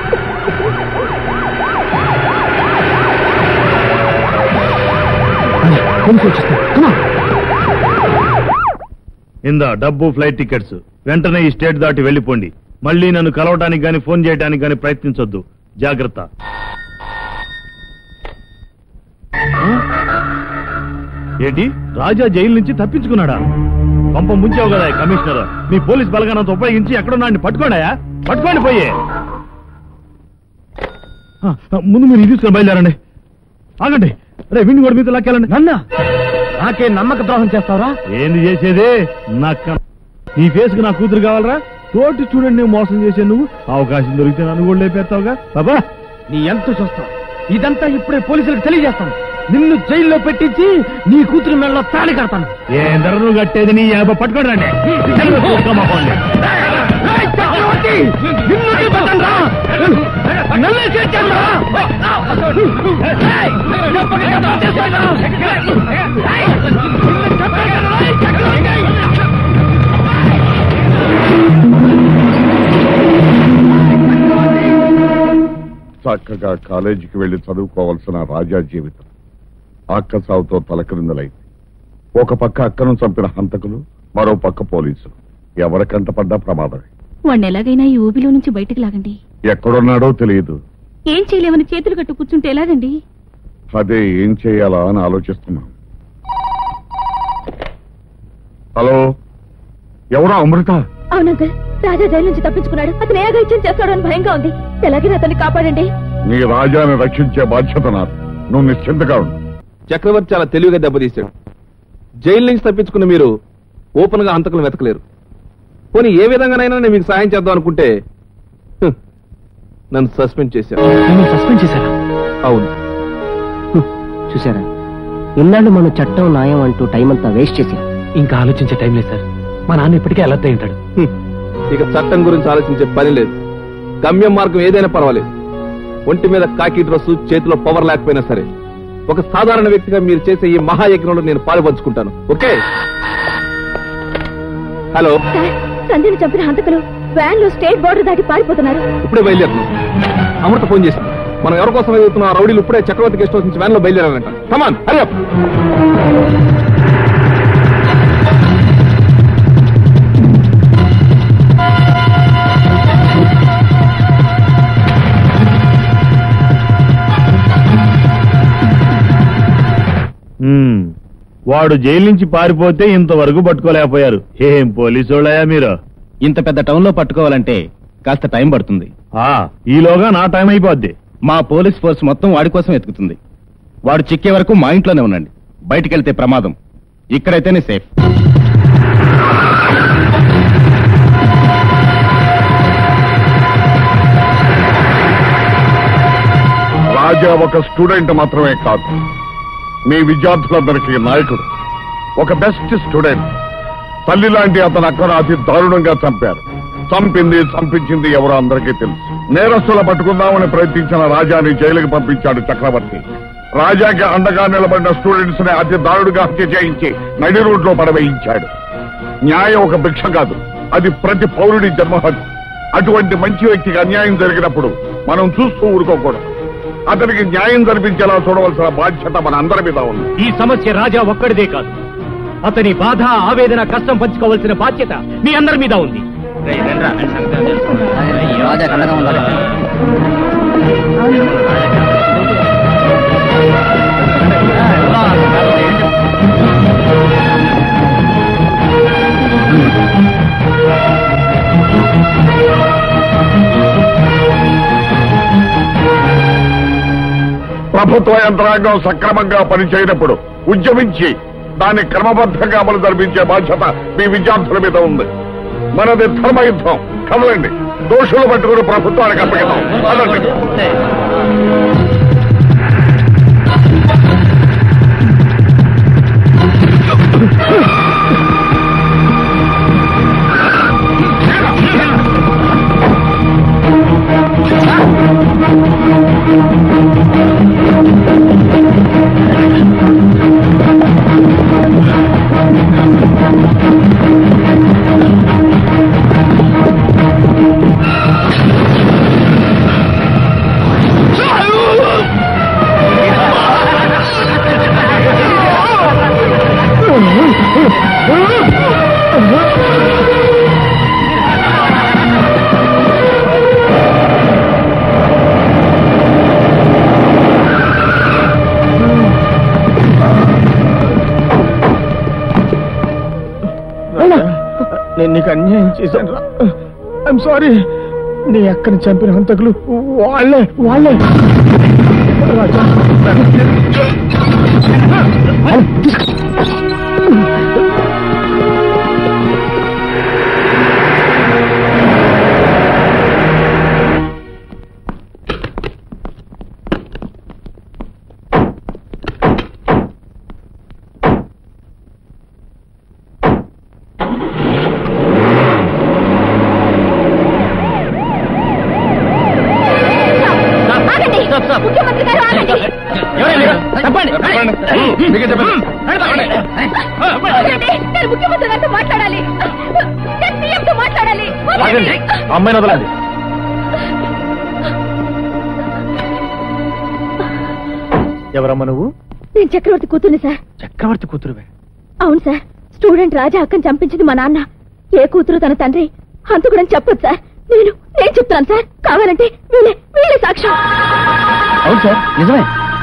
ఇందా డబ్బు ఫ్లైట్ టికెట్స్ వెంటనే ఈ స్టేట్ దాటి వెళ్ళిపోండి మళ్ళీ నన్ను కలవటానికి గాని ఫోన్ చేయడానికి గాని ప్రయత్నించొద్దు జాగ్రత్త ఆ? ఏంటి రాజా జైలు నుంచి తప్పించుకున్నాడా పంప ముంచావు కదా కమిషనర్ మీ పోలీస్ బలగానంత ఉపయోగించి ఎక్కడున్నాడిని పట్టుకోండాయా పట్టుకోండి పోయే ఆ, ఆ, ముందు మీరు ఇది తీసుకొని బయలుదేరండి ఆగండి అరే విండి కూడా మీతో లాక్కెళ్ళండి నన్న నాకే నమ్మక ద్రోహం చేస్తావరా ఏంది చేసేది నక్క నీ ఫేస్ కు నా కూతురు కావాలరా తోటి చూడండి నువ్వు మోసం చేసే నువ్వు అవకాశం దొరికితే నన్ను కూడా లేపేస్తావుగా బాబా నీ ఎంత చూస్తావు ఇదంతా ఇప్పుడే పోలీసులకు తెలియజేస్తాను నిన్ను జైల్లో పెట్టించి నీ కూతురు మెడలో తాళి కడతాను ఏందర నువ్వు కట్టేది నీ యాభై పట్టుకోండి రండి చక్కగా కాలేజీకి వెళ్లి చదువుకోవాల్సిన రాజా జీవితం అక్క సావుతో తలక్రిందులైంది ఒక పక్క అక్కను చంపిన హంతకులు మరో పక్క పోలీసులు ఎవరికంట పడ్డా ప్రమాదమే వాణ్ణి ఎలాగైనా ఈ ఊబిలో నుంచి బయటికి లాగండి ఎక్కడున్నాడో తెలియదు ఏం చేయలేమని చేతులు కట్టు కూర్చుంటే ఎలాగండి అదే ఏం చేయాలా అని ఆలోచిస్తున్నాం హలో ఎవరా అమృత అవునంకల్ రాజా జైలు నుంచి తప్పించుకున్నాడు అతను ఏ అఘాయిత్యం చేస్తాడో అని భయంగా ఉంది ఎలాగైనా అతన్ని కాపాడండి నీ రాజాని రక్షించే బాధ్యత నాది నువ్వు నిశ్చింతగా ఉండు చక్రవర్తి చాలా తెలివిగా దెబ్బతీశాడు జైలు నుంచి తప్పించుకున్న మీరు ఓపెన్ గా హంతకులు వెతకలేరు పోనీ ఏ విధంగానైనా నేను మీకు సాయం చేద్దాం అనుకుంటే హ్, నన్ను సస్పెండ్ చేశారు సస్పెండ్ చేశారా అవును చూసారా ఇన్నాళ్ళు మనం చట్టం న్యాయం అంటూ టైం అంతా వేస్ట్ చేశాం ఇంకా ఆలోచించే టైం లేదు సార్ మా నాన్న ఇప్పటికే అలర్ట్ అయి ఉంటాడు హ్మ్. ఇక చట్టం గురించి ఆలోచించే పని లేదు గమ్యం మార్గం ఏదైనా పర్వాలేదు ఒంటి మీద కాకి డ్రెస్సు చేతిలో పవర్ లేకపోయినా సరే ఒక సాధారణ వ్యక్తిగా మీరు చేసే ఈ మహాయజ్ఞంలో నేను పాలుపంచుకుంటాను ఓకే హలో సంధ్యను చంపిన హంతకులు వ్యాన్ లో స్టేట్ బోర్డర్ దాటి పారిపోతున్నారు ఇప్పుడే బయలుదేరుతున్నాం అమృత ఫోన్ చేసింది మనం ఎవరి కోసం ఎదుగుతున్న ఆ రౌడీలు ఇప్పుడే చక్రవర్తి గెస్ట్ హౌస్ నుంచి వ్యాన్ లో బయలుదేరారంట కమాన్ హరి అప్ ఉమ్, వాడు జైలు నుంచి పారిపోతే ఇంతవరకు పట్టుకోలేకపోయారు ఏం పోలీసోళ్ళయా మీరు ఇంత పెద్ద టౌన్ లో పట్టుకోవాలంటే కాస్త టైం పడుతుంది ఆ ఈలోగా నా టైం అయిపోద్ది మా పోలీస్ ఫోర్స్ మొత్తం వాడి కోసం వెతుకుతుంది వాడు చిక్కే వరకు మా ఇంట్లోనే ఉండండి బయటికి వెళ్తే ప్రమాదం ఇక్కడైతేనే సేఫ్ రాజా ఒక స్టూడెంట్ మాత్రమే కాదు మీ విద్యార్థులందరికీ నాయకుడు ఒక బెస్ట్ స్టూడెంట్ తల్లి లాంటి అతను అక్కడ అతి దారుణంగా చంపారు చంపింది చంపించింది ఎవరో అందరికీ తెలుసు నేరస్తుల పట్టుకుందామని ప్రయత్నించిన రాజాని జైలుకి పంపించాడు చక్రవర్తి రాజాకి అండగా నిలబడిన స్టూడెంట్స్ ని అతి దారుడుగా హత్య చేయించి నడి రోడ్లో పడవేయించాడు న్యాయం ఒక భిక్ష కాదు అది ప్రతి పౌరుడి జన్మహక్కు అటువంటి మంచి వ్యక్తికి అన్యాయం జరిగినప్పుడు మనం చూస్తూ ఊరుకోకూడదు అతనికి న్యాయం జరిపించేలా చూడవలసిన బాధ్యత మన అందరి మీద ఉంది ఈ సమస్య రాజా ఒక్కడిదే కాదు అతని బాధ ఆవేదన కష్టం పంచుకోవాల్సిన బాధ్యత మీ అందరి మీద ఉంది ప్రభుత్వ యంత్రాంగం సక్రమంగా పనిచేయనప్పుడు ఉద్యమించి దాన్ని క్రమబద్ధంగా అమలు జరిపించే బాధ్యత మీ విద్యార్థుల మీద ఉంది మనది ధర్మయుద్ధం కదలండి దోషులు పట్టుకుని ప్రభుత్వానికి అప్పగిద్దాం పదండి. Thank you. నీకు అన్యాయం చేశాను రా ఐఎమ్ సారీ నీ అక్కని చంపిన హంతకులు వాళ్ళే వాళ్ళే రాజా ఆగండి ముఖ్యమంత్రి గారు ఆగండి ఆగండి నేను ముఖ్యమంత్రి గారితో మాట్లాడాలి నేను సీఎంతో మాట్లాడాలి ఆగండి అమ్మాయిని వదలండి ఎవరమ్మా నువ్వు నేను చక్రవర్తి కూతుర్ని సార్ చక్రవర్తి కూతురువే అవును సార్ స్టూడెంట్ రాజా అక్కని చంపించింది మా నాన్న ఏ కూతురు తన తండ్రి హంతకుడని చెప్పొచ్చు సార్ నేను నేను చెప్తాను సార్ కావాలంటే వీళ్ళే వీళ్ళే సాక్ష్యం అవును సార్ నిజమే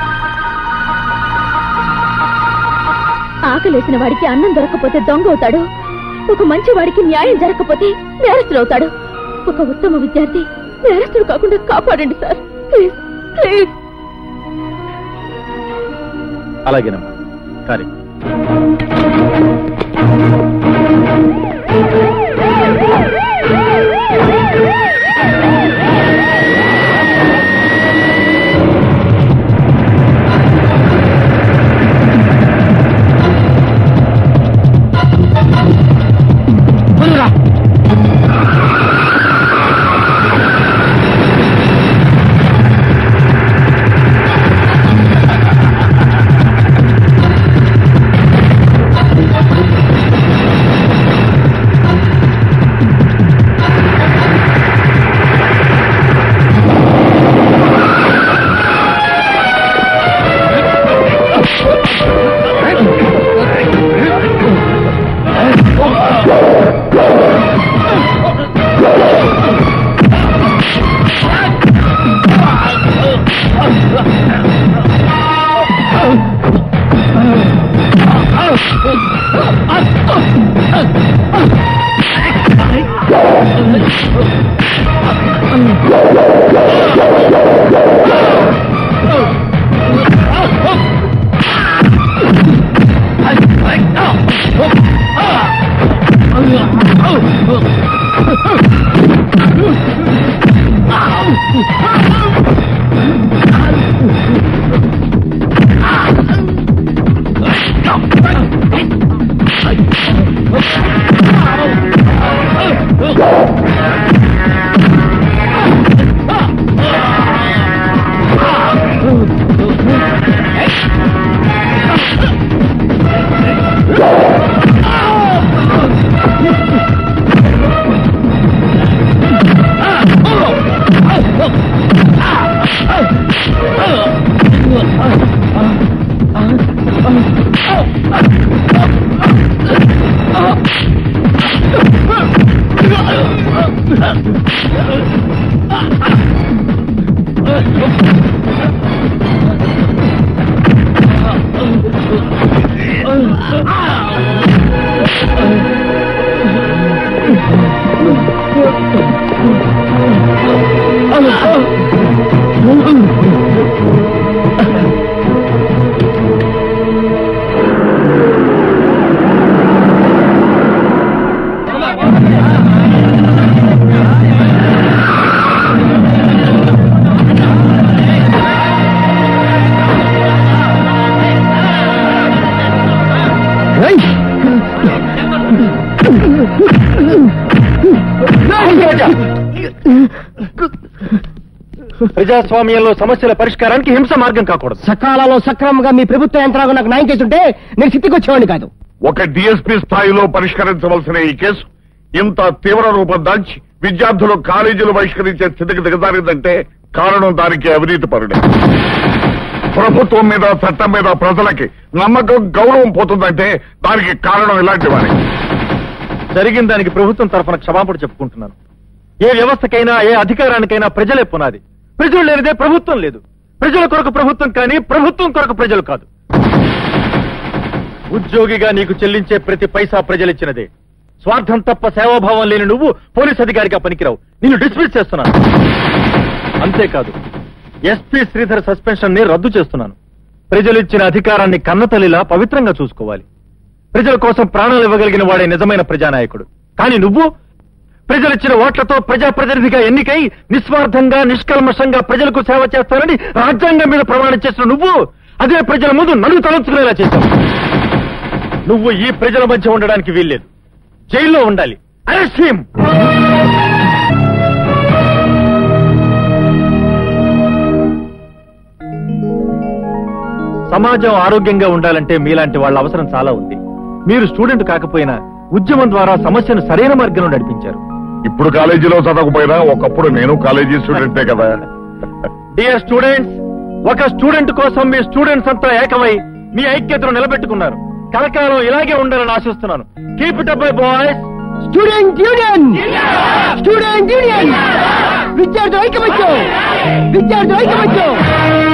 ఆకలేసిన వాడికి అన్నం దొరకకపోతే దొంగ అవుతాడు ఒక మంచి వాడికి న్యాయం జరగకపోతే నేరస్తుడు అవుతాడు ఒక ఉత్తమ విద్యార్థి నేరస్తుడు కాకుండా కాపాడండి సార్ ప్లీజ్ ప్లీజ్ అలాగేనమ్మా సరే ప్రజాస్వామ్యంలో సమస్యల పరిష్కారానికి హింస మార్గం కాకూడదు సకాలంలో సక్రమంగా మీ ప్రభుత్వ యంత్రాంగం నాకు న్యాయం చేస్తుంటే నేను స్థితికి వచ్చేవాడిని కాదు ఒక డిఎస్పీ స్థాయిలో పరిష్కరించవలసిన ఈ కేసు ఇంత తీవ్ర రూపం దాల్చి విద్యార్థులు కాలేజీలు బహిష్కరించే స్థితికి దిగజారిందంటే కారణం దానికి అవినీతి పరుడే ప్రభుత్వం మీద చట్టం మీద ప్రజలకి నమ్మకం గౌరవం పోతుందంటే దానికి కారణం ఇలాంటి వారే జరిగిన దానికి ప్రభుత్వం తరఫున క్షమాపణ చెప్పుకుంటున్నాను ఏ వ్యవస్థకైనా ఏ అధికారానికైనా ప్రజలే పునాది ప్రజలు లేనిదే ప్రభుత్వం లేదు ప్రజల కొరకు ప్రభుత్వం కానీ ప్రభుత్వం కొరకు ప్రజలు కాదు ఉద్యోగిగా నీకు చెల్లించే ప్రతి పైసా ప్రజలిచ్చినదే స్వార్థం తప్ప సేవాభావం లేని నువ్వు పోలీస్ అధికారిగా పనికిరావు నిన్ను డిస్మిస్ చేస్తున్నాను అంతేకాదు ఎస్పీ శ్రీధర్ సస్పెన్షన్ ని రద్దు చేస్తున్నాను ప్రజలు ఇచ్చిన అధికారాన్ని కన్నతల్లిలా పవిత్రంగా చూసుకోవాలి ప్రజల కోసం ప్రాణాలు ఇవ్వగలిగిన వాడే నిజమైన ప్రజానాయకుడు కానీ నువ్వు ప్రజలిచ్చిన ఓట్లతో ప్రజాప్రతినిధిగా ఎన్నికై నిస్వార్థంగా నిష్కల్మషంగా ప్రజలకు సేవ చేస్తానని రాజ్యాంగం మీద ప్రమాణం చేసిన నువ్వు అదే ప్రజల ముందు నన్ను తలంచుకునేలా చేశావు నువ్వు ఈ ప్రజల మధ్య ఉండడానికి వీల్లేదు జైల్లో ఉండాలి అరెస్ట్ హిమ్ సమాజం ఆరోగ్యంగా ఉండాలంటే మీలాంటి వాళ్ళ అవసరం చాలా ఉంది మీరు స్టూడెంట్ కాకపోయినా ఉద్యమం ద్వారా సమస్యను సరైన మార్గంలో నడిపించారు ఇప్పుడు కాలేజీలో చదవకపోయినా ఒకప్పుడు నేను కాలేజీ స్టూడెంటే కదా డియర్ స్టూడెంట్స్ ఒక స్టూడెంట్ కోసం మీ స్టూడెంట్స్ అంతా ఏకమై మీ ఐక్యతను నిలబెట్టుకున్నారు కలకాలం ఇలాగే ఉండాలని ఆశిస్తున్నాను keep it up boys student union student union విద్యార్థులు ఐకమత్యం విద్యార్థులు ఐకమత్యం